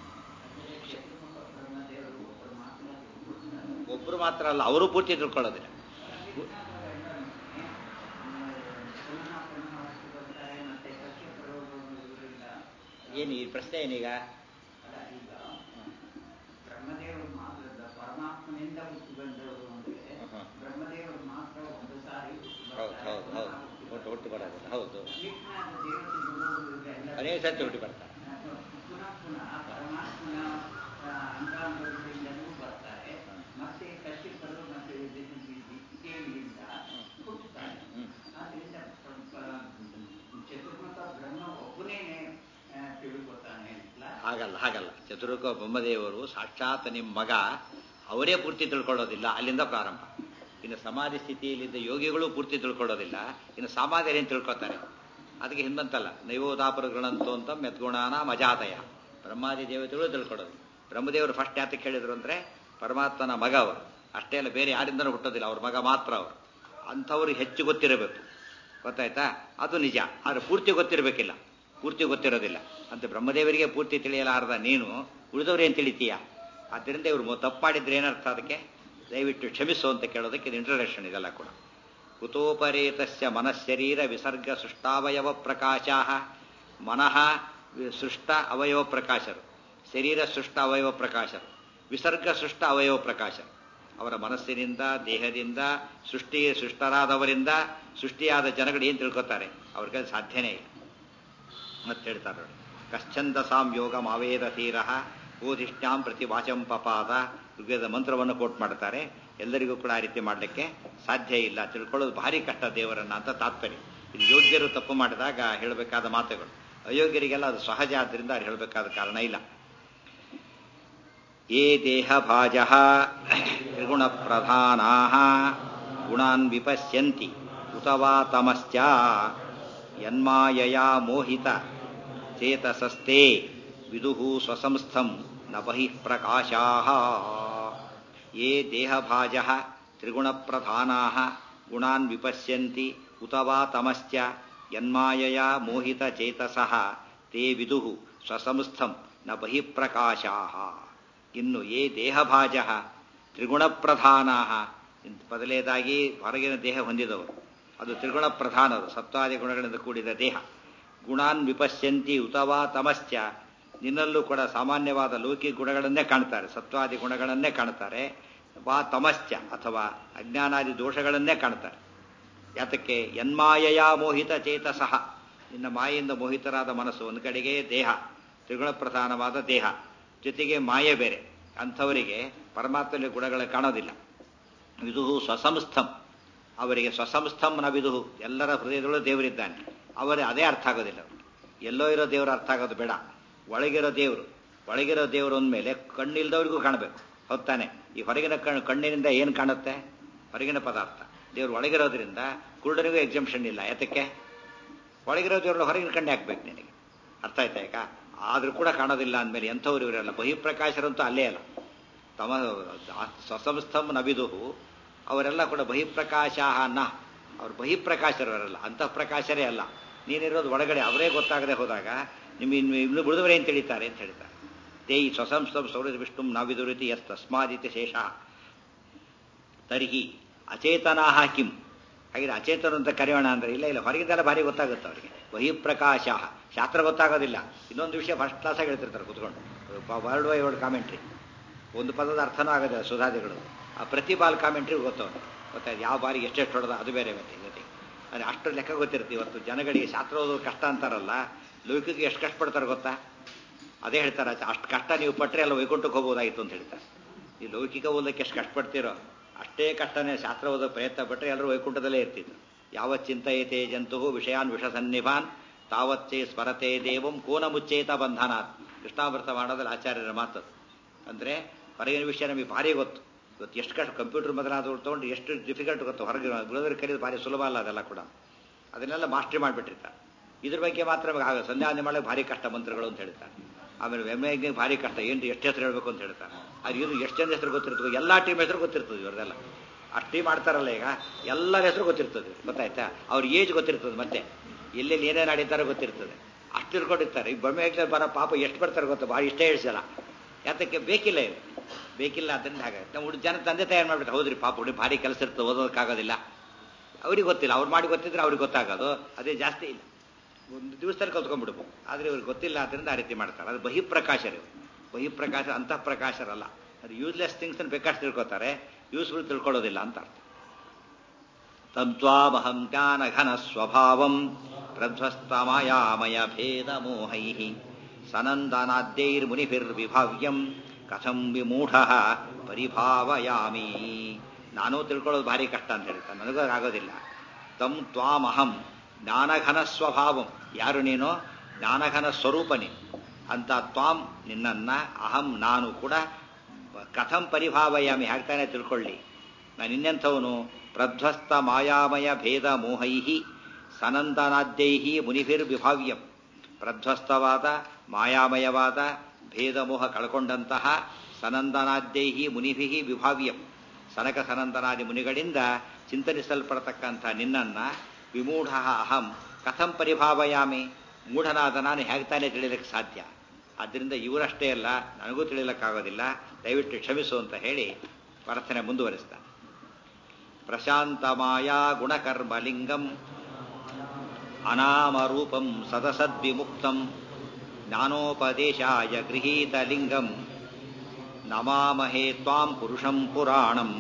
ಒಬ್ಬರು ಮಾತ್ರ ಅಲ್ಲ ಅವರು ಪೂರ್ತಿ ತಿಳ್ಕೊಳ್ಳೋದಿಲ್ಲ ಏನು ಈ ಪ್ರಶ್ನೆ ಏನೀಗ ಬ್ರಹ್ಮದೇವರು ಮಾತ್ರ ಪರಮಾತ್ಮನಿಂದ ಹುಟ್ಟಿ ಬಂದವರು ಅಂದ್ರೆ ಹ್ಮ್. ಬ್ರಹ್ಮದೇವರು ಮಾತ್ರ ಒಂದು ಸಾರಿ ಹುಟ್ಟಿ ಹೌದು ಬರ್ತಾರೆ. ಹೌದು ಹೌದು ಒಟ್ಟು ಒಟ್ಟು ಬರೋದಿಲ್ಲ ಹೌದು ಮಿಕ್ಕಿನಾದ ದೇವತೆಗಳು ಇವರೆಲ್ಲ ಅನೇಕ ಸರ್ತಿ ಹುಟ್ಟಿ ಬರ್ತಾರೆ ಪುನಃ ಪುನಃ ಪರಮಾತ್ಮನ ಆ, ಅಂಗಾಂಗಗಳಿಂದಲೂ ಬರ್ತಾರೆ ಮತ್ತೆ ಕಶ್ಯಪರು ಮತ್ತೆ ದೇವಿಯಿಂದ ಹುಟ್ಟುತ್ತಾರೆ ಹ್ಮ್. ಆದ್ರಿಂದ ಪ- ಪ- ಚತುರ್ಮುಖ ಬ್ರಹ್ಮ ಒಬ್ಬನೇನೆ ಆ, ತಿಳ್ಕೊತಾನೆ ಅಂತ ಹಾಗಲ್ಲ ಹಾಗಲ್ಲ ಚತುರ್ಕ ಬ್ರಹ್ಮದೇವರು ಸಾಕ್ಷಾತ್ ನಿಮ್ಮ ಮಗ ಅವರೇ ಪೂರ್ತಿ ತಿಳ್ಕೊಳ್ಳೋದಿಲ್ಲ ಅಲ್ಲಿಂದ ಪ್ರಾರಂಭ ಇನ್ನು ಸಮಾಧಿ ಸ್ಥಿತಿಯಲ್ಲಿದ್ದ ಯೋಗಿಗಳು ಪೂರ್ತಿ ತಿಳ್ಕೊಳ್ಳೋದಿಲ್ಲ ಇನ್ನು ಸಾಮಾನ್ಯರೇನು ತಿಳ್ಕೊತಾರೆ ಅದಕ್ಕೆ ಹಿಂದಂತಲ್ಲ ನೈವೋದಾಪರಗಳಂತೂ ಅಂತ ಮೆದ್ಗುಣಾನ ಮಜಾತಯ ಬ್ರಹ್ಮಾದಿ ದೇವತೆಗಳು ತಿಳ್ಕೊಳ್ಳೋದು ಬ್ರಹ್ಮದೇವರು ಫಸ್ಟ್ ಯಾತಕ್ಕೆ ಹೇಳಿದ್ರು ಅಂದ್ರೆ ಪರಮಾತ್ಮನ ಮಗ ಅವರು ಅಷ್ಟೇ ಅಲ್ಲ ಬೇರೆ ಯಾರಿಂದನೂ ಹುಟ್ಟೋದಿಲ್ಲ ಅವ್ರ ಮಗ ಮಾತ್ರ ಅವರು ಅಂಥವ್ರಿಗೆ ಹೆಚ್ಚು ಗೊತ್ತಿರಬೇಕು ಗೊತ್ತಾಯ್ತಾ ಅದು ನಿಜ ಆದ್ರೆ ಪೂರ್ತಿ ಗೊತ್ತಿರಬೇಕಿಲ್ಲ ಪೂರ್ತಿ ಗೊತ್ತಿರೋದಿಲ್ಲ ಅಂತ ಬ್ರಹ್ಮದೇವರಿಗೆ ಪೂರ್ತಿ ತಿಳಿಯಲಾರದ ನೀನು ಉಳಿದವ್ರೇನು ತಿಳಿತೀಯ ಆದ್ದರಿಂದ ಇವರು ತಪ್ಪು ಮಾಡಿದ್ರೆ ಏನರ್ಥ ಅದಕ್ಕೆ ದಯವಿಟ್ಟು ಕ್ಷಮಿಸು ಅಂತ ಕೇಳೋದಕ್ಕೆ ಇದು ಇಂಟ್ರಡಕ್ಷನ್ ಇದೆಲ್ಲ ಕೂಡ ಕುತೋಪರೇತಸ್ಯ ಮನಃಶರೀರ ವಿಸರ್ಗ ಸೃಷ್ಟಾವಯವ ಪ್ರಕಾಶಾ ಮನಃ ವಿ- ಸೃಷ್ಟ ಅವಯವ ಪ್ರಕಾಶರು ಶರೀರ ಸೃಷ್ಟ ಅವಯವ ಪ್ರಕಾಶರು ವಿಸರ್ಗ ಸೃಷ್ಟ ಅವಯವ ಪ್ರಕಾಶರು ಅವರ ಮನಸ್ಸಿನಿಂದ ದೇಹದಿಂದ ಸೃಷ್ಟಿ ಸೃಷ್ಟರಾದವರಿಂದ ಸೃಷ್ಟಿಯಾದ ಜನಗಳು ಏನು ತಿಳ್ಕೊತಾರೆ ಅವ್ರಿಗೆ ಸಾಧ್ಯನೇ ಇಲ್ಲ ಮತ್ತೆ ಹೇಳ್ತಾರೆ ನೋಡಿ ಕಶ್ಚಂದಸಾಂ ಯೋಗ ಮಾವೇದ ತೀರ ಓಧಿಷ್ಟ್ಯಾಂ ಪ್ರತಿ ವಾಚಂ ಪಪಾದ ಋಗ್ವೇದ ಮಂತ್ರವನ್ನು ಕೋಟ್ ಮಾಡ್ತಾರೆ ಎಲ್ಲರಿಗೂ ಕೂಡ ಆ ರೀತಿ ಮಾಡಲಿಕ್ಕೆ ಸಾಧ್ಯ ಇಲ್ಲ ತಿಳ್ಕೊಳ್ಳೋದು ಭಾರಿ ಕಷ್ಟ ದೇವರನ್ನ ಅಂತ ತಾತ್ಪರ್ಯ ಇದು ಯೋಗ್ಯರು ತಪ್ಪು ಮಾಡಿದಾಗ ಹೇಳಬೇಕಾದ ಮಾತುಗಳು ಅಯೋಗ್ಯರಿಗೆಲ್ಲ ಅದು ಸಹಜ ಆದ್ದರಿಂದ ಅದು ಹೇಳಬೇಕಾದ ಕಾರಣ ಇಲ್ಲ ಯೇ ದೇಹಭಾಜ ತ್ರಿಗುಣ ಪ್ರಧಾನಾ ಗುಣಾನ್ ವಿಪಶ್ಯಂತಿ ಉತ ವಾ ತಮಶ್ಚ ಯನ್ಮಾಯಯಾ ಮೋಹಿತ ಚೇತಸಸ್ತೆ ವಿದುಃ ಸ್ವಸಂಸ್ಥಂ ನ ಬಹಿಃ ಪ್ರಕಾಶಾ ಯೇ ದೇಹಭಾಜ ತ್ರಿಗುಣಪ್ರಧಾನಾ ಗುಣಾನ್ ವಿಪಶ್ಯಂತಿ ಉತ ವಾ ತಮಶ್ಚ ಯನ್ಮಾಯಯಾ ಮೋಹಿತ ಚೇತಸಃ ತೇ ವಿದುಃ ಸ್ವಸಂಸ್ಥಂ ನ ಬಹಿಃ ಪ್ರಕಾಶಾ ಇನ್ನು ಯೇ ದೇಹಭಾಜ ತ್ರಿಗುಣಪ್ರಧಾನಾ ಮೊದಲೇದಾಗಿ ಹೊರಗಿನ ದೇಹ ಹೊಂದಿದವರು ಅದು ತ್ರಿಗುಣ ಪ್ರಧಾನರು ಸತ್ವಾದಿ ಗುಣಗಳಿಂದ ಕೂಡಿದ ದೇಹ ಗುಣಾನ್ ವಿಪಶ್ಯಂತಿ ಉತವಾ ತಮಶ್ಚ ನಿನ್ನಲ್ಲೂ ಕೂಡ ಸಾಮಾನ್ಯವಾದ ಲೌಕಿಕ ಗುಣಗಳನ್ನೇ ಕಾಣ್ತಾರೆ ಸತ್ವಾದಿ ಗುಣಗಳನ್ನೇ ಕಾಣ್ತಾರೆ ವಾ ತಮಶ್ಚ ಅಥವಾ ಅಜ್ಞಾನಾದಿ ದೋಷಗಳನ್ನೇ ಕಾಣ್ತಾರೆ ಯಾತಕ್ಕೆ ಯನ್ಮಾಯಯ ಮೋಹಿತ ಚೇತಸಃ ನಿನ್ನ ಮಾಯೆಯಿಂದ ಮೋಹಿತರಾದ ಮನಸ್ಸು ಒಂದು ಕಡೆಗೆ ದೇಹ ತ್ರಿಗುಣ ಪ್ರಧಾನವಾದ ದೇಹ ಜೊತೆಗೆ ಮಾಯೆ ಬೇರೆ ಅಂಥವರಿಗೆ ಪರಮಾತ್ಮನ ಗುಣಗಳ ಕಾಣೋದಿಲ್ಲ ವಿದುಹು ಸ್ವಸಂಸ್ಥಂ ಅವರಿಗೆ ಸ್ವಸಂಸ್ಥಂ ನ ವಿದುಹು ಎಲ್ಲರ ಹೃದಯದಲ್ಲೂ ದೇವರಿದ್ದಾನೆ ಅವರೇ ಅದೇ ಅರ್ಥ ಆಗೋದಿಲ್ಲ ಅವ್ರಿಗೆ. ಎಲ್ಲೋ ಇರೋ ದೇವರು ಅರ್ಥ ಆಗೋದು ಬೇಡ ಒಳಗಿರೋ ದೇವರು ಒಳಗಿರೋ ದೇವರು ಅಂದಮೇಲೆ ಕಣ್ಣಿಲ್ದವ್ರಿಗೂ ಕಾಣಬೇಕು ಹೊತ್ತಾನೆ ಈ ಹೊರಗಿನ ಕಣ್ಣು ಕಣ್ಣಿನಿಂದ ಏನು ಕಾಣುತ್ತೆ ಹೊರಗಿನ ಪದಾರ್ಥ ದೇವರು ಒಳಗಿರೋದ್ರಿಂದ ಕುರುಡನಿಗೂ ಎಕ್ಸಂಪ್ಷನ್ ಇಲ್ಲ ಯಾತಕ್ಕೆ ಒಳಗಿರೋ ದೇವ್ರಲ್ಲ ಹೊರಗಿನ ಕಣ್ಣೆ ಹಾಕ್ಬೇಕು ನಿನಗೆ ಅರ್ಥ ಆಯ್ತಾ ಈಗ ಆದ್ರೂ ಕೂಡ ಕಾಣೋದಿಲ್ಲ ಅಂದಮೇಲೆ ಎಂಥವ್ರು ಇವರೆಲ್ಲ ಬಹಿಪ್ರಕಾಶರಂತೂ ಅಲ್ಲೇ ಅಲ್ಲ ತಮ ಸ್ವಸಂಸ್ಥಂ ನಬಿದುಹು ಅವರೆಲ್ಲ ಕೂಡ ಬಹಿಪ್ರಕಾಶ ನ ಅವ್ರು ಬಹಿಪ್ರಕಾಶರವರಲ್ಲ ಅಂತಃಪ್ರಕಾಶರೇ ಅಲ್ಲ ನೀನಿರೋದು ಒಳಗಡೆ ಅವರೇ ಗೊತ್ತಾಗದೆ ಹೋದಾಗ ನಿಮ್ಮ ಇನ್ನು ಇನ್ನು ಉಳಿದವರೇ ಅಂತ ತಿಳಿತಾರೆ ಅಂತ ಹೇಳ್ತಾರೆ ತೇಯಿ ಸ್ವಸಂಸ್ಥಂ ಸೌರ ವಿಷ್ಣು ನಾವಿದುರಿತಿ ಎಸ್ ತಸ್ಮಾದಿತ್ಯ ಶೇಷ ತರ್ಹಿ ಅಚೇತನಾಹ ಕಿಂ ಹಾಗೆ ಅಚೇತನ ಅಂತ ಕರೆಯೋಣ ಅಂದ್ರೆ ಇಲ್ಲ ಇಲ್ಲ ಹೊರಗಿಂದೆಲ್ಲ ಭಾರಿ ಗೊತ್ತಾಗುತ್ತೆ ಅವರಿಗೆ ಬಹಿಪ್ರಕಾಶ ಶಾಸ್ತ್ರ ಗೊತ್ತಾಗೋದಿಲ್ಲ ಇನ್ನೊಂದು ವಿಷಯ ಫಸ್ಟ್ ಕ್ಲಾಸಾಗಿ ಹೇಳ್ತಿರ್ತಾರೆ ಕುತ್ಕೊಂಡು ವರ್ಡ್ ಬೈ ವರ್ಡ್ ಕಾಮೆಂಟ್ರಿ ಒಂದು ಪದದ ಅರ್ಥನೂ ಆಗೋದಿಲ್ಲ ಸುಧಾದಿಗಳು ಆ ಪ್ರತಿ ಬಾಲ್ ಕಾಮೆಂಟ್ರಿ ಗೊತ್ತವನು ಗೊತ್ತಾಯ್ತು ಯಾವ ಬಾರಿಗೆ ಎಷ್ಟೆಷ್ಟು ಹೊಡೆದ ಅದು ಬೇರೆ ಮತ್ತೆ ಜೊತೆಗೆ ಅಂದರೆ ಅಷ್ಟು ಲೆಕ್ಕ ಗೊತ್ತಿರುತ್ತೆ ಇವತ್ತು ಜನಗಳಿಗೆ ಶಾಸ್ತ್ರ ಓದೋದು ಕಷ್ಟ ಅಂತಾರಲ್ಲ ಲೌಕಿಕ ಎಷ್ಟು ಕಷ್ಟಪಡ್ತಾರೆ ಗೊತ್ತಾ ಅದೇ ಹೇಳ್ತಾರೆ ಅಷ್ಟು ಕಷ್ಟ ನೀವು ಪಟ್ಟರೆ ಎಲ್ಲ ವೈಕುಂಠಕ್ಕೆ ಹೋಗ್ಬೋದಾಗಿತ್ತು ಅಂತ ಹೇಳ್ತಾರೆ ಈ ಲೌಕಿಕ ಓದೋಕ್ಕೆ ಎಷ್ಟು ಕಷ್ಟಪಡ್ತೀರೋ ಅಷ್ಟೇ ಕಷ್ಟನೇ ಶಾಸ್ತ್ರ ಓದೋ ಪ್ರಯತ್ನ ಪಟ್ಟರೆ ಎಲ್ಲರೂ ವೈಕುಂಠದಲ್ಲೇ ಇರ್ತಿದ್ರು ಯಾವತ್ ಚಿಂತೆಯತೆ ಜಂತು ವಿಷಯಾನ್ ವಿಷಸನ್ನಿಭಾನ್ ತಾವಚ್ಚೇ ಸ್ಮರತೆ ದೇವಂ ಕೋನ ಮುಚ್ಚೇತ ಬಂಧನಾತ್ ಕೃಷ್ಣಾಮೃತ ಮಾಡೋದ್ರಲ್ಲಿ ಆಚಾರ್ಯರ ಮಾತು ಅಂದರೆ ಹೊರಗಿನ ವಿಷಯ ನಮಗೆ ಭಾರಿ ಗೊತ್ತು ಇವತ್ತು ಎಷ್ಟು ಕಷ್ಟ ಕಂಪ್ಯೂಟರ್ ಮೊದಲಾದವ್ರು ತೊಗೊಂಡು ಎಷ್ಟು ಡಿಫಿಕಲ್ಟ್ ಗೊತ್ತು ಹೊರಗೆ ಗುರುದವ್ರಿಗೆ ಕಲಿಯೋದು ಭಾರಿ ಸುಲಭ ಅಲ್ಲ ಅದೆಲ್ಲ ಕೂಡ ಅದನ್ನೆಲ್ಲ ಮಾಸ್ಟ್ರಿ ಮಾಡಿಬಿಟ್ಟಿರ್ತಾರೆ ಇದ್ರ ಬಗ್ಗೆ ಮಾತ್ರ ನಮಗೆ ಆಗ ಸಂಧ್ಯಾವಂದನೆ ಮಾಡಕ್ಕೆ ಭಾರಿ ಕಷ್ಟ ಮಂತ್ರಗಳು ಅಂತ ಹೇಳ್ತಾರೆ ಆಮೇಲೆ ಎಮ್ಮೆಗೆ ಭಾರಿ ಕಷ್ಟ ಏನು ಎಷ್ಟು ಹೆಸರು ಹೇಳಬೇಕು ಅಂತ ಹೇಳ್ತಾರೆ ಅದು ಇದು ಎಷ್ಟು ಜನ ಹೆಸರು ಗೊತ್ತಿರ್ತದೆ ಎಲ್ಲ ಟೀಮ್ ಹೆಸರು ಗೊತ್ತಿರ್ತದೆ ಇವ್ರದೆಲ್ಲ ಅಷ್ಟು ಟೀಮ್ ಆಡ್ತಾರಲ್ಲ ಈಗ ಎಲ್ಲರ ಹೆಸರು ಗೊತ್ತಿರ್ತದೆ ಗೊತ್ತಾಯ್ತಾ ಅವ್ರ ಏಜ್ ಗೊತ್ತಿರ್ತದೆ ಮತ್ತೆ ಎಲ್ಲೆಲ್ಲಿ ಏನೇನು ಆಡಿದ್ದಾರೆ ಗೊತ್ತಿರ್ತದೆ ಅಷ್ಟು ತಿಳ್ಕೊಂಡಿರ್ತಾರೆ ಈ ಬೊಮ್ಮೆ ಹಾಕ್ತಾರೆ ಬರೋ ಪಾಪ ಎಷ್ಟು ಬರ್ತಾರೆ ಗೊತ್ತಾ ಭಾರಿ ಇಷ್ಟೇ ಹೇಳ್ಸಲ್ಲ ಯಾತಕ್ಕೆ ಬೇಕಿಲ್ಲ ಇದು ಬೇಕಿಲ್ಲ ಅದರಿಂದ ಹಾಗಾಗುತ್ತೆ ನಾವು ಹುಡುಗ ಜನ ತಂದೆ ತಯಾರು ಮಾಡಿಬಿಟ್ಟು ಹೌದ್ರಿ ಪಾಪ ಹುಡುಗಿ ಭಾರಿ ಕೆಲಸ ಇರ್ತದೆ ಓದೋದಕ್ಕಾಗೋದಿಲ್ಲ ಅವ್ರಿಗೆ ಗೊತ್ತಿಲ್ಲ ಅವ್ರು ಮಾಡಿ ಗೊತ್ತಿದ್ರೆ ಅವ್ರಿಗೆ ಗೊತ್ತಾಗೋದು ಅದೇ ಜಾಸ್ತಿ ಇಲ್ಲ ಒಂದು ದಿವಸದಲ್ಲಿ ಕಲ್ತ್ಕೊಂಡ್ಬಿಡ್ಬೇಕು ಆದರೆ ಇವ್ರಿಗೆ ಗೊತ್ತಿಲ್ಲ ಅದರಿಂದ ಆ ರೀತಿ ಮಾಡ್ತಾರೆ ಅದು ಬಹಿಪ್ರಕಾಶರು ಬಹಿಪ್ರಕಾಶ ಅಂತಃ ಪ್ರಕಾಶರಲ್ಲ ಅದು ಯೂಸ್ಲೆಸ್ ಥಿಂಗ್ಸ್ ಬೇಕಾಷ್ಟು ತಿಳ್ಕೊತಾರೆ ಯೂಸ್ಫುಲ್ ತಿಳ್ಕೊಳ್ಳೋದಿಲ್ಲ ಅಂತ ಅರ್ಥ ತದ್ವಾಮಹಂ ಜ್ಞಾನಘನ ಸ್ವಭಾವಂ ಪ್ರಧ್ವಸ್ತಮಯಾಮಯ ಭೇದ ಮೋಹೈ ಸನಂದನಾದ್ಯೈರ್ಮುನಿಭಿರ್ವಿಭಾವ್ಯಂ ಕಥಂ ವಿಮೂಢ ಪರಿಭಾವಯಾಮಿ ನಾನು ತಿಳ್ಕೊಳ್ಳೋದು ಭಾರಿ ಕಷ್ಟ ಅಂತ ಹೇಳ್ತಾನೆ ನನಗೂ ಆಗೋದಿಲ್ಲ ತಂ ತ್ವಾಮಹಂ ಜ್ಞಾನಘನ ಸ್ವಭಾವಂ ಯಾರು ನೀನು ಜ್ಞಾನಘನ ಸ್ವರೂಪನಿ ಅಂತ ತ್ವಾಂ ನಿನ್ನನ್ನ ಅಹಂ ನಾನು ಕೂಡ ಕಥಂ ಪರಿಭಾವಯಾಮಿ ಹಾಕ್ತಾನೆ ತಿಳ್ಕೊಳ್ಳಿ ನಾನು ಇನ್ನೆಂಥವನು ಪ್ರಧ್ವಸ್ತ ಮಾಯಾಮಯ ಭೇದ ಮೋಹೈ ಸನಂದನಾದ್ಯೈ ಮುನಿಭಿರ್ವಿಭಾವ್ಯಂ ಪ್ರಧ್ವಸ್ತವಾದ ಮಾಯಾಮಯವಾದ ಭೇದ ಮೋಹ ಕಳ್ಕೊಂಡಂತಹ ಸನಂದನಾದ್ಯೈ ಮುನಿಭಿ ವಿಭಾವ್ಯಂ ಸನಕ ಸನಂದನಾದಿ ಮುನಿಗಳಿಂದ ಚಿಂತನಿಸಲ್ಪಡತಕ್ಕಂಥ ನಿನ್ನನ್ನ ವಿಮೂಢ ಅಹಂ ಕಥಂ ಪರಿಭಾವಯಾಮಿ ಮೂಢನಾದ ನಾನು ಹೇಗೆ ತಾನೇ ತಿಳಿಯಲಿಕ್ಕೆ ಸಾಧ್ಯ ಆದ್ದರಿಂದ ಇವರಷ್ಟೇ ಅಲ್ಲ ನನಗೂ ತಿಳಿಯಲಿಕ್ಕಾಗೋದಿಲ್ಲ ದಯವಿಟ್ಟು ಕ್ಷಮಿಸು ಅಂತ ಹೇಳಿ ಪ್ರಾರ್ಥನೆ ಮುಂದುವರಿಸ್ತಾನೆ ಪ್ರಶಾಂತ ಮಾಯಾ ಗುಣಕರ್ಮಲಿಂಗಂ ಅನಾಮರೂಪಂ ಸದಸದ್ವಿಮುಕ್ತಂ ಜ್ಞಾನೋಪದೇಶಾಯ ಗೃಹೀತಲಿಂಗಂ ನಮಾಮಹೇ ತ್ವಾಂ ಪುರುಷಂ ಪುರಾಣಂ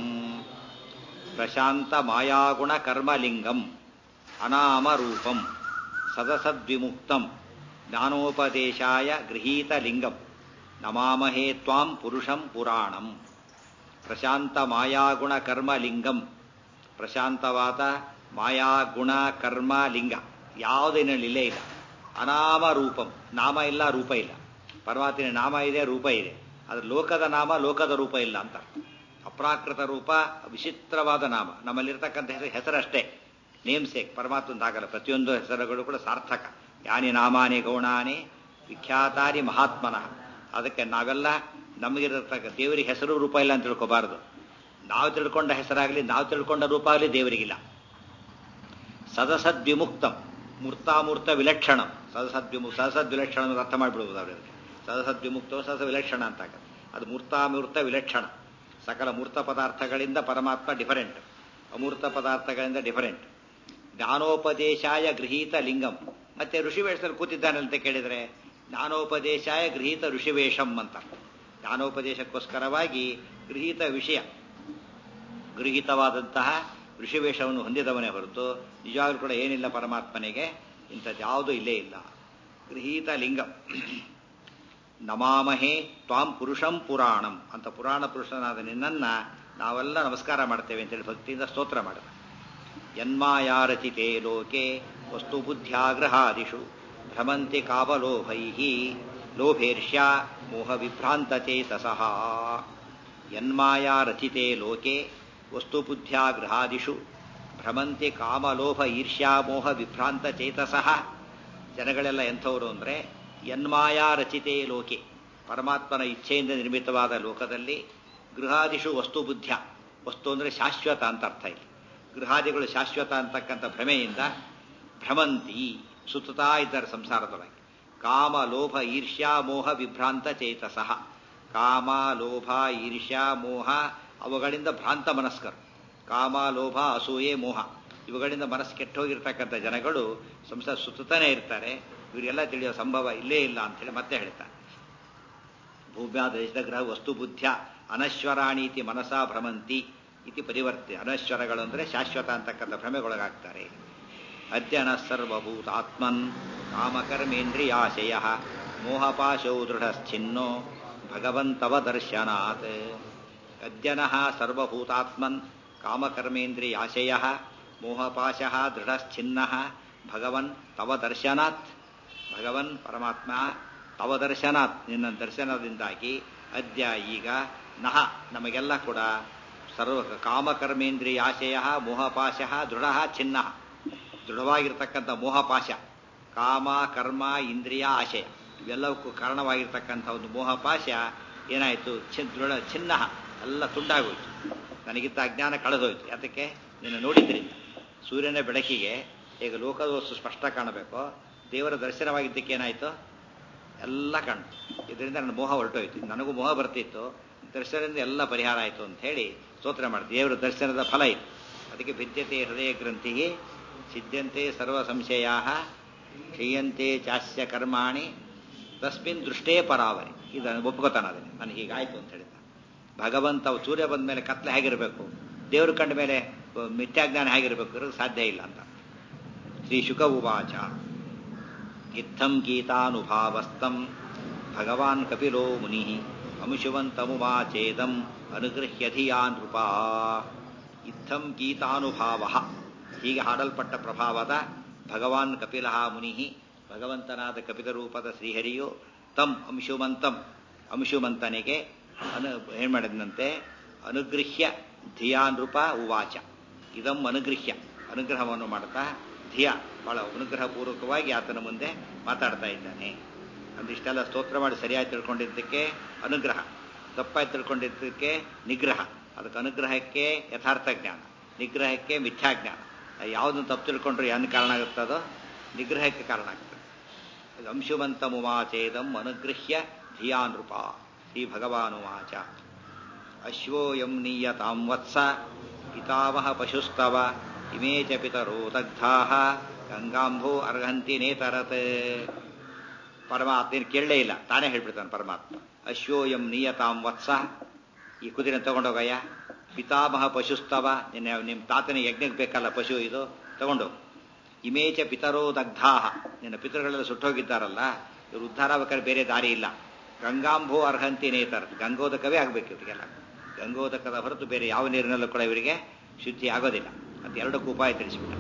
ಪ್ರಶಾಂತ ಮಾಯಾಗುಣ ಕರ್ಮಲಿಂಗಂ ಅನಾಮರೂಪಂ ಸದಸದ್ವಿಮುಕ್ತಂ ಜ್ಞಾನೋಪದೇಶಾಯ ಗೃಹೀತಲಿಂಗಂ ನಮಾಮಹೇ ತ್ವಾಂ ಪುರುಷಂ ಪುರಾಣಂ ಪ್ರಶಾಂತ ಮಾಯಾಗುಣ ಕರ್ಮಲಿಂಗಂ ಪ್ರಶಾಂತವಾದ ಮಾಯಾಗುಣ ಕರ್ಮ ಲಿಂಗ ಯಾವುದೇನಲ್ಲಿಲ್ಲೇ ಇಲ್ಲ ಅನಾಮ ರೂಪಂ ನಾಮ ಇಲ್ಲ ರೂಪ ಇಲ್ಲ ಪರಮಾತ್ಮನ ನಾಮ ಇದೆ ರೂಪ ಇದೆ ಅದ್ರ ಲೋಕದ ನಾಮ ಲೋಕದ ರೂಪ ಇಲ್ಲ ಅಂತ ಅಪ್ರಾಕೃತ ರೂಪ ವಿಚಿತ್ರವಾದ ನಾಮ ನಮ್ಮಲ್ಲಿರ್ತಕ್ಕಂಥ ಹೆಸರು ಹೆಸರಷ್ಟೇ ನೇಮ್ ಸೇಕ್ ಪರಮಾತ್ಮಂದಾಗಲ್ಲ ಪ್ರತಿಯೊಂದು ಹೆಸರುಗಳು ಕೂಡ ಸಾರ್ಥಕ ಯಾನಿ ನಾಮಾನಿ ಗೌಣಾನಿ ವಿಖ್ಯಾತಾನಿ ಮಹಾತ್ಮನಃ ಅದಕ್ಕೆ ನಾವೆಲ್ಲ ನಮಗಿರತಕ್ಕ ದೇವರಿಗೆ ಹೆಸರು ರೂಪ ಇಲ್ಲ ಅಂತ ತಿಳ್ಕೋಬಾರದು ನಾವು ತಿಳ್ಕೊಂಡ ಹೆಸರಾಗಲಿ ನಾವು ತಿಳ್ಕೊಂಡ ರೂಪ ಆಗಲಿ ದೇವರಿಗಿಲ್ಲ ಸದಸದ್ವಿಮುಕ್ತಂ ಮೂರ್ತಾಮೂರ್ತ ವಿಲಕ್ಷಣ ಸದಸದ್ವಿಮುಕ್ ಸದಸದ್ವಿಲಕ್ಷಣ ಅನ್ನೋದು ಅರ್ಥ ಮಾಡಿಬಿಡ್ಬೋದು ಅವರಿಗೆ ಸದಸದ್ವಿಮುಕ್ತವು ಸದಸ ವಿಲಕ್ಷಣ ಅಂತ ಅದು ಮೂರ್ತಾಮೂರ್ತ ವಿಲಕ್ಷಣ ಸಕಲ ಮೂರ್ತ ಪದಾರ್ಥಗಳಿಂದ ಪರಮಾತ್ಮ ಡಿಫರೆಂಟ್ ಅಮೂರ್ತ ಪದಾರ್ಥಗಳಿಂದ ಡಿಫರೆಂಟ್ ಜ್ಞಾನೋಪದೇಶಾಯ ಗೃಹೀತ ಲಿಂಗಂ ಮತ್ತೆ ಋಷಿವೇಷದಲ್ಲಿ ಕೂತಿದ್ದಾನೆ ಅಂತ ಕೇಳಿದರೆ ಜ್ಞಾನೋಪದೇಶಾಯ ಗೃಹೀತ ಋಷಿವೇಷಂ ಅಂತ ಜ್ಞಾನೋಪದೇಶಕ್ಕೋಸ್ಕರವಾಗಿ ಗೃಹೀತ ವಿಷಯ ಗೃಹೀತವಾದಂತಹ ಋಷಿವೇಷವನ್ನು ಹೊಂದಿದವನೇ ಹೊರತು ನಿಜವಾಗ್ಲೂ ಕೂಡ ಏನಿಲ್ಲ ಪರಮಾತ್ಮನಿಗೆ ಇಂಥದ್ದು ಯಾವುದೂ ಇಲ್ಲೇ ಇಲ್ಲ ಗೃಹೀತ ಲಿಂಗಂ ನಮಾಮಹೇ ತ್ವಾಂ ಪುರುಷಂ ಪುರಾಣಂ ಅಂತ ಪುರಾಣ ಪುರುಷನಾದ ನಿನ್ನನ್ನ ನಾವೆಲ್ಲ ನಮಸ್ಕಾರ ಮಾಡ್ತೇವೆ ಅಂತೇಳಿ ಭಕ್ತಿಯಿಂದ ಸ್ತೋತ್ರ ಮಾಡಿದ ಯನ್ಮಾಯಾರಚಿತೆ ಲೋಕೆ ವಸ್ತು ಬುದ್ಧ್ಯಾಗ್ರಹಾದಿಷು ಭ್ರಮಂತಿ ಕಾವಲೋಭೈ ಲೋಭೇರ್ಷ್ಯ ಮೋಹ ವಿಭ್ರಾಂತಚೇತಸಃ ಯನ್ಮಾಯಾರಚಿತೆ ಲೋಕೆ ವಸ್ತುಬುದ್ಧ್ಯಾಗ್ರಹಾದಿಷು ಭ್ರಮಂತಿ ಕಾಮಲೋಭ ಈರ್ಷ್ಯಾ ಮೋಹ ವಿಭ್ರಾಂತ ಚೇತಸಃ ಜನಗಳೆಲ್ಲ ಎಂಥವರು ಅಂದರೆ ಯನ್ಮಾಯಾ ರಚಿತೆ ಲೋಕೆ ಪರಮಾತ್ಮನ ಇಚ್ಛೆಯಿಂದ ನಿರ್ಮಿತವಾದ ಲೋಕದಲ್ಲಿ ಗೃಹಾದಿಷು ವಸ್ತು ಬುದ್ಧ್ಯ ವಸ್ತು ಅಂದರೆ ಶಾಶ್ವತ ಅಂತ ಅರ್ಥ ಇಲ್ಲಿ ಗೃಹಾದಿಗಳು ಶಾಶ್ವತ ಅಂತಕ್ಕಂಥ ಭ್ರಮೆಯಿಂದ ಭ್ರಮಂತಿ ಸುತ್ತುತ್ತಾ ಇದ್ದಾರೆ ಸಂಸಾರದೊಳಗೆ ಕಾಮ ಲೋಭ ಈರ್ಷ್ಯಾ ಮೋಹ ವಿಭ್ರಾಂತ ಚೇತಸಃ ಕಾಮ ಲೋಭ ಈರ್ಷ್ಯಾ ಮೋಹ ಅವುಗಳಿಂದ ಭ್ರಾಂತ ಮನಸ್ಕರು ಕಾಮ ಲೋಭ ಅಸೂಯೆ ಮೋಹ ಇವುಗಳಿಂದ ಮನಸ್ಸು ಕೆಟ್ಟೋಗಿರ್ತಕ್ಕಂಥ ಜನಗಳು ಸಂಸಾರ ಸುತ್ತನೇ ಇರ್ತಾರೆ ಇವರಿಗೆಲ್ಲ ತಿಳಿಯೋ ಸಂಭವ ಇಲ್ಲೇ ಇಲ್ಲ ಅಂತೇಳಿ ಮತ್ತೆ ಹೇಳ್ತಾರೆ ಭೂಮ್ಯಾದ ದೇಶದ ಗ್ರಹ ವಸ್ತು ಬುದ್ಧ್ಯ ಅನಶ್ವರಾಣೀತಿ ಮನಸ ಭ್ರಮಂತಿ ಇತಿ ಪರಿವರ್ತಿ ಅನಶ್ವರಗಳು ಅಂದರೆ ಶಾಶ್ವತ ಅಂತಕ್ಕಂಥ ಭ್ರಮೆಗೊಳಗಾಗ್ತಾರೆ ಅದ್ಯನ ಸರ್ವಭೂತಾತ್ಮನ್ ಕಾಮಕರ್ಮೇಂದ್ರಿಯಾಶಯ ಮೋಹಪಾಶೌ ದೃಢಶ್ಚಿನ್ನೋ ಭಗವಂತವ ದರ್ಶನಾತ್ ಅದ್ಯನಃ ಸರ್ವಭೂತಾತ್ಮನ್ ಕಾಮಕರ್ಮೇಂದ್ರಿಯಾಶಯ ಮೋಹಪಾಶ ದೃಢಶ್ಚಿನ್ನ ಭಗವನ್ ತವ ದರ್ಶನಾತ್ ಭಗವನ್ ಪರಮಾತ್ಮ ತವ ದರ್ಶನಾತ್ ನಿನ್ನ ದರ್ಶನದಿಂದಾಗಿ ಅದ್ಯ ಈಗ ನಹ ನಮಗೆಲ್ಲ ಕೂಡ ಸರ್ವ ಕಾಮಕರ್ಮೇಂದ್ರಿಯಾಶಯ ಮೋಹಪಾಶ ದೃಢ ಚಿನ್ನ ದೃಢವಾಗಿರ್ತಕ್ಕಂಥ ಮೋಹಪಾಶ ಕಾಮ ಕರ್ಮ ಇಂದ್ರಿಯ ಆಶಯ ಇವೆಲ್ಲವಕ್ಕೂ ಕಾರಣವಾಗಿರ್ತಕ್ಕಂಥ ಒಂದು ಮೋಹಪಾಶ ಏನಾಯಿತು ಚಿನ್ ದೃಢ ಚಿನ್ನ ಎಲ್ಲ ತುಂಡಾಗೋಯ್ತು ನನಗಿದ್ದ ಅಜ್ಞಾನ ಕಳೆದೋಯ್ತು ಯಾತಕ್ಕೆ ನಿನ್ನ ನೋಡಿದ್ರಿಂದ ಸೂರ್ಯನ ಬೆಳಕಿಗೆ ಈಗ ಲೋಕದ ವಸ್ತು ಸ್ಪಷ್ಟ ಕಾಣಬೇಕು ದೇವರ ದರ್ಶನವಾಗಿದ್ದಕ್ಕೆ ಏನಾಯಿತು ಎಲ್ಲ ಕಾಣ್ತು ಇದರಿಂದ ನನ್ನ ಮೋಹ ಹೊರಟೋಯ್ತು ನನಗೂ ಮೋಹ ಬರ್ತಿತ್ತು ದರ್ಶನದಿಂದ ಎಲ್ಲ ಪರಿಹಾರ ಆಯಿತು ಅಂತ ಹೇಳಿ ಸ್ತೋತ್ರ ಮಾಡಿ ದೇವರ ದರ್ಶನದ ಫಲ ಇದು ಅದಕ್ಕೆ ಭಿದ್ಯತೆ ಹೃದಯ ಗ್ರಂಥಿಗೆ ಸಿದ್ಧಂತೆ ಸರ್ವ ಸಂಶಯಾ ಕ್ಷೀಯಂತೆ ಚಾಸ್ಯ ಕರ್ಮಾಣಿ ತಸ್ಮಿನ್ ದೃಷ್ಟೇ ಪರಾವರಿ ಇದನ್ನು ಒಪ್ಕೋತಾನ ಅದನ್ನು ನನಗೆ ಹೀಗಾಯ್ತು ಅಂತ ಹೇಳಿದ ಭಗವಂತ ಸೂರ್ಯ ಬಂದ ಮೇಲೆ ಕತ್ಲೆ ಹೇಗಿರಬೇಕು ದೇವರು ಕಂಡ ಮೇಲೆ ಮಿಥ್ಯಾಜ್ಞಾನ ಹೇಗಿರಬೇಕು ಇರೋದು ಸಾಧ್ಯ ಇಲ್ಲ ಅಂತ ಶ್ರೀ ಶುಕ ಉವಾಚ ಇತ್ತಂ ಗೀತಾನುಭಾವಸ್ಥಂ ಭಗವಾನ್ ಕಪಿಲೋ ಮುನಿ ಅಂಶುವಂತಮುವಾಚೇದಂ ಅನುಗೃಹ್ಯ ಧಿಯಾ ನೃಪಾ ಇತ್ತಂ ಗೀತಾನುಭಾವ ಹೀಗೆ ಹಾಡಲ್ಪಟ್ಟ ಪ್ರಭಾವದ ಭಗವಾನ್ ಕಪಿಲ ಮುನಿ ಭಗವಂತನಾದ ಕಪಿಲ ರೂಪದ ಶ್ರೀಹರಿಯು ತಂ ಅಂಶುಮಂತಂ ಅಂಶುಮಂತನಿಗೆ ಅನು ಏನ್ ಮಾಡಿದಂತೆ ಅನುಗೃಹ್ಯ ಧಿಯಾ ನೃಪ ಉವಾಚ ಇದಂ ಅನುಗೃಹ್ಯ ಅನುಗ್ರಹವನ್ನು ಮಾಡ್ತಾ ಧಿಯ ಬಹಳ ಅನುಗ್ರಹಪೂರ್ವಕವಾಗಿ ಆತನ ಮುಂದೆ ಮಾತಾಡ್ತಾ ಇದ್ದಾನೆ ಒಂದಿಷ್ಟೆಲ್ಲ ಸ್ತೋತ್ರ ಮಾಡಿ ಸರಿಯಾಗಿ ತಿಳ್ಕೊಂಡಿದ್ದಕ್ಕೆ ಅನುಗ್ರಹ ತಪ್ಪಾಗಿ ತಿಳ್ಕೊಂಡಿದ್ದಕ್ಕೆ ನಿಗ್ರಹ ಅದಕ್ಕೆ ಅನುಗ್ರಹಕ್ಕೆ ಯಥಾರ್ಥ ಜ್ಞಾನ ನಿಗ್ರಹಕ್ಕೆ ಮಿಥ್ಯಾಜ್ಞಾನ ಯಾವುದನ್ನು ತಪ್ಪು ತಿಳ್ಕೊಂಡ್ರೆ ಏನು ಕಾರಣ ಆಗುತ್ತದೋ ನಿಗ್ರಹಕ್ಕೆ ಕಾರಣ ಆಗ್ತದೆ ಅಂಶುವಂತ ಮುವಾಚೇದಂ ಅನುಗೃಹ್ಯ ಧಿಯಾ ನೃಪ ಶ್ರೀ ಭಗವಾನುವಾಚ ಅಶ್ವೋಯಂ ನೀಯತಾಂ ವತ್ಸ ಪಿತಾಮಹ ಪಶುಸ್ತವ ಇಮೇ ಚ ಪಿತರೋ ದಗ್ಧಾ ಗಂಗಾಂಭೋ ಅರ್ಹಂತಿ ನೇತರತ್ ಪರಮಾತ್ಮ ಕೇಳಲೇ ಇಲ್ಲ ತಾನೇ ಹೇಳ್ಬಿಡ್ತಾನೆ ಪರಮಾತ್ಮ ಅಶ್ವೋಯಂ ನೀಯತಾಂ ವತ್ಸ ಈ ಕುದುರೆ ತಗೊಂಡೋಗಯ್ಯ ಪಿತಾಮಹ ಪಶುಸ್ತವ ನಿನ್ನ ನಿಮ್ಮ ತಾತನ ಯಜ್ಞಕ್ಕೆ ಬೇಕಲ್ಲ ಪಶು ಇದು ತಗೊಂಡೋಗು ಇಮೇಚ ಪಿತರೋ ದಗ್ಧಾಹ ನಿನ್ನ ಪಿತೃಗಳೆಲ್ಲ ಸುಟ್ಟೋಗಿದ್ದಾರಲ್ಲ ಇವರು ಉದ್ಧಾರ ಬೇಕಾದ್ರೆ ಬೇರೆ ದಾರಿ ಇಲ್ಲ ಗಂಗಾಂಭೋ ಅರ್ಹಂತಿ ನೇತರ ಗಂಗೋದಕವೇ ಆಗಬೇಕು ಇವರಿಗೆಲ್ಲ ಗಂಗೋದಕದ ಹೊರತು ಬೇರೆ ಯಾವ ನೀರಿನಲ್ಲೂ ಕೂಡ ಇವರಿಗೆ ಶುದ್ಧಿ ಆಗೋದಿಲ್ಲ ಅಂತ ಎರಡಕ್ಕೂ ಉಪಾಯ ತಿಳಿಸಿಬಿಟ್ಟ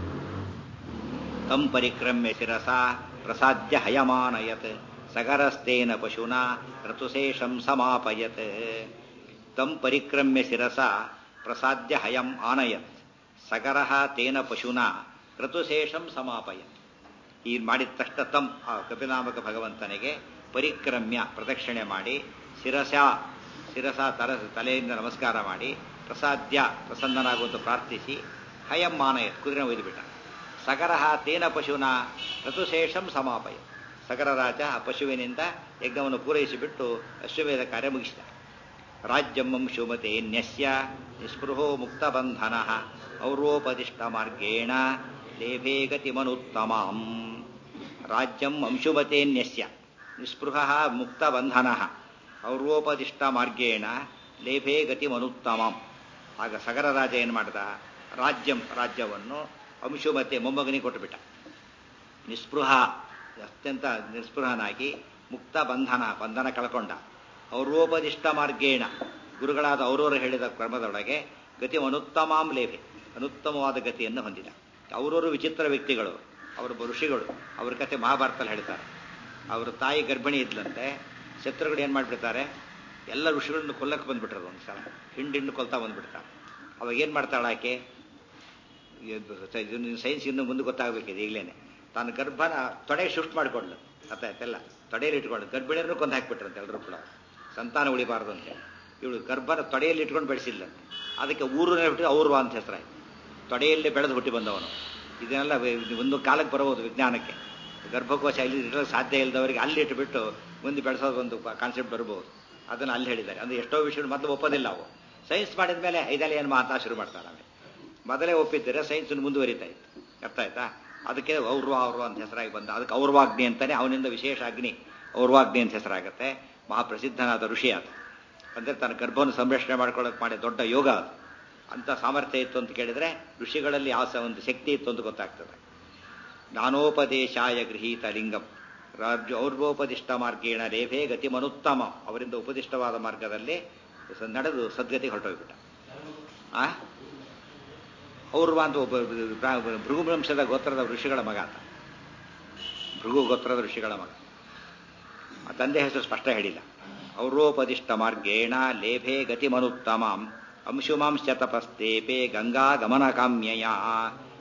ತಂ ಪರಿಕ್ರಮ್ಯ ಶಿರಸ ಪ್ರಸಾದ್ಯ ಹಯಮಾನಯತ್ ಸಗರಸ್ತೇನ ಪಶುನ ಋತುಶೇಷಂ ಸಮಾಪಯತ್ ತಂ ಪರಿಕ್ರಮ್ಯ ಶಿರಸ ಪ್ರಸಾದ್ಯ ಹಯಂ ಆನಯತ್ ಸಗರಃ ತೇನ ಪಶುನ ಋತುಶೇಷಂ ಸಮಾಪಯತ್ ಈ ಮಾಡಿದ ತಕ್ಷಣ ತಂ ಆ ಕಪಿನಾಮಕ ಭಗವಂತನಿಗೆ ಪರಿಕ್ರಮ್ಯ ಪ್ರದಕ್ಷಿಣೆ ಮಾಡಿ ಶಿರಸ ಶಿರಸ ತರ ತಲೆಯಿಂದ ನಮಸ್ಕಾರ ಮಾಡಿ ಪ್ರಸಾದ್ಯ ಪ್ರಸನ್ನನಾಗುವಂತ ಪ್ರಾರ್ಥಿಸಿ ಹಯಂ ಮಾನಯತ್ ಕುದುರೆ ಒಯ್ದುಬಿಟ್ಟ ಸಗರಹ ತೇನ ಪಶುನ ಋತುಶೇಷಂ ಸಮಾಪಯ ಸಗರ ರಾಜ ಆ ಪಶುವಿನಿಂದ ಯಜ್ಞವನ್ನು ಪೂರೈಸಿಬಿಟ್ಟು ಅಶ್ವಮೇಧ ಕಾರ್ಯ ಮುಗಿಸಿದ ರಾಜ್ಯಂ ಶುಮತೆ ನ್ಯಸ್ಯ ನಿಸ್ಪೃಹೋ ಮುಕ್ತಬಂಧನ ಔರೋಪದಿಷ್ಟ ಮಾರ್ಗೇಣ ಲೇಭೇ ಗತಿಮನುತ್ತಮಾಂ ರಾಜ್ಯಂ ಅಂಶುಮತೇನ್ಯಸ್ಯ ನಿಸ್ಪೃಹ ಮುಕ್ತಬಂಧನ ಔರೋಪದಿಷ್ಟ ಮಾರ್ಗೇಣ ಲೇಭೇ ಗತಿಮನುತ್ತಮಾಂ ಆಗ ಸಗರ ರಾಜ ಏನು ಮಾಡ್ದ ರಾಜ್ಯಂ ರಾಜ್ಯವನ್ನು ಅಂಶುಮತೆ ಮೊಮ್ಮಗನಿಗೆ ಕೊಟ್ಟುಬಿಟ್ಟ ನಿಸ್ಪೃಹ ಅತ್ಯಂತ ನಿಸ್ಪೃಹನಾಗಿ ಮುಕ್ತ ಬಂಧನ ಬಂಧನ ಕಳ್ಕೊಂಡ ಔರೋಪದಿಷ್ಟ ಮಾರ್ಗೇಣ ಗುರುಗಳಾದ ಅವರವರು ಹೇಳಿದ ಕ್ರಮದೊಳಗೆ ಗತಿ ಅನುತ್ತಮಾಂ ಲೇಭೆ ಅನುತ್ತಮವಾದ ಗತಿಯನ್ನು ಹೊಂದಿದ ಅವರವರು ವಿಚಿತ್ರ ವ್ಯಕ್ತಿಗಳು ಅವರ ಋಷಿಗಳು ಅವ್ರ ಕತೆ ಮಹಾಭಾರತದಲ್ಲಿ ಹೇಳ್ತಾರೆ ಅವರ ತಾಯಿ ಗರ್ಭಿಣಿ ಇದ್ಲಂತೆ ಶತ್ರುಗಳು ಏನು ಮಾಡಿಬಿಡ್ತಾರೆ ಎಲ್ಲ ಋಷಿಗಳನ್ನು ಕೊಲ್ಲಕ್ಕೆ ಬಂದ್ಬಿಟ್ರದು ಒಂದು ಸಲ ಹಿಂಡಿಂಡು ಕೊಲ್ತಾ ಬಂದ್ಬಿಡ್ತಾರೆ ಅವಾಗ ಏನು ಮಾಡ್ತಾಳೆ ಆಕೆ ಸೈನ್ಸ್ ಇನ್ನು ಮುಂದೆ ಗೊತ್ತಾಗಬೇಕಿದೆ ಈಗಲೇನೆ ತಾನು ಗರ್ಭನ ತೊಡೆ ಶಿಫ್ಟ್ ಮಾಡಿಕೊಡ್ಲು ಅರ್ಥಾಯ್ತಲ್ಲ ತೊಡೆಯಲ್ಲಿ ಇಟ್ಕೊಂಡು ಗರ್ಭಿಣಿಯರನ್ನು ಕೊಂದು ಹಾಕ್ಬಿಟ್ರಂತೆ ಎಲ್ಲರೂ ಕೂಡ ಸಂತಾನ ಉಳಿಬಾರ್ದು ಅಂತ ಇವಳು ಗರ್ಭನ ತೊಡೆಯಲ್ಲಿ ಇಟ್ಕೊಂಡು ಬೆಳೆಸಿಲ್ಲ ಅದಕ್ಕೆ ಊರು ಬಿಟ್ಟು ಅವ್ರು ಅಂತ ಹೆಸರಾಯ್ತು ತೊಡೆಯಲ್ಲಿ ಬೆಳೆದು ಹುಟ್ಟಿ ಬಂದವನು ಇದನ್ನೆಲ್ಲ ಒಂದು ಕಾಲಕ್ಕೆ ಬರಬಹುದು ವಿಜ್ಞಾನಕ್ಕೆ ಗರ್ಭಕೋಶ ಇಲ್ಲಿ ಇಡಲು ಸಾಧ್ಯ ಇಲ್ಲದವರಿಗೆ ಅಲ್ಲಿ ಇಟ್ಟುಬಿಟ್ಟು ಮುಂದೆ ಬೆಳೆಸೋದು ಒಂದು ಕಾನ್ಸೆಪ್ಟ್ ಬರ್ಬೋದು ಅದನ್ನು ಅಲ್ಲಿ ಹೇಳಿದ್ದಾರೆ ಅಂದ್ರೆ ಎಷ್ಟೋ ವಿಷಯಗಳು ಮೊದಲು ಒಪ್ಪೋದಿಲ್ಲ ಅವು ಸೈನ್ಸ್ ಮಾಡಿದ ಮೇಲೆ ಇದೆಲ್ಲ ಏನು ಮಾತಾ ಶುರು ಮಾಡ್ತಾರೆ ಆಮೇಲೆ ಮೊದಲೇ ಒಪ್ಪಿದ್ದರೆ ಸೈನ್ಸ್ ಮುಂದುವರಿತಾ ಇತ್ತು ಅರ್ಥ ಆಯ್ತಾ ಅದಕ್ಕೆ ಔರ್ವ ಔರ್ವ ಅಂತ ಹೆಸರಾಗಿ ಬಂದ ಅದಕ್ಕೆ ಔರ್ವಾಗ್ನಿ ಅಂತಾನೆ ಅವನಿಂದ ವಿಶೇಷ ಅಗ್ನಿ ಔರ್ವಾಗ್ನಿ ಅಂತ ಹೆಸರಾಗುತ್ತೆ ಮಹಾಪ್ರಸಿದ್ಧನಾದ ಋಷಿ ಅದು ಅಂದರೆ ತನ್ನ ಗರ್ಭವನ್ನು ಸಂರಕ್ಷಣೆ ಮಾಡ್ಕೊಳ್ಳೋಕೆ ಮಾಡಿ ದೊಡ್ಡ ಯೋಗ ಅದು ಅಂತ ಸಾಮರ್ಥ್ಯ ಇತ್ತು ಅಂತ ಕೇಳಿದ್ರೆ ಋಷಿಗಳಲ್ಲಿ ಯಾವ ಒಂದು ಶಕ್ತಿ ಇತ್ತು ಅಂತ ಗೊತ್ತಾಗ್ತದೆ ಜ್ಞಾನೋಪದೇಶಾಯ ಗೃಹೀತ ಲಿಂಗಂ ರಾಜ್ಯ ಔರ್ವೋಪದಿಷ್ಟ ಮಾರ್ಗೇಣ ರೇಭೆ ಗತಿ ಮನುತ್ತಮ ಅವರಿಂದ ಉಪದಿಷ್ಟವಾದ ಮಾರ್ಗದಲ್ಲಿ ನಡೆದು ಸದ್ಗತಿ ಹೊರಟೋಗ್ಬಿಟ್ಟ ಆ ಔರ್ವ ಅಂತ ಒಬ್ಬ ಭೃಗುವಂಶದ ಗೋತ್ರದ ಋಷಿಗಳ ಮಗ ಆತ ಭೃಗು ಗೋತ್ರದ ಋಷಿಗಳ ಮಗ ಆ ತಂದೆ ಹೆಸರು ಸ್ಪಷ್ಟ ಹೇಳಿಲ್ಲ ಔರೋಪದಿಷ್ಟ ಮಾರ್ಗೇಣ ಲೇಭೆ ಗತಿ ಮನುತ್ತಮಾಂ ಅಂಶುಮಾಂಶ ತಪಸ್ತೇಪೆ ಗಂಗಾ ಗಮನ ಕಾಮ್ಯಯ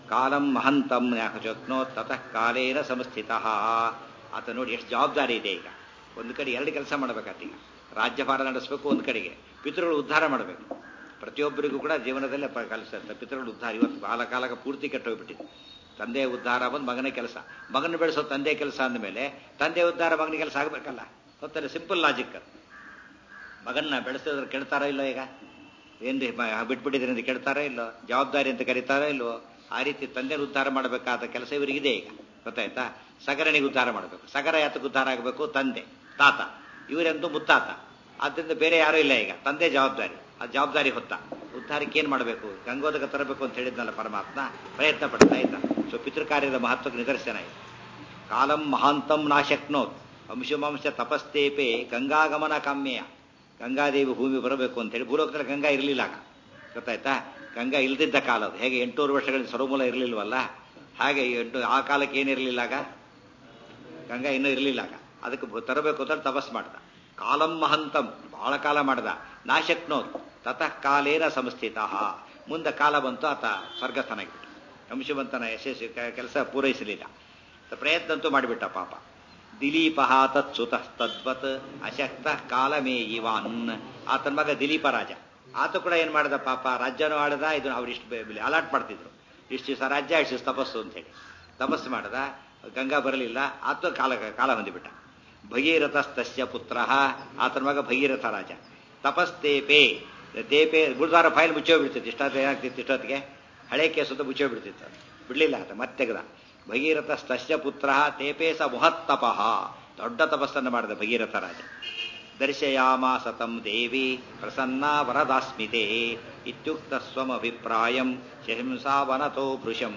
ಕಾಲಂ ಮಹಂತಂ ಶಕ್ನೋ ತತಃ ಕಾಲೇನ ಸಂಸ್ಥಿತ ಆತ ನೋಡಿ ಎಷ್ಟು ಜವಾಬ್ದಾರಿ ಇದೆ ಈಗ ಒಂದು ಕಡೆ ಎರಡು ಕೆಲಸ ಮಾಡಬೇಕಾತ ಈಗ ರಾಜ್ಯಭಾರ ನಡೆಸಬೇಕು ಒಂದು ಕಡೆಗೆ ಪಿತೃಗಳು ಉದ್ಧಾರ ಮಾಡಬೇಕು ಪ್ರತಿಯೊಬ್ಬರಿಗೂ ಕೂಡ ಜೀವನದಲ್ಲೇ ಪ ಕಲಿಸುತ್ತೆ ಪಿತೃಗಳು ಉದ್ಧಾರ ಇವತ್ತು ಕಾಲ ಕಾಲಕ್ಕೆ ಪೂರ್ತಿ ಕೆಟ್ಟೋಗ್ಬಿಟ್ಟಿದೆ ತಂದೆ ಉದ್ಧಾರ ಬಂದು ಮಗನ ಕೆಲಸ ಮಗನ ಬೆಳೆಸೋ ತಂದೆ ಕೆಲಸ ಅಂದಮೇಲೆ ತಂದೆ ಉದ್ಧಾರ ಮಗನ ಕೆಲಸ ಆಗಬೇಕಲ್ಲ ಗೊತ್ತಲ್ಲ ಸಿಂಪಲ್ ಲಾಜಿಕ್ ಮಗನ್ನ ಬೆಳೆಸಿದ್ರೆ ಕೆಡ್ತಾರೋ ಇಲ್ಲೋ ಈಗ ಏನು ಬಿಟ್ಬಿಟ್ಟಿದ್ರೆ ಅಂತ ಕೆಡ್ತಾರೋ ಇಲ್ಲೋ ಜವಾಬ್ದಾರಿ ಅಂತ ಕರೀತಾರೋ ಇಲ್ವೋ ಆ ರೀತಿ ತಂದೆನ ಉದ್ಧಾರ ಮಾಡಬೇಕಾದ ಕೆಲಸ ಇವರಿಗಿದೆ ಈಗ ಗೊತ್ತಾಯ್ತಾ ಸಗರನಿಗೆ ಉದ್ಧಾರ ಮಾಡಬೇಕು ಸಗರ ಯಾತಕ್ಕೆ ಉದ್ಧಾರ ಆಗಬೇಕು ತಂದೆ ತಾತ ಇವರೆಂತೂ ಮುತ್ತಾತ ಆದ್ದರಿಂದ ಬೇರೆ ಯಾರೂ ಇಲ್ಲ ಈಗ ತಂದೆ ಜವಾಬ್ದಾರಿ ಆ ಜವಾಬ್ದಾರಿ ಹೊತ್ತ ಉದ್ಧಾರಕ್ಕೆ ಏನು ಮಾಡಬೇಕು ಗಂಗೋದಕ ತರಬೇಕು ಅಂತ ಹೇಳಿದ್ನಲ್ಲ ಪರಮಾತ್ಮ ಪ್ರಯತ್ನ ಪಡ್ತಾ ಇದ್ದ ಸೊ ಪಿತೃಕಾರ್ಯದ ಮಹತ್ವಕ್ಕೆ ನಿದರ್ಶನ ಇದೆ ಕಾಲಂ ಮಹಾಂತಂ ನಾಶಕ್ನೋತ್ ಅಂಶುಮಾಂಶ ತಪಸ್ತೇಪೆ ಗಂಗಾಗಮನ ಕಾಮ್ಯ ಗಂಗಾದೇವಿ ಭೂಮಿ ಬರಬೇಕು ಅಂತೇಳಿ ಭೂಲೋಕದಲ್ಲಿ ಗಂಗಾ ಇರಲಿಲ್ಲ ಆಗ ಗೊತ್ತಾಯ್ತಾ ಗಂಗಾ ಇಲ್ದಿದ್ದ ಕಾಲ ಅದು ಹೇಗೆ ಎಂಟೂರು ವರ್ಷಗಳಿಂದ ಸರ್ವಮೂಲ ಇರಲಿಲ್ವಲ್ಲ ಹಾಗೆ ಎಂಟು ಆ ಕಾಲಕ್ಕೆ ಏನಿರಲಿಲ್ಲ ಆಗ ಗಂಗಾ ಇನ್ನೂ ಇರಲಿಲ್ಲ ಆಗ ಅದಕ್ಕೆ ಭೂ- ತರಬೇಕು ಅಂತ ತಪಸ್ ಮಾಡ್ದ ಕಾಲಂ ಮಹಂತಂ ಬಹಳ ಕಾಲ ಮಾಡ್ದ ನಾಶಕ್ನೋತ್ ತತಃ ಕಾಲೇನ ಸಂಸ್ಥಿತ ಮುಂದೆ ಕಾಲ ಬಂತು ಆತ ಸ್ವರ್ಗಸ್ಥನಾಗಿಬಿಟ್ಟು ಅಂಶವಂತನ ಯಶಸ್ವಿ ಕೆಲಸ ಪೂರೈಸಲಿಲ್ಲ ಪ್ರಯತ್ನ ಅಂತೂ ಮಾಡಿಬಿಟ್ಟ ಪಾಪ ದಿಲೀಪ ತತ್ಸುತ ತದ್ವತ್ ಅಶಕ್ತ ಕಾಲಮೇ ಇವಾನ್ ಆತನ ಮಗ ದಿಲೀಪ ರಾಜ ಆತ ಕೂಡ ಏನ್ ಮಾಡ್ದ ಪಾಪ ರಾಜ್ಯನೂ ಆಡದ ಇದು ಅವ್ರು ಇಷ್ಟು ಅಲಾಟ್ ಮಾಡ್ತಿದ್ರು ಇಷ್ಟು ದಿವಸ ರಾಜ್ಯ ಇಷ್ಟು ದಿವಸ ತಪಸ್ಸು ಅಂತ ಹೇಳಿ ತಪಸ್ಸು ಮಾಡ್ದ ಗಂಗಾ ಬರಲಿಲ್ಲ ಆತ ಕಾಲ ಕಾಲ ಹೊಂದಿಬಿಟ್ಟ ಭಗೀರಥಸ್ತಸ್ಯ ಪುತ್ರ ಆತನ ಮಗ ಭಗೀರಥ ರಾಜ ತಪಸ್ತೇಪೆ ತೇಪೆ ಗುರುದ್ವಾರ ಫೈಲ್ ಮುಚ್ಚೋಗ್ಬಿಡ್ತಿತ್ತು ಇಷ್ಟೊತ್ತು ಏನಾಗ್ತಿತ್ತು ಇಷ್ಟೊತ್ತಿಗೆ ಹಳೆ ಕೇಸು ಅಂತ ಮುಚ್ಚೋಗ್ಬಿಡ್ತಿತ್ತು ಅದು. ಬಿಡ್ಲಿಲ್ಲ ಆತ ಮತ್ತೆ ತೆಗೆದ ಭಗೀರಥ ಸ್ತಸ್ಯ ಪುತ್ರ ತೇಪೇ ಸ ಮಹತ್ತಪಃ ದೊಡ್ಡ ತಪಸ್ಸನ್ನು ಮಾಡಿದ ಭಗೀರಥ ರಾಜ ದರ್ಶಯಾಮಾಸ ತಂ ದೇವಿ ಪ್ರಸನ್ನಾ ವರದಾಸ್ಮಿತೆ ಇತ್ಯುಕ್ತ ಸ್ವಮಭಿಪ್ರಾಯಂ ಶಹಿಂಸಾವನತೋ ಭೃಶಂ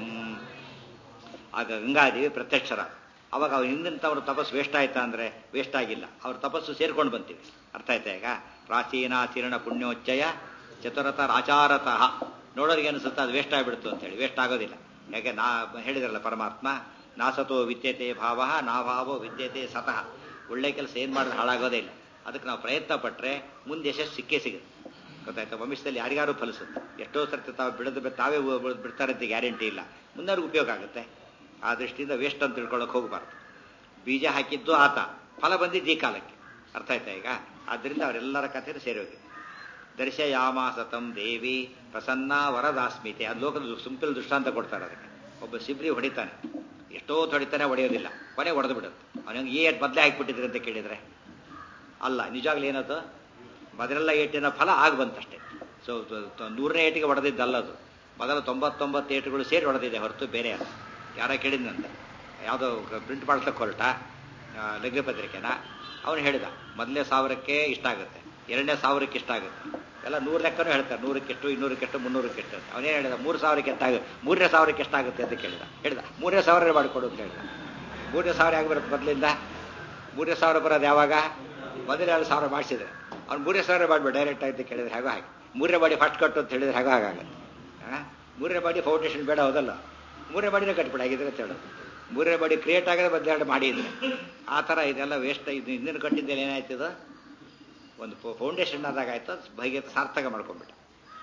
ಆಗ ಗಂಗಾದೇವಿ ಪ್ರತ್ಯಕ್ಷರ ಅವಾಗ ಅವ್ರ ಹಿಂದಿನ ತಪಸ್ಸು ವೇಸ್ಟ್ ಆಯ್ತಾ ಅಂದ್ರೆ ವೇಸ್ಟ್ ಆಗಿಲ್ಲ ಅವ್ರ ತಪಸ್ಸು ಸೇರ್ಕೊಂಡು ಬಂತೀವಿ ಅರ್ಥ ಆಯ್ತಾ ಈಗ ಪ್ರಾಚೀನಾಚರಣ ಪುಣ್ಯೋಚ್ಚಯ ಚತುರತರ ಆಚಾರತಃ ನೋಡೋರಿಗೆ ಅನಿಸುತ್ತೆ ಅದು ವೇಸ್ಟ್ ಆಗಿಬಿಡ್ತು ಅಂತ ಹೇಳಿ ವೇಸ್ಟ್ ಆಗೋದಿಲ್ಲ ಯಾಕೆ ನಾ ಹೇಳಿದ್ರಲ್ಲ ಪರಮಾತ್ಮ ನಾಸತೋ ವಿದ್ಯತೆ ಭಾವ ನಾಭಾವೋ ವಿದ್ಯತೆ ಸತಃ ಒಳ್ಳೆ ಕೆಲಸ ಏನು ಮಾಡಿದ್ರೆ ಹಾಳಾಗೋದೇ ಇಲ್ಲ ಅದಕ್ಕೆ ನಾವು ಪ್ರಯತ್ನ ಪಟ್ಟರೆ ಮುಂದೆ ಯಶಸ್ಸು ಸಿಕ್ಕೇ ಸಿಗುತ್ತೆ ಗೊತ್ತಾಯ್ತಾ ವಂಶದಲ್ಲಿ ಯಾರಿಗಾರು ಫಲಿಸುತ್ತೆ ಎಷ್ಟೋ ಸರ್ತಿ ತಾವು ಬಿಡದು ತಾವೇ ಉ- ಬಿಡ್ತಾರೆ ಅಂತ ಗ್ಯಾರಂಟಿ ಇಲ್ಲ ಮುಂದವ್ರಿಗೆ ಉಪಯೋಗ ಆಗುತ್ತೆ ಆ ದೃಷ್ಟಿಯಿಂದ ವೇಸ್ಟ್ ಅಂತ ತಿಳ್ಕೊಳ್ಳೋಕೆ ಹೋಗಬಾರ್ದು ಬೀಜ ಹಾಕಿದ್ದು ಆತ ಫಲ ಬಂದಿದ್ದು ಈ ಕಾಲಕ್ಕೆ ಅರ್ಥ ಆಯ್ತಾ ಈಗ ಆದ್ದರಿಂದ ಅವರೆಲ್ಲರ ಕಥೆ ಸೇರಿ ಹೋಗಿದೆ ದರ್ಶಯಾಮಾಸ ತಂ ದೇವಿ ಪ್ರಸನ್ನ ವರದಾಸ್ಮಿತೆ ಅದು ಲೋಕದ ಸಿಂಪಲ್ ದೃಷ್ಟಾಂತ ಕೊಡ್ತಾರೆ ಅದಕ್ಕೆ ಒಬ್ಬ ಸಿಬ್ರಿ ಹೊಡಿತಾನೆ ಎಷ್ಟೋ ಹೊಡಿತಾನೆ ಹೊಡೆಯೋದಿಲ್ಲ ಕೊನೆ ಹೊಡೆದು ಬಿಡುತ್ತೆ ಅವನಿಗೆ ಏಟ್ ಬದಲೇ ಹಾಕಿಬಿಟ್ಟಿದ್ರಿ ಅಂತ ಕೇಳಿದ್ರೆ ಅಲ್ಲ ನಿಜವಾಗ್ಲೂ ಏನದು ಮೊದಲೆಲ್ಲ ಏಟಿನ ಫಲ ಆಗ ಬಂತಷ್ಟೇ ಸೊ ನೂರನೇ ಏಟಿಗೆ ಹೊಡೆದಿದ್ದಲ್ಲ ಅದು ಮೊದಲ ತೊಂಬತ್ತೊಂಬತ್ತು ಏಟುಗಳು ಸೇರಿ ಹೊಡೆದಿದೆ ಹೊರತು ಬೇರೆ ಅಲ್ಲ ಯಾರ ಕೇಳಿದ್ನಂತೆ ಯಾವುದೋ ಪ್ರಿಂಟ್ ಮಾಡ್ಸಕ್ಕೆ ಹೊರಟ ಲಗ್ನ ಪತ್ರಿಕೆನ ಅವನು ಹೇಳಿದ ಮೊದಲನೇ ಸಾವಿರಕ್ಕೆ ಇಷ್ಟ ಆಗುತ್ತೆ ಎರಡನೇ ಸಾವಿರಕ್ಕೆ ಇಷ್ಟ ಆಗುತ್ತೆ ಎಲ್ಲ ನೂರು ಲೆಕ್ಕನೂ ಹೇಳ್ತಾರೆ ನೂರಕ್ಕೆಷ್ಟು ಇನ್ನೂರಕ್ಕೆಷ್ಟು ಮುನ್ನೂರಕ್ಕೆಷ್ಟು ಅಂತ ಅವನೇ ಹೇಳಿದ ಮೂರು ಸಾವಿರಕ್ಕೆ ಎಷ್ಟಾಗ ಮೂರನೇ ಸಾವಿರಕ್ಕೆ ಎಷ್ಟಾಗುತ್ತೆ ಅಂತ ಕೇಳಿದ ಹೇಳಿದ ಮೂರನೇ ಸಾವಿರ ಮಾಡಿಕೊಡು ಅಂತ ಹೇಳಿದ ಮೂರನೇ ಸಾವಿರ ಆಗಿ ಬರುತ್ತೆ ಮೊದಲಿಂದ ಮೂರನೇ ಸಾವಿರ ಬರೋದು ಯಾವಾಗ ಮೊದಲು ಎರಡು ಸಾವಿರ ಮಾಡಿಸಿದ್ರೆ ಅವ್ನು ಮೂರನೇ ಸಾವಿರ ಮಾಡಿಬಿಡು ಡೈರೆಕ್ಟ್ ಆಗಿ ಕೇಳಿದ್ರೆ ಹೇಗೋ ಹಾಗೆ ಮೂರನೇ ಬಾಡಿ ಫಸ್ಟ್ ಕಟ್ಟು ಅಂತ ಹೇಳಿದ್ರೆ ಹೇಗೋ ಹಾಗಾಗುತ್ತೆ ಆ? ಮೂರನೇ ಬಾಡಿ ಫೌಂಡೇಶನ್ ಬೇಡ ಹೌದಲ್ಲ ಮೂರನೇ ಬಾಡಿನೇ ಕಟ್ಬಿಡ ಆಗಿದ್ರೆ ಅಂತ ಹೇಳೋದು ಮೂರನೇ ಬಾಡಿ ಕ್ರಿಯೇಟ್ ಆಗದೆ ಬದಲಾವಣೆ ಮಾಡಿದ್ರೆ ಆ ಥರ ಇದೆಲ್ಲ ವೇಸ್ಟ್ ಇದು ಹಿಂದಿನ ಕಟ್ಟಿದ್ದಲ್ಲಿ ಏನಾಯ್ತದ ಒಂದು ಫೌಂಡೇಶನ್ ಆದಾಗ ಆಯ್ತು ಭೈಗೆ ಸಾರ್ಥಕ ಮಾಡ್ಕೊಂಡ್ಬಿಟ್ಟ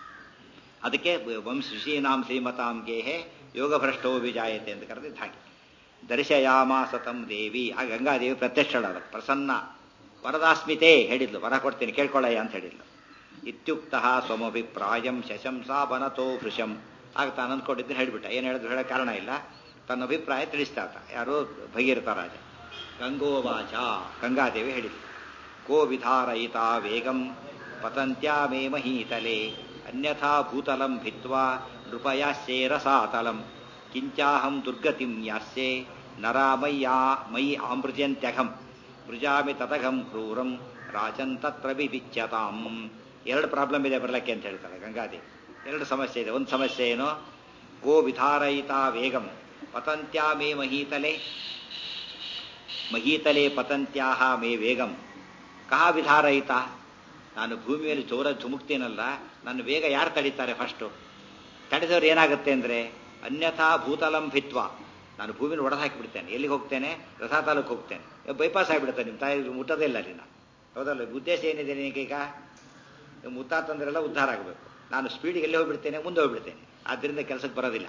ಅದಕ್ಕೆ ವಂಶೀನಾಂ ಶ್ರೀಮತಾಂ ಗೇಹೆ ಯೋಗಭ್ರಷ್ಟೋ ವಿಜಾಯತೆ ಅಂತ ಕರೆದಿದ್ದು ಹಾಗೆ ದರ್ಶಯಾಮಾಸ ತಂ ದೇವಿ ಆ ಗಂಗಾದೇವಿ ಪ್ರತ್ಯಕ್ಷಳಾದ ಪ್ರಸನ್ನ ವರದಾಸ್ಮಿತೆ ಹೇಳಿದ್ಲು ವರ ಕೊಡ್ತೀನಿ ಕೇಳ್ಕೊಳ್ಳಯ್ಯ ಅಂತ ಹೇಳಿದ್ಲು ಇತ್ಯುಕ್ತ ಸ್ವಮಭಿಪ್ರಾಯಂ ಶಶಂಸಾ ಬನತೋ ಭೃಶಂ ಆಗ ತಾನು ಅಂದ್ಕೊಂಡಿದ್ದು ಹೇಳಿಬಿಟ್ಟ ಏನು ಹೇಳಿದ್ರು ಹೇಳೋ ಕಾರಣ ಇಲ್ಲ ತನ್ನ ಅಭಿಪ್ರಾಯ ತಿಳಿಸ್ತಾ ಆತ ಯಾರು ಭಗೀರಥ ರಾಜ ಗಂಗೋವಾಚ ಗಂಗಾದೇವಿ ಹೇಳಿದ್ಲು ಕೋ ವಿಧಾರಯಿತಾ ವೇಗಂ ಪತಂತ್ಯಾ ಮೇ ಮಹೀತಲೆ ಅನ್ಯಥಾ ಭೂತಲಂ ಭಿತ್ವಾ ನೃಪಯಾಸ್ಯೇ ರಸಾತಲಂ ಕಿಂಚಾಹಂ ದುರ್ಗತಿಂ ಯಾಸ್ಯೆ ನರಾ ಮಯ್ಯಾ ಮಯಿ ಆಮೃಜ್ಯಂತ್ಯಘಂ ಮೃಜಾಮಿ ತದಘಂ ಕ್ರೂರಂ ರಾಜನ್ ತತ್ರ ವಿವಿಚ್ಯತಾಂ ಎರಡು ಪ್ರಾಬ್ಲಮ್ ಇದೆ ಬರಲಕ್ಕೆ ಅಂತ ಹೇಳ್ತಾರೆ ಗಂಗಾದೇವಿ ಎರಡು ಸಮಸ್ಯೆ ಇದೆ ಒಂದು ಸಮಸ್ಯೆ ಏನು ಗೋ ವಿಧಾರಯಿತಾ ವೇಗಂ ಪತಂತ್ಯಾ ಮೇ ಮಹೀತಲೆ ಮಹೀತಲೆ ಪತಂತ್ಯಾಹ ಮೇ ವೇಗಂ ಕಹ ವಿಧಾರಯಿತ ನಾನು ಭೂಮಿಯಲ್ಲಿ ಜೋರ ಧುಮುಕ್ತೀನಲ್ಲ ನನ್ನ ವೇಗ ಯಾರು ತಡೀತಾರೆ ಫಸ್ಟು ತಡೆದವ್ರು ಏನಾಗುತ್ತೆ ಅಂದರೆ ಅನ್ಯಥಾ ಭೂತಲಂ ಭಿತ್ವ ನಾನು ಭೂಮಿನ ಒಡೆದು ಹಾಕಿಬಿಡ್ತೇನೆ ಎಲ್ಲಿಗೆ ಹೋಗ್ತೇನೆ ರಥಾತಾಲಕ್ಕೆ ಹೋಗ್ತೇನೆ ಬೈಪಾಸ್ ಆಗಿಬಿಡುತ್ತೆ ನಿಮ್ಮ ತಾಯಿ ಮುಟ್ಟೋದೇ ಇಲ್ಲ ಅಲ್ಲಿ ನಾನು ಹೌದಲ್ಲ ಉದ್ದೇಶ ಏನಿದೆ ನಿನಗೀಗ ಮುತ್ತಾತಂದ್ರೆಲ್ಲ ಉದ್ಧಾರ ಆಗಬೇಕು ನಾನು ಸ್ಪೀಡಿಗೆ ಎಲ್ಲಿ ಹೋಗ್ಬಿಡ್ತೇನೆ ಮುಂದೆ ಹೋಗ್ಬಿಡ್ತೇನೆ ಆದ್ದರಿಂದ ಕೆಲಸಕ್ಕೆ ಬರೋದಿಲ್ಲ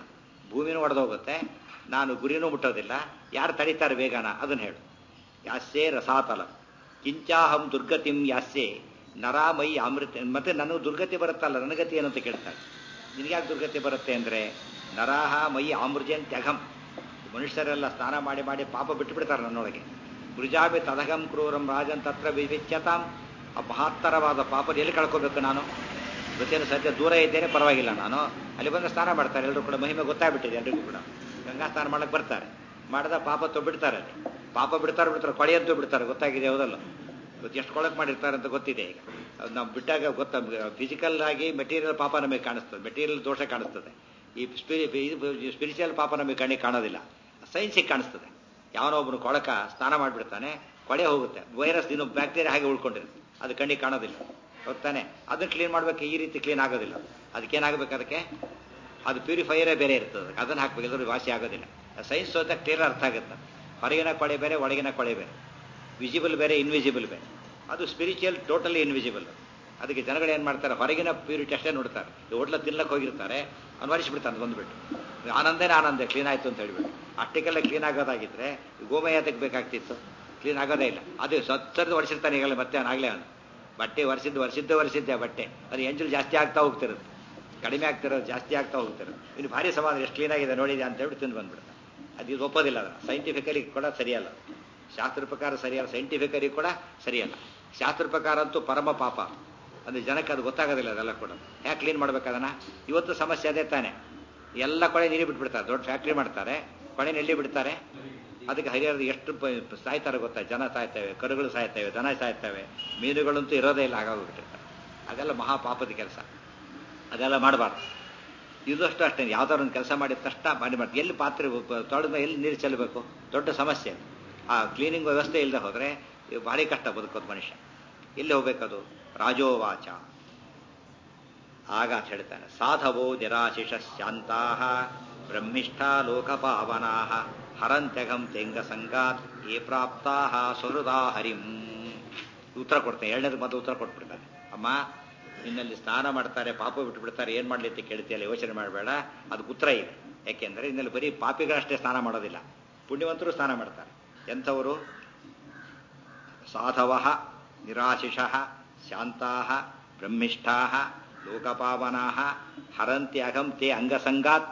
ಭೂಮಿನೂ ಒಡೆದೋಗುತ್ತೆ ನಾನು ಗುರಿನೂ ಮುಟ್ಟೋದಿಲ್ಲ ಯಾರು ತಡೀತಾರೆ ಬೇಗನ ಅದನ್ನು ಹೇಳು ಯಾಸ್ಯೆ ರಸಾತಲ ಕಿಂಚಾಹಂ ದುರ್ಗತಿಂ ಯಾಸ್ಯೆ ನರಾಮೈ ಅಮೃತ ಮತ್ತೆ ನನಗೆ ದುರ್ಗತಿ ಬರುತ್ತಲ್ಲ ನನಗತಿ ಏನಂತ ಕೇಳ್ತಾರೆ ನಿನಗ್ಯಾಕೆ ದುರ್ಗತಿ ಬರುತ್ತೆ ಅಂದರೆ ನರಾಹ ಮೈ ಆಮೃಜನ್ ತ್ಯಘಂ ಮನುಷ್ಯರೆಲ್ಲ ಸ್ನಾನ ಮಾಡಿ ಮಾಡಿ ಪಾಪ ಬಿಟ್ಟುಬಿಡ್ತಾರೆ ನನ್ನೊಳಗೆ ಮೃಜಾಮಿ ತದಗಂ ಕ್ರೂರಂ ರಾಜನ್ ತತ್ರ ವಿವಿಚ್ಯತಾಂ ಆ ಮಹತ್ತರವಾದ ಪಾಪ ಎಲ್ಲಿ ಕಳ್ಕೋಬೇಕು ನಾನು ಗೊತ್ತೇನು ಸದ್ಯ ದೂರ ಇದ್ದೇನೆ ಪರವಾಗಿಲ್ಲ ನಾನು ಅಲ್ಲಿ ಬಂದು ಸ್ನಾನ ಮಾಡ್ತಾರೆ ಎಲ್ಲರೂ ಕೂಡ ಮಹಿಮೆ ಗೊತ್ತಾಗ್ಬಿಟ್ಟಿದೆ ಎಲ್ರಿಗೂ ಕೂಡ ಗಂಗಾ ಸ್ನಾನ ಮಾಡಕ್ಕೆ ಬರ್ತಾರೆ ಮಾಡಿದ ಪಾಪ ತೊ ಬಿಡ್ತಾರೆ ಅಲ್ಲಿ ಪಾಪ ಬಿಡ್ತಾರೆ ಬಿಡ್ತಾರೆ ಕೊಳೆಯಂತೂ ಬಿಡ್ತಾರೆ ಗೊತ್ತಾಗಿದೆ ಹೌದಲ್ಲ ಇವತ್ತು ಎಷ್ಟು ಕೊಳಕ್ ಮಾಡಿರ್ತಾರೆ ಅಂತ ಗೊತ್ತಿದೆ ಈಗ ಅದು ನಾವು ಬಿಟ್ಟಾಗ ಗೊತ್ತ ಫಿಸಿಕಲ್ ಆಗಿ ಮೆಟೀರಿಯಲ್ ಪಾಪ ನಮಗೆ ಕಾಣಿಸ್ತದೆ ಮೆಟೀರಿಯಲ್ ದೋಷ ಕಾಣಿಸ್ತದೆ ಈ ಸ್ಪಿರಿ ಸ್ಪಿರಿಚುವಲ್ ಪಾಪ ನಮಗೆ ಕಣ್ಣಿಗೆ ಕಾಣೋದಿಲ್ಲ ಸೈನ್ಸಿಗೆ ಕಾಣಿಸ್ತದೆ ಯಾವನೊಬ್ಬನು ಕೊಳಕ ಸ್ನಾನ ಮಾಡಿಬಿಡ್ತಾನೆ ಕೊಳೆ ಹೋಗುತ್ತೆ ವೈರಸ್ ಇನ್ನು ಬ್ಯಾಕ್ಟೀರಿಯಾ ಹಾಗೆ ಉಳ್ಕೊಂಡಿರುತ್ತೆ ಅದು ಕಣ್ಣಿಗೆ ಕಾಣೋದಿಲ್ಲ ಗೊತ್ತಾನೆ ಅದನ್ನು ಕ್ಲೀನ್ ಮಾಡ್ಬೇಕು ಈ ರೀತಿ ಕ್ಲೀನ್ ಆಗೋದಿಲ್ಲ ಅದಕ್ಕೇನಾಗಬೇಕು ಅದಕ್ಕೆ ಅದು ಪ್ಯೂರಿಫೈಯರೇ ಬೇರೆ ಇರ್ತದೆ ಅದನ್ನು ಹಾಕ್ಬೇಕು ಎಲ್ಲರೂ ವಾಸಿ ಆಗೋದಿಲ್ಲ ಸೈನ್ಸ್ ಹೋದಾಗ ಕ್ಲಿಯರ್ ಅರ್ಥ ಆಗುತ್ತೆ ಹೊರಗಿನ ಕೊಳೆ ಬೇರೆ ಒಳಗಿನ ಕೊಳೆ ಬೇರೆ ವಿಸಿಬಲ್ ಬೇರೆ ಇನ್ವಿಸಿಬಲ್ ಬೇರೆ ಅದು ಸ್ಪಿರಿಚುವಲ್ ಟೋಟಲಿ ಇನ್ವಿಸಿಬಲ್ ಅದಕ್ಕೆ ಜನಗಳು ಏನು ಮಾಡ್ತಾರೆ ಹೊರಗಿನ ಪ್ಯೂರಿಟಿ ಅಷ್ಟೇ ನೋಡ್ತಾರೆ ಈ ಹೋಟ್ಲ ತಿನ್ನಕ್ಕೆ ಹೋಗಿರ್ತಾರೆ ಅವ್ನು ಒರೆಸಿಬಿಡ್ತಾನೆ ಬಂದ್ಬಿಟ್ಟು ಆನಂದೇನೆ ಆನಂದ ಕ್ಲೀನ್ ಆಯಿತು ಅಂತ ಹೇಳ್ಬಿಟ್ಟು ಅಷ್ಟಕ್ಕೆಲ್ಲ ಕ್ಲೀನ್ ಆಗೋದಾಗಿದ್ರೆ ಗೋಮಯಾತಕ್ಕೆ ಬೇಕಾಗ್ತಿತ್ತು ಕ್ಲೀನ್ ಆಗೋದೇ ಇಲ್ಲ ಅದು ಸತ್ತರದು ಒರೆಸಿರ್ತಾನೆ ಈಗಲೇ ಮತ್ತೆ ಅವನಾಗಲೇ ಅವನು ಬಟ್ಟೆ ಒರೆಸಿದ್ದು ಒರೆಸಿದ್ದೇ ಒರೆಸಿದ್ದೆ ಬಟ್ಟೆ ಅದು ಎಂಜಲು ಜಾಸ್ತಿ ಆಗ್ತಾ ಹೋಗ್ತಿರುತ್ತೆ ಕಡಿಮೆ ಆಗ್ತಿರೋದು ಜಾಸ್ತಿ ಆಗ್ತಾ ಹೋಗ್ತಿರೋದು ಇನ್ನು ಭಾರಿ ಸಮಾಧಾನ ಎಷ್ಟು ಕ್ಲೀನ್ ಆಗಿದೆ ನೋಡಿದೆ ಅಂತ ಹೇಳ್ಬಿಟ್ಟು ತಿಂದು ಬಂದ್ಬಿಡ್ತಾರೆ ಅದು ಇದು ಒಪ್ಪೋದಿಲ್ಲ ಅದನ್ನು ಸೈಂಟಿಫಿಕಲಿ ಕೂಡ ಸರಿಯಲ್ಲ ಶಾಸ್ತ್ರ ಪ್ರಕಾರ ಸರಿಯಲ್ಲ ಸೈಂಟಿಫಿಕಲಿ ಕೂಡ ಸರಿಯಲ್ಲ ಶಾಸ್ತ್ರ ಪ್ರಕಾರ ಅಂತೂ ಪರಮ ಪಾಪ ಅಂದರೆ ಜನಕ್ಕೆ ಅದು ಗೊತ್ತಾಗೋದಿಲ್ಲ ಅದೆಲ್ಲ ಕೂಡ ಯಾಕೆ ಕ್ಲೀನ್ ಮಾಡ್ಬೇಕು ಅದನ್ನು ಇವತ್ತು ಸಮಸ್ಯೆ ಅದೇ ತಾನೆ ಎಲ್ಲ ಕೊಳೆ ನೀರು ಬಿಟ್ಬಿಡ್ತಾರೆ ದೊಡ್ಡ ಫ್ಯಾಕ್ಟ್ರಿ ಮಾಡ್ತಾರೆ ಕೊಳೆ ಎಲ್ಲಿ ಬಿಡ್ತಾರೆ ಅದಕ್ಕೆ ಹರಿಹರದ ಎಷ್ಟು ಪ- ಸಾಯ್ತಾರೆ ಗೊತ್ತಾ ಜನ ಸಾಯ್ತವೆ ಕರುಗಳು ಸಾಯ್ತವೆ ದನ ಸಾಯ್ತವೆ ಮೀನುಗಳಂತೂ ಇರೋದೇ ಇಲ್ಲ ಆಗೋಗ್ಬಿಟ್ಟಿರ್ತಾರೆ ಅದೆಲ್ಲ ಮಹಾಪಾಪದ ಕೆಲಸ ಅದೆಲ್ಲ ಮಾಡಬಾರ್ದು ಇದಷ್ಟು ಅಷ್ಟೇ ಯಾವ್ದಾದ್ರು ಒಂದು ಕೆಲಸ ಮಾಡಿದ ತಕ್ಷಣ ಮಾಡಿ ಮಾಡಿ ಎಲ್ಲಿ ಪಾತ್ರೆ ತೊಳೆದ ಎಲ್ಲಿ ನೀರು ಚೆಲ್ಲಬೇಕು ದೊಡ್ಡ ಸಮಸ್ಯೆ ಅದು. ಆ ಕ್ಲೀನಿಂಗ್ ವ್ಯವಸ್ಥೆ ಇಲ್ಲದೆ ಹೋದರೆ ಭಾರಿ ಕಷ್ಟ ಬದುಕೋದು ಮನುಷ್ಯ ಎಲ್ಲಿ ಹೋಗ್ಬೇಕದು ರಾಜೋವಾಚ ಆಗ ಅಂತ ಹೇಳ್ತಾನೆ ಸಾಧವೋ ನಿರಾಶಿಷ ಶಾಂತಾ ಬ್ರಹ್ಮಿಷ್ಠ ಲೋಕಪಾವನಾ ಹರಂತ್ಯಗಂ ತೆಂಗ ಸಂಗಾತ್ ಏ ಪ್ರಾಪ್ತಾ ಸುಹೃದಾ ಹರಿಂ ಉತ್ತರ ಕೊಡ್ತೇನೆ ಎರಡನೇದು ಮೊದಲು ಉತ್ತರ ಕೊಟ್ಬಿಡ್ತಾನೆ ಅಮ್ಮ ನಿನ್ನಲ್ಲಿ ಸ್ನಾನ ಮಾಡ್ತಾರೆ ಪಾಪ ಬಿಟ್ಟು ಬಿಡ್ತಾರೆ ಏನು ಮಾಡಲಿ ಅಂತ ಕೇಳ್ತೀಯಲ್ಲ ಯೋಚನೆ ಮಾಡಬೇಡ ಅದಕ್ಕೆ ಉತ್ತರ ಇದೆ ಯಾಕೆಂದರೆ ಇನ್ನಲ್ಲಿ ಬರೀ ಪಾಪಿಗಳಷ್ಟೇ ಸ್ನಾನ ಮಾಡೋದಿಲ್ಲ ಪುಣ್ಯವಂತರು ಸ್ನಾನ ಮಾಡ್ತಾರೆ ಎಂಥವರು ಸಾಧವ ನಿರಾಶಿಷ ಶಾಂತಾ ಬ್ರಹ್ಮಿಷ್ಠಾ ಲೋಕಪಾವನಾ ಹರಂತಿ ಅಹಂ ತೇ ಅಂಗಸಂಗಾತ್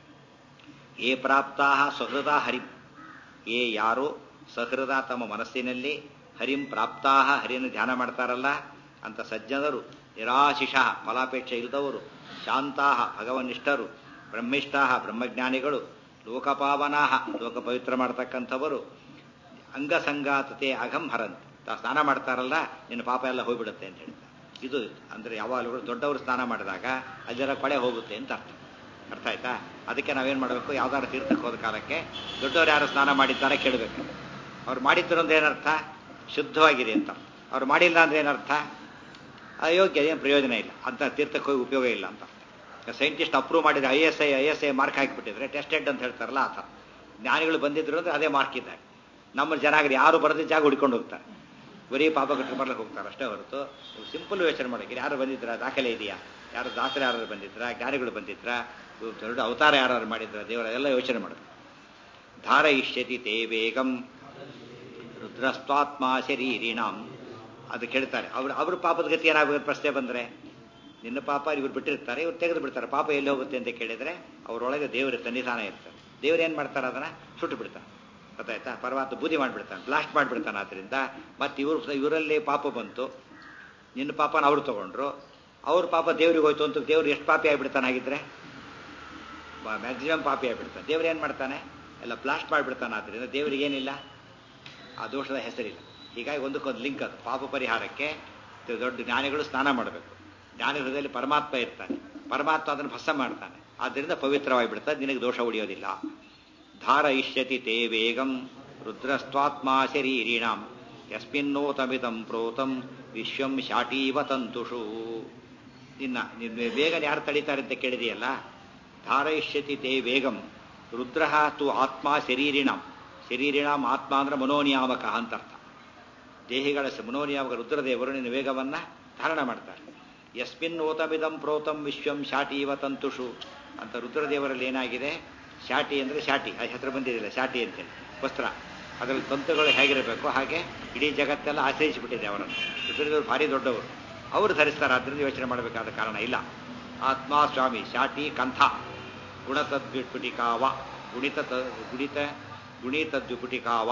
ಏ ಪ್ರಾಪ್ತಾ ಸುಹೃದ ಹರಿಂ ಏ ಯಾರು ಸಹೃದ ತಮ್ಮ ಮನಸ್ಸಿನಲ್ಲಿ ಹರಿಂ ಪ್ರಾಪ್ತಾ ಹರಿಯನ್ನು ಧ್ಯಾನ ಮಾಡ್ತಾರಲ್ಲ ಅಂತ ಸಜ್ಜನರು ನಿರಾಶಿಷ ಫಲಾಪೇಕ್ಷೆ ಇಲ್ಲದವರು ಶಾಂತಾ ಭಗವನ್ನಿಷ್ಠರು ಬ್ರಹ್ಮಿಷ್ಠಾ ಬ್ರಹ್ಮಜ್ಞಾನಿಗಳು ಲೋಕಪಾವನಾ ಲೋಕ ಪವಿತ್ರ ಮಾಡ್ತಕ್ಕಂಥವರು ಅಂಗಸಂಗಾತತೆ ಅಘಂ ಹರಂತ್ ತಾವು ಸ್ನಾನ ಮಾಡ್ತಾರಲ್ಲ ನಿನ್ನ ಪಾಪ ಎಲ್ಲ ಹೋಗ್ಬಿಡುತ್ತೆ ಅಂತ ಹೇಳ್ತಾರೆ ಇದು ಅಂದರೆ ಯಾವಾಗಲೂ ದೊಡ್ಡವರು ಸ್ನಾನ ಮಾಡಿದಾಗ ಅದರ ಕೊಳೆ ಹೋಗುತ್ತೆ ಅಂತ ಅರ್ಥ ಅರ್ಥ ಆಯ್ತಾ ಅದಕ್ಕೆ ನಾವೇನು ಮಾಡಬೇಕು ಯಾವ್ದಾದ್ರು ತೀರ್ಥಕ್ಕೆ ಹೋದ ಕಾಲಕ್ಕೆ ದೊಡ್ಡವರು ಯಾರು ಸ್ನಾನ ಮಾಡಿದ್ದಾರೆ ಕೇಳಬೇಕು ಅವ್ರು ಮಾಡಿದ್ರು ಅಂದ್ರೆ ಏನರ್ಥ ಶುದ್ಧವಾಗಿದೆ ಅಂತ ಅವ್ರು ಮಾಡಿಲ್ಲ ಅಂದ್ರೆ ಏನರ್ಥ ಅಯೋಗ್ಯ ಏನು ಪ್ರಯೋಜನ ಇಲ್ಲ ಅಂತ ತೀರ್ಥಕ್ಕೆ ಹೋಗಿ ಉಪಯೋಗ ಇಲ್ಲ ಅಂತ ಸೈಂಟಿಸ್ಟ್ ಅಪ್ರೂವ್ ಮಾಡಿದ್ರೆ I S I I S I mark ಹಾಕಿಬಿಟ್ಟಿದ್ರೆ ಟೆಸ್ಟೆಡ್ ಅಂತ ಹೇಳ್ತಾರಲ್ಲ ಆ ಥರ ಜ್ಞಾನಿಗಳು ಬಂದಿದ್ರು ಅಂದ್ರೆ ಅದೇ ಮಾರ್ಕ್ ಇದ್ದಾರೆ ನಮ್ಮ ಜನ ಯಾರು ಬರದೇ ಜಾಗ ಹುಡ್ಕೊಂಡು ಹೋಗ್ತಾರೆ ಬರೀ ಪಾಪ ಕಟ್ಟು ಬರ್ಲಿಕ್ಕೆ ಹೋಗ್ತಾರೆ ಅಷ್ಟೇ ಹೊರತು ಸಿಂಪಲ್ ಯೋಚನೆ ಮಾಡೋಕೆ ಯಾರು ಬಂದಿದ್ರ ದಾಖಲೆ ಇದೆಯಾ ಯಾರು ದಾಸರು ಯಾರು ಬಂದಿದ್ರ ಜ್ಞಾನಿಗಳು ಬಂದಿದ್ರ ದೊಡ್ಡ ಅವತಾರ ಯಾರು ಮಾಡಿದ್ರ ದೇವರ ಎಲ್ಲ ಯೋಚನೆ ಮಾಡೋದು ಧಾರ ಇಷ್ಯತಿ ತೇ ವೇಗಂ ರುದ್ರಸ್ವಾತ್ಮ ಶರೀರಿಣಾಂ ಅದು ಕೇಳ್ತಾರೆ ಅವ್ರು ಅವ್ರ ಪಾಪದ ಗತಿ ಏನಾಗಬೇಕು ಪ್ರಶ್ನೆ ಬಂದರೆ ನಿನ್ನ ಪಾಪ ಇವ್ರು ಬಿಟ್ಟಿರ್ತಾರೆ ಇವ್ರು ತೆಗೆದು ಬಿಡ್ತಾರೆ ಪಾಪ ಎಲ್ಲಿ ಹೋಗುತ್ತೆ ಅಂತ ಕೇಳಿದರೆ ಅವರೊಳಗೆ ದೇವರ ಸನ್ನಿಧಾನ ಇರ್ತಾರೆ ದೇವ್ರು ಏನು ಮಾಡ್ತಾರೆ ಅದನ್ನು ಸುಟ್ಟು ಬಿಡ್ತಾರೆ ಗೊತ್ತಾಯ್ತಾ ಪರಮಾತ್ಮ ಬೂದಿ ಮಾಡಿಬಿಡ್ತಾನೆ ಬ್ಲಾಸ್ಟ್ ಮಾಡಿಬಿಡ್ತಾನೆ ಆದ್ದರಿಂದ ಮತ್ತೆ ಇವರು ಇವರಲ್ಲಿ ಪಾಪ ಬಂತು ನಿನ್ನ ಪಾಪನ ಅವ್ರು ತಗೊಂಡ್ರು ಅವ್ರ ಪಾಪ ದೇವ್ರಿಗೆ ಹೋಯ್ತು ಅಂತ ದೇವ್ರು ಎಷ್ಟು ಪಾಪಿ ಆಗಿಬಿಡ್ತಾನೆ ಹಾಗಿದ್ರೆ ಮ್ಯಾಕ್ಸಿಮಮ್ ಪಾಪಿ ಆಗಿಬಿಡ್ತಾನೆ ದೇವ್ರು ಏನು ಮಾಡ್ತಾನೆ ಎಲ್ಲ ಬ್ಲಾಸ್ಟ್ ಮಾಡಿಬಿಡ್ತಾನೆ ಆದ್ದರಿಂದ ದೇವರಿಗೆ ಏನಿಲ್ಲ ಆ ದೋಷದ ಹೆಸರಿಲ್ಲ ಹೀಗಾಗಿ ಒಂದಕ್ಕೊಂದು ಲಿಂಕ್ ಅದು ಪಾಪ ಪರಿಹಾರಕ್ಕೆ ದೊಡ್ಡ ಜ್ಞಾನಿಗಳು ಸ್ನಾನ ಮಾಡಬೇಕು ಜ್ಞಾನ ಹೃದಯದಲ್ಲಿ ಪರಮಾತ್ಮ ಇರ್ತಾನೆ ಪರಮಾತ್ಮ ಅದನ್ನು ಭಸ್ಮ ಮಾಡ್ತಾನೆ ಆದ್ದರಿಂದ ಪವಿತ್ರವಾಗಿ ಬಿಡ್ತದೆ ನಿನಗೆ ದೋಷ ಉಳಿಯೋದಿಲ್ಲ ಧಾರ ಇಷ್ಯತಿ ತೇ ವೇಗಂ ರುದ್ರಸ್ತ್ವಾತ್ಮ ಶರೀರಿಣಾಂ ಯಸ್ಮಿನ್ನೋತಮಿತಂ ಪ್ರೋತಂ ವಿಶ್ವಂ ಶಾಟೀವ ತಂತುಷು ನಿನ್ನ ನಿನ್ನ ಬೇಗನೆ ಯಾರು ತಡೀತಾರೆ ಅಂತ ಕೇಳಿದೆಯಲ್ಲ ಧಾರಯಿಷ್ಯತಿ ತೇ ವೇಗಂ ರುದ್ರ ತು ಆತ್ಮ ಶರೀರಿಣಾಂ ಶರೀರಿಣಾಂ ಆತ್ಮ ಅಂದ್ರೆ ಮನೋನಿಯಾಮಕ ಅಂತ ಅರ್ಥ ದೇಹಿಗಳ ಮನೋನಿಯಾಮಕ ರುದ್ರದೇವರು ನಿನ್ನ ವೇಗವನ್ನ ಧಾರಣ ಮಾಡ್ತಾರೆ ಯಸ್ಮಿನ್ ಓತಮಿದಂ ಪ್ರೋತಂ ವಿಶ್ವಂ ಶಾಟೀವ ತಂತುಷು ಅಂತ ರುದ್ರದೇವರಲ್ಲಿ ಏನಾಗಿದೆ ಶಾಟಿ ಅಂದರೆ ಶಾಟಿ ಆ ಹೆಸರು ಬಂದಿರಲಿಲ್ಲ ಶಾಟಿ ಅಂತೇಳಿ ವಸ್ತ್ರ ಅದರಲ್ಲಿ ತಂತುಗಳು ಹೇಗಿರಬೇಕು ಹಾಗೆ ಇಡೀ ಜಗತ್ತೆಲ್ಲ ಆಶ್ರಯಿಸಿಬಿಟ್ಟಿದೆ ಅವರನ್ನು ರುದ್ರದೇವರು ಭಾರಿ ದೊಡ್ಡವರು ಅವರು ಧರಿಸ್ತಾರೆ ಅದರಿಂದ ಯೋಚನೆ ಮಾಡಬೇಕಾದ ಕಾರಣ ಇಲ್ಲ ಆತ್ಮ ಸ್ವಾಮಿ ಶಾಟಿ ಕಂಥ ಗುಣತದ್ವಿಪುಟಿಕಾವ ಗುಣಿತ ಗುಣಿತ ಗುಣಿತದ್ವಿಪುಟಿಕಾವ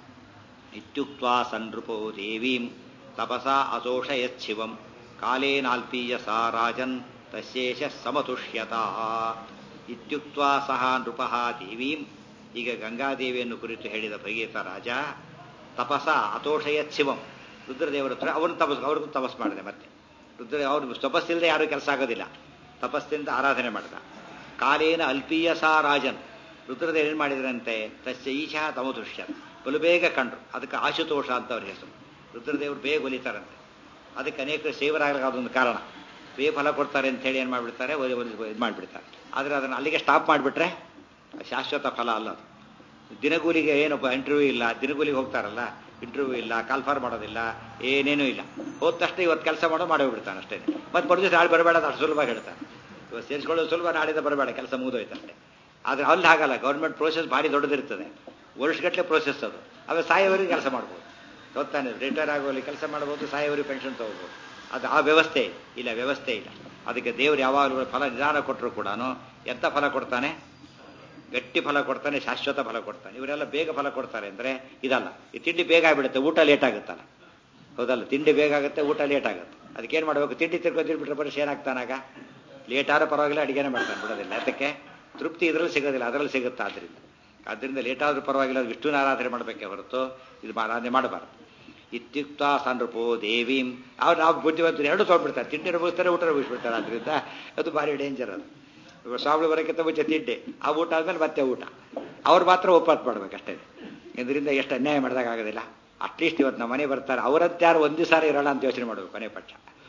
ಇತ್ಯುಕ್ತ ಸನ್ನೃಪೋ ದೇವೀಂ ತಪಸಾ ಅಸೋಷಯಚ್ಛಿವಂ ಕಾಲೇನಾಲ್ಪೀಯಸ ರಾಜನ್ ತಶೇಷ ಸಮತುಷ್ಯತ ಇತ್ಯುಕ್ತ ಸಹ ನೃಪ ದೇವೀಂ ಈಗ ಗಂಗಾದೇವಿಯನ್ನು ಕುರಿತು ಹೇಳಿದ ಭಗೀರಥ ರಾಜ ತಪಸ ಅತೋಷಯಚ್ಛಿವಂ ರುದ್ರದೇವರ ಹತ್ರ ಅವನು ತಪಸ್ ಅವ್ರಿಗೂ ತಪಸ್ ಮಾಡಿದೆ ಮತ್ತೆ ರುದ್ರ ಅವ್ರು ತಪಸ್ಸಿಲ್ಲದೆ ಯಾರೂ ಕೆಲಸ ಆಗೋದಿಲ್ಲ ತಪಸ್ಸಿಂದ ಆರಾಧನೆ ಮಾಡಿದ ಕಾಲೇನ ಅಲ್ಪೀಯ ಸಾ ರಾಜನ್ ರುದ್ರದೇವ ಏನು ಮಾಡಿದ್ರಂತೆ ತಸ್ಯ ಈಶಾ ತಮದುಷ್ಯ ಬಲು ಬೇಗ ಕಂಡ್ರು ಅದಕ್ಕೆ ಆಶುತೋಷ ಅಂತ ಅವ್ರ ಹೆಸರು ರುದ್ರದೇವರು ಬೇಗ ಒಲಿತಾರಂತೆ ಅದಕ್ಕೆ ಅನೇಕ ಸೇವರಾಗಲಿಕ್ಕೆ ಅದೊಂದು ಕಾರಣ ಬೇಗ ಫಲ ಕೊಡ್ತಾರೆ ಅಂತ ಹೇಳಿ ಏನು ಮಾಡಿಬಿಡ್ತಾರೆ ಇದು ಮಾಡಿಬಿಡ್ತಾರೆ ಆದರೆ ಅದನ್ನು ಅಲ್ಲಿಗೆ ಸ್ಟಾಪ್ ಮಾಡಿಬಿಟ್ರೆ ಶಾಶ್ವತ ಫಲ ಅಲ್ಲ ಅದು ದಿನಗೂಲಿಗೆ ಏನೊಬ್ಬ ಇಂಟರ್ವ್ಯೂ ಇಲ್ಲ ದಿನಗೂಲಿಗೆ ಹೋಗ್ತಾರಲ್ಲ ಇಂಟರ್ವ್ಯೂ ಇಲ್ಲ ಕಾಲ್ಫಾರ್ ಮಾಡೋದಿಲ್ಲ ಏನೇನೂ ಇಲ್ಲ ಹೋದ ತಕ್ಷಣ ಇವತ್ತು ಕೆಲಸ ಮಾಡೋ ಮಾಡಿ ಹೋಗ್ಬಿಡ್ತಾನೆ ಅಷ್ಟೇ ಮತ್ತೆ ಬಡ್ದು ನಾಳೆ ಬರಬೇಡ ಅಷ್ಟು ಸುಲಭ ಹೇಳ್ತಾನೆ ಇವತ್ತು ಸೇರಿಸ್ಕೊಳ್ಳೋದು ಸುಲಭ ನಾಳಿಂದ ಬರಬೇಡ ಕೆಲಸ ಮುಗಿದೋಯ್ತಷ್ಟೇ ಆದರೆ ಅಲ್ಲಿ ಹಾಗಲ್ಲ ಗೌರ್ಮೆಂಟ್ ಪ್ರೋಸೆಸ್ ಭಾರಿ ದೊಡ್ಡದಿರ್ತದೆ ವರ್ಷಗಟ್ಟಲೆ ಪ್ರೋಸೆಸ್ ಅದು ಆಮೇಲೆ ಸಾಯೋವರೆಗೆ ಕೆಲಸ ಮಾಡ್ಬೋದು ಗೊತ್ತಾನೆ ರಿಟೈರ್ ಆಗೋಲ್ಲಿ ಕೆಲಸ ಮಾಡ್ಬೋದು ಸಾಯೋವರೆಗೆ ಪೆನ್ಷನ್ ತಗೋಬೋದು ಅದು ಆ ವ್ಯವಸ್ಥೆ ಇಲ್ಲ ವ್ಯವಸ್ಥೆ ಇಲ್ಲ ಅದಕ್ಕೆ ದೇವರು ಯಾವಾಗಲೂ ಫಲ ನಿಧಾನ ಕೊಟ್ಟರು ಕೂಡ ಎಂಥ ಫಲ ಕೊಡ್ತಾನೆ ಗಟ್ಟಿ ಫಲ ಕೊಡ್ತಾನೆ ಶಾಶ್ವತ ಫಲ ಕೊಡ್ತಾನೆ ಇವರೆಲ್ಲ ಬೇಗ ಫಲ ಕೊಡ್ತಾರೆ ಅಂದರೆ ಇದಲ್ಲ ಈ ತಿಂಡಿ ಬೇಗ ಆಗಿಬಿಡುತ್ತೆ ಊಟ ಲೇಟ್ ಆಗುತ್ತಲ್ಲ ಹೌದಲ್ಲ ತಿಂಡಿ ಬೇಗ ಆಗುತ್ತೆ ಊಟ ಲೇಟ್ ಆಗುತ್ತೆ ಅದಕ್ಕೇನು ಮಾಡಬೇಕು ತಿಂಡಿ ತಿರ್ಕೊತಿರ್ಬಿಟ್ರೆ ಬರೀ ಏನಾಗ್ತಾನಾಗ ಲೇಟ್ ಆದ್ರೂ ಪರವಾಗಿಲ್ಲ ಅಡುಗೆನೇ ಮಾಡ್ತಾನೆ ಬಿಡೋದಿಲ್ಲ ಅದಕ್ಕೆ ತೃಪ್ತಿ ಇದರಲ್ಲಿ ಸಿಗೋದಿಲ್ಲ ಅದರಲ್ಲಿ ಸಿಗುತ್ತೆ ಆದ್ದರಿಂದ ಆದ್ದರಿಂದ ಲೇಟ್ ಆದ್ರೂ ಪರವಾಗಿಲ್ಲ ವಿಷ್ಣುನ ಆರಾಧನೆ ಮಾಡಬೇಕೆ ಹೊರತು ಇದು ಆರಾಧನೆ ಮಾಡಬಾರ್ದು ಇತ್ಯುಕ್ತ ಸಂರೂಪೋ ದೇವೀಂ ಅವ್ರು ನಾವು ಬುದ್ಧಿವಂತರು ಎರಡು ತೊಗೊಂಡ್ಬಿಡ್ತಾರೆ ತಿಂಡಿ ರಭಿಸ್ತಾರೆ ಊಟ ರಭಿಸ್ಬಿಡ್ತಾರೆ ಅದರಿಂದ ಅದು ಭಾರಿ ಡೇಂಜರ್ ಅದು ಇವಾಗ ಸ್ವಾಮಿ ಬರೋಕ್ಕಿಂತ ಮುಂಚೆ ತಿಂಡಿ ಆ ಊಟ ಆದ್ಮೇಲೆ ಮತ್ತೆ ಊಟ ಅವ್ರು ಮಾತ್ರ ಒಪ್ಪತ್ತು ಮಾಡ್ಬೇಕಷ್ಟೇ ಇದರಿಂದ ಎಷ್ಟು ಅನ್ಯಾಯ ಮಾಡಿದಾಗ ಆಗೋದಿಲ್ಲ ಅಟ್ಲೀಸ್ಟ್ ಇವತ್ತು ನಮ್ಮ ಮನೆ ಬರ್ತಾರೆ ಅವರಂತ್ಯಾರು ಒಂದು ಸಾರಿ ಇರೋಲ್ಲ ಅಂತ ಯೋಚನೆ ಮಾಡಬೇಕು ಕೊನೆ ಪಕ್ಷ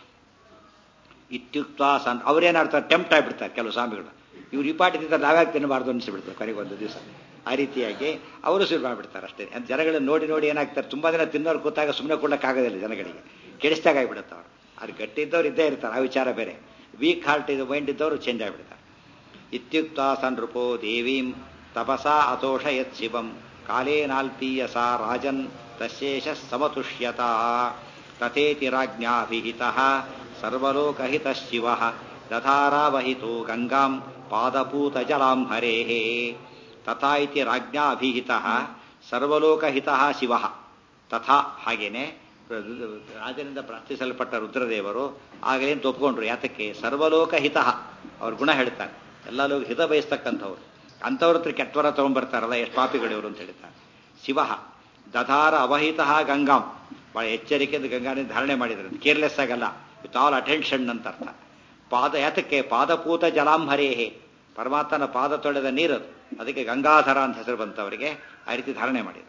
ಇತ್ಯುಕ್ತ ಸನ್ ಅವ್ರೇನಾಡ್ತಾರೆ ಟೆಂಪ್ಟ್ ಆಗಿಬಿಡ್ತಾರೆ ಕೆಲವು ಸ್ವಾಮಿಗಳು ಇವ್ರು ಈ ಪಾಟಿ ತಿಂತಾರೆ ನಾವ್ಯಾಕೆ ತಿನ್ನಬಾರ್ದು ಅನಿಸ್ಬಿಡ್ತಾರೆ ಕೊನೆಗೆ ಒಂದು ದಿವಸ ಆ ರೀತಿಯಾಗಿ ಅವರು ಶುರು ಮಾಡಿಬಿಡ್ತಾರೆ ಅಷ್ಟೇ ಅಂತ ಜನಗಳನ್ನ ನೋಡಿ ನೋಡಿ ಏನಾಗ್ತಾರೆ ತುಂಬ ದಿನ ತಿನ್ನೋರು ಕೂತಾಗ ಸುಮ್ಮನೆ ಕೊಡೋಕ್ಕಾಗೋದಿಲ್ಲ ಜನಗಳಿಗೆ ಕೆಡಿಸ್ದಾಗ ಆಗಿಬಿಡುತ್ತೆ ಅವರು ಅದು ಗಟ್ಟಿ ಇದ್ದವ್ರು ಇದ್ದೇ ಇರ್ತಾರೆ ಆ ವಿಚಾರ ಬೇರೆ ವೀಕ್ ಹಾರ್ಟ್ ಇದು ಮೈಂಡ್ ಇದ್ದವರು ಚೇಂಜ್ ಆಗಿಬಿಡ್ತಾರೆ ಇತ್ಯುಕ್ತ ಸನ್ರೂಪೋ ದೇವೀಂ ತಪಸಾ ಅತೋಷ ಯತ್ ಶಿವಂ ಕಾಲೇನಾಲ್ಪೀಯ ಸಾ ರಾಜನ್ ತಶೇಷ ಸಮತುಷ್ಯತ ತಥೇತಿ ರಾಜ್ಞಾಭಿಹಿತ ಸರ್ವಲೋಕಹಿತ ಶಿವ ದಧಾರಾವಹಿತೋ ಗಂಗಾಂ ಪಾದಪೂತ ಜಲಾಂ ಹರೇ ತಥಾ ಇತಿ ರಾಜ್ಞಾಭಿಹಿತ ಸರ್ವಲೋಕಹಿತ ಶಿವ ತಥಾ ಹಾಗೇನೆ ರಾಜನಿಂದ ಪ್ರಾರ್ಥಿಸಲ್ಪಟ್ಟ ರುದ್ರದೇವರು ಆಗೇನು ಒಪ್ಕೊಂಡ್ರು ಯಾತಕ್ಕೆ ಸರ್ವಲೋಕಹಿತ ಅವ್ರ ಗುಣ ಹೇಳ್ತಾರೆ ಎಲ್ಲ ಲೋಕ ಹಿತ ಬಯಸ್ತಕ್ಕಂಥವ್ರು ಅಂಥವ್ರ ಹತ್ರ ಕೆಟ್ಟವರ ತಗೊಂಡ್ಬರ್ತಾರಲ್ಲ ಎಷ್ಟು ಪಾಪಿಗಳಿವರು ಅಂತ ಹೇಳ್ತಾರೆ ಶಿವ ದಧಾರ ಅವಹಿತ ಗಂಗಾಂ ಬಹಳ ಎಚ್ಚರಿಕೆಯಿಂದ ಗಂಗಾನ ಧಾರಣೆ ಮಾಡಿದ್ರು ಕೇರ್ಲೆಸ್ ಆಗಲ್ಲ ವಿತ್ ಆಲ್ ಅಟೆನ್ಷನ್ ಅಂತ ಅರ್ಥ ಪಾದ ಯಾತಕ್ಕೆ ಪಾದಪೂತ ಜಲಾಂಹರೇಹೇ ಪರಮಾತ್ಮನ ಪಾದ ತೊಳೆದ ನೀರದು ಅದಕ್ಕೆ ಗಂಗಾಧರ ಅಂತ ಹೆಸರು ಬಂತವರಿಗೆ ಆ ರೀತಿ ಧಾರಣೆ ಮಾಡಿದರು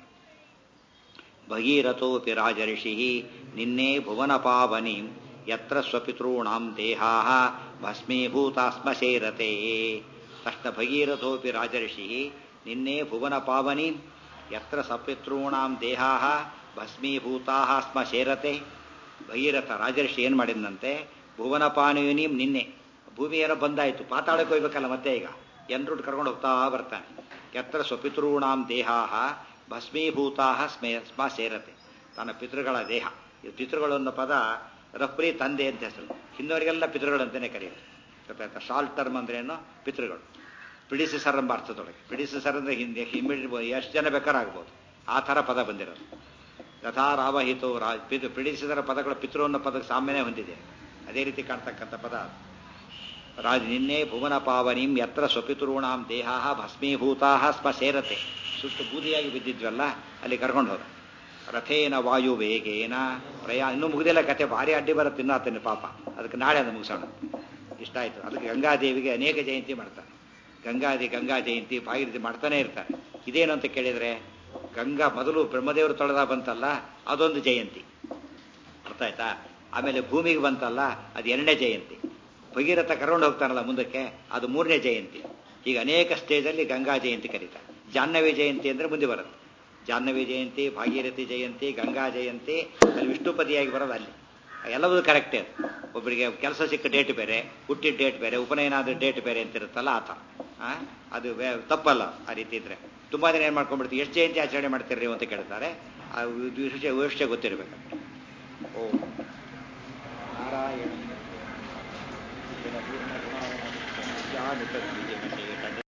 ಭಗೀರಥೋಪಿ ರಾಜಋಷಿ ನಿನ್ನೆ ಭುವನ ಪಾವನಿ ಯತ್ರ ಸ್ವಪಿತॄಣಾಂ ದೇಹಾ ಭಸ್ಮೀಭೂತಾಸ್ಮ ಸೇರತೆ ತಕ್ಷಣ ಭಗೀರಥೋಪಿ ರಾಜಋಷಿ ನಿನ್ನೆ ಭುವನ ಪಾವನಿ ಯತ್ರ ಸಪಿತॄಣಾಂ ದೇಹಾ ಭಸ್ಮೀಭೂತಾ ಸ್ಮ ಸೇರತೆ ಭಗೀರಥ ರಾಜಋಷಿ ಏನು ಮಾಡಿದಂತೆ ಭುವನ ಪಾನೀಯನೀಂ ನಿನ್ನೆ ಭೂಮಿ ಏನೋ ಬಂದಾಯಿತು ಪಾತಾಳಕ್ಕೆ ಹೋಗ್ಬೇಕಲ್ಲ ಮತ್ತೆ ಈಗ ಎನ್ರುಟ್ ಕರ್ಕೊಂಡು ಹೋಗ್ತಾ ಬರ್ತಾನೆ ಯತ್ರ ಸ್ವಪಿತॄಣಾಂ ದೇಹಾ ಭಸ್ಮೀಭೂತಾ ಸ್ಮೇ ಸ್ಮ ಸೇರತೆ ತನ್ನ ಪಿತೃಗಳ ದೇಹ ಈ ಪಿತೃಗಳು ಅನ್ನೋ ಪದ ರಫ್ರಿ ತಂದೆ ಅಂತ ಹೆಸರು ಹಿಂದವರಿಗೆಲ್ಲ ಪಿತೃಗಳು ಅಂತಲೇ ಕರೆಯೋದು ಗೊತ್ತಾಯ್ತಾ ಶಾರ್ಟ್ ಟರ್ಮ್ ಅಂದ್ರೆ ಏನು ಪಿತೃಗಳು ಪಿಡಿಸಿಸರ್ ಎಂಬ ಅರ್ಥದೊಳಗೆ ಪಿಡಿಸಿಸರ್ ಅಂದ್ರೆ ಹಿಂದೆ ಇಮಿಡಿಯೇಟ್ ಎಷ್ಟು ಜನ ಬೇಕಾರಾಗ್ಬೋದು ಆ ಥರ ಪದ ಬಂದಿರೋದು ಯಥಾ ರಾವಹಿತು ರಾ ಪಿತು ಪಿಡಿಸಿದರ ಪದಗಳು ಪಿತೃ ಅನ್ನೋ ಪದಕ್ಕೆ ಸಾಮ್ಯನೇ ಹೊಂದಿದೆ ಅದೇ ರೀತಿ ಕಾಣ್ತಕ್ಕಂಥ ಪದ ರಾಜ ನಿನ್ನೆ ಭುವನ ಪಾವನಿಂ ಯತ್ರ ಸ್ವಪಿತೃಣಾಂ ದೇಹ ಭಸ್ಮೀಭೂತಾ ಸ್ಮ ಸೇರತೆ ಸುಟ್ಟು ಬೂದಿಯಾಗಿ ಬಿದ್ದಿದ್ವಲ್ಲ ಅಲ್ಲಿ ಕರ್ಕೊಂಡು ಹೋದ ರಥೇನ ವಾಯು ವೇಗೇನ ಪ್ರಯಾಣ ಇನ್ನೂ ಮುಗಿದಿಲ್ಲ ಕತೆ ಭಾರಿ ಅಡ್ಡಿ ಬರುತ್ತೆ ತಿನ್ನಾತೇನೆ ಪಾಪ ಅದಕ್ಕೆ ನಾಳೆ ಅದು ಮುಗಿಸೋಣ ಇಷ್ಟ ಆಯ್ತು ಅದಕ್ಕೆ ಗಂಗಾದೇವಿಗೆ ಅನೇಕ ಜಯಂತಿ ಮಾಡ್ತಾರೆ ಗಂಗಾದಿ ಗಂಗಾ ಜಯಂತಿ ಭಾಗೀರಥಿ ಮಾಡ್ತಾನೆ ಇರ್ತಾರೆ ಇದೇನು ಅಂತ ಕೇಳಿದರೆ ಗಂಗಾ ಮೊದಲು ಬ್ರಹ್ಮದೇವರು ತೊಳೆದ ಬಂತಲ್ಲ ಅದೊಂದು ಜಯಂತಿ ಅರ್ಥ ಆಯ್ತಾ ಆಮೇಲೆ ಭೂಮಿಗೆ ಬಂತಲ್ಲ ಅದು ಎರಡನೇ ಜಯಂತಿ ಭಗೀರಥ ಕರ್ಕೊಂಡು ಹೋಗ್ತಾನಲ್ಲ ಮುಂದಕ್ಕೆ ಅದು ಮೂರನೇ ಜಯಂತಿ ಈಗ ಅನೇಕ ಸ್ಟೇಜಲ್ಲಿ ಗಂಗಾ ಜಯಂತಿ ಕರೀತಾರೆ ಜಾಹ್ನವಿ ಜಯಂತಿ ಅಂದರೆ ಮುಂದೆ ಬರುತ್ತೆ ಜಾಹ್ನವಿ ಜಯಂತಿ ಭಾಗೀರಥಿ ಜಯಂತಿ ಗಂಗಾ ಜಯಂತಿ ಅಲ್ಲಿ ವಿಷ್ಣುಪದಿಯಾಗಿ ಬರೋದು ಅಲ್ಲಿ ಎಲ್ಲವೂ ಕರೆಕ್ಟೇ ಒಬ್ಬರಿಗೆ ಕೆಲಸ ಸಿಕ್ಕ ಡೇಟ್ ಬೇರೆ ಹುಟ್ಟಿದ ಡೇಟ್ ಬೇರೆ ಉಪನಯನ ಆದ ಡೇಟ್ ಬೇರೆ ಅಂತ ಇರುತ್ತಲ್ಲ ಆ ಥರ ಆ? ಅದು ವೇ- ತಪ್ಪಲ್ಲ ಆ ರೀತಿ ಇದ್ರೆ ತುಂಬಾ ದಿನ ಏನು ಮಾಡ್ಕೊಂಡ್ಬಿಡ್ತೀವಿ ಎಷ್ಟು ಜಯಂತಿ ಆಚರಣೆ ಮಾಡ್ತೀರಿ ನೀವು ಅಂತ ಕೇಳ್ತಾರೆ ಆ ವಿಷಯ ವಿಷಯ ಗೊತ್ತಿರಬೇಕು ಓ ನಾರಾಯಣ ಪೂರ್ಣ ಗುಣಾವಣ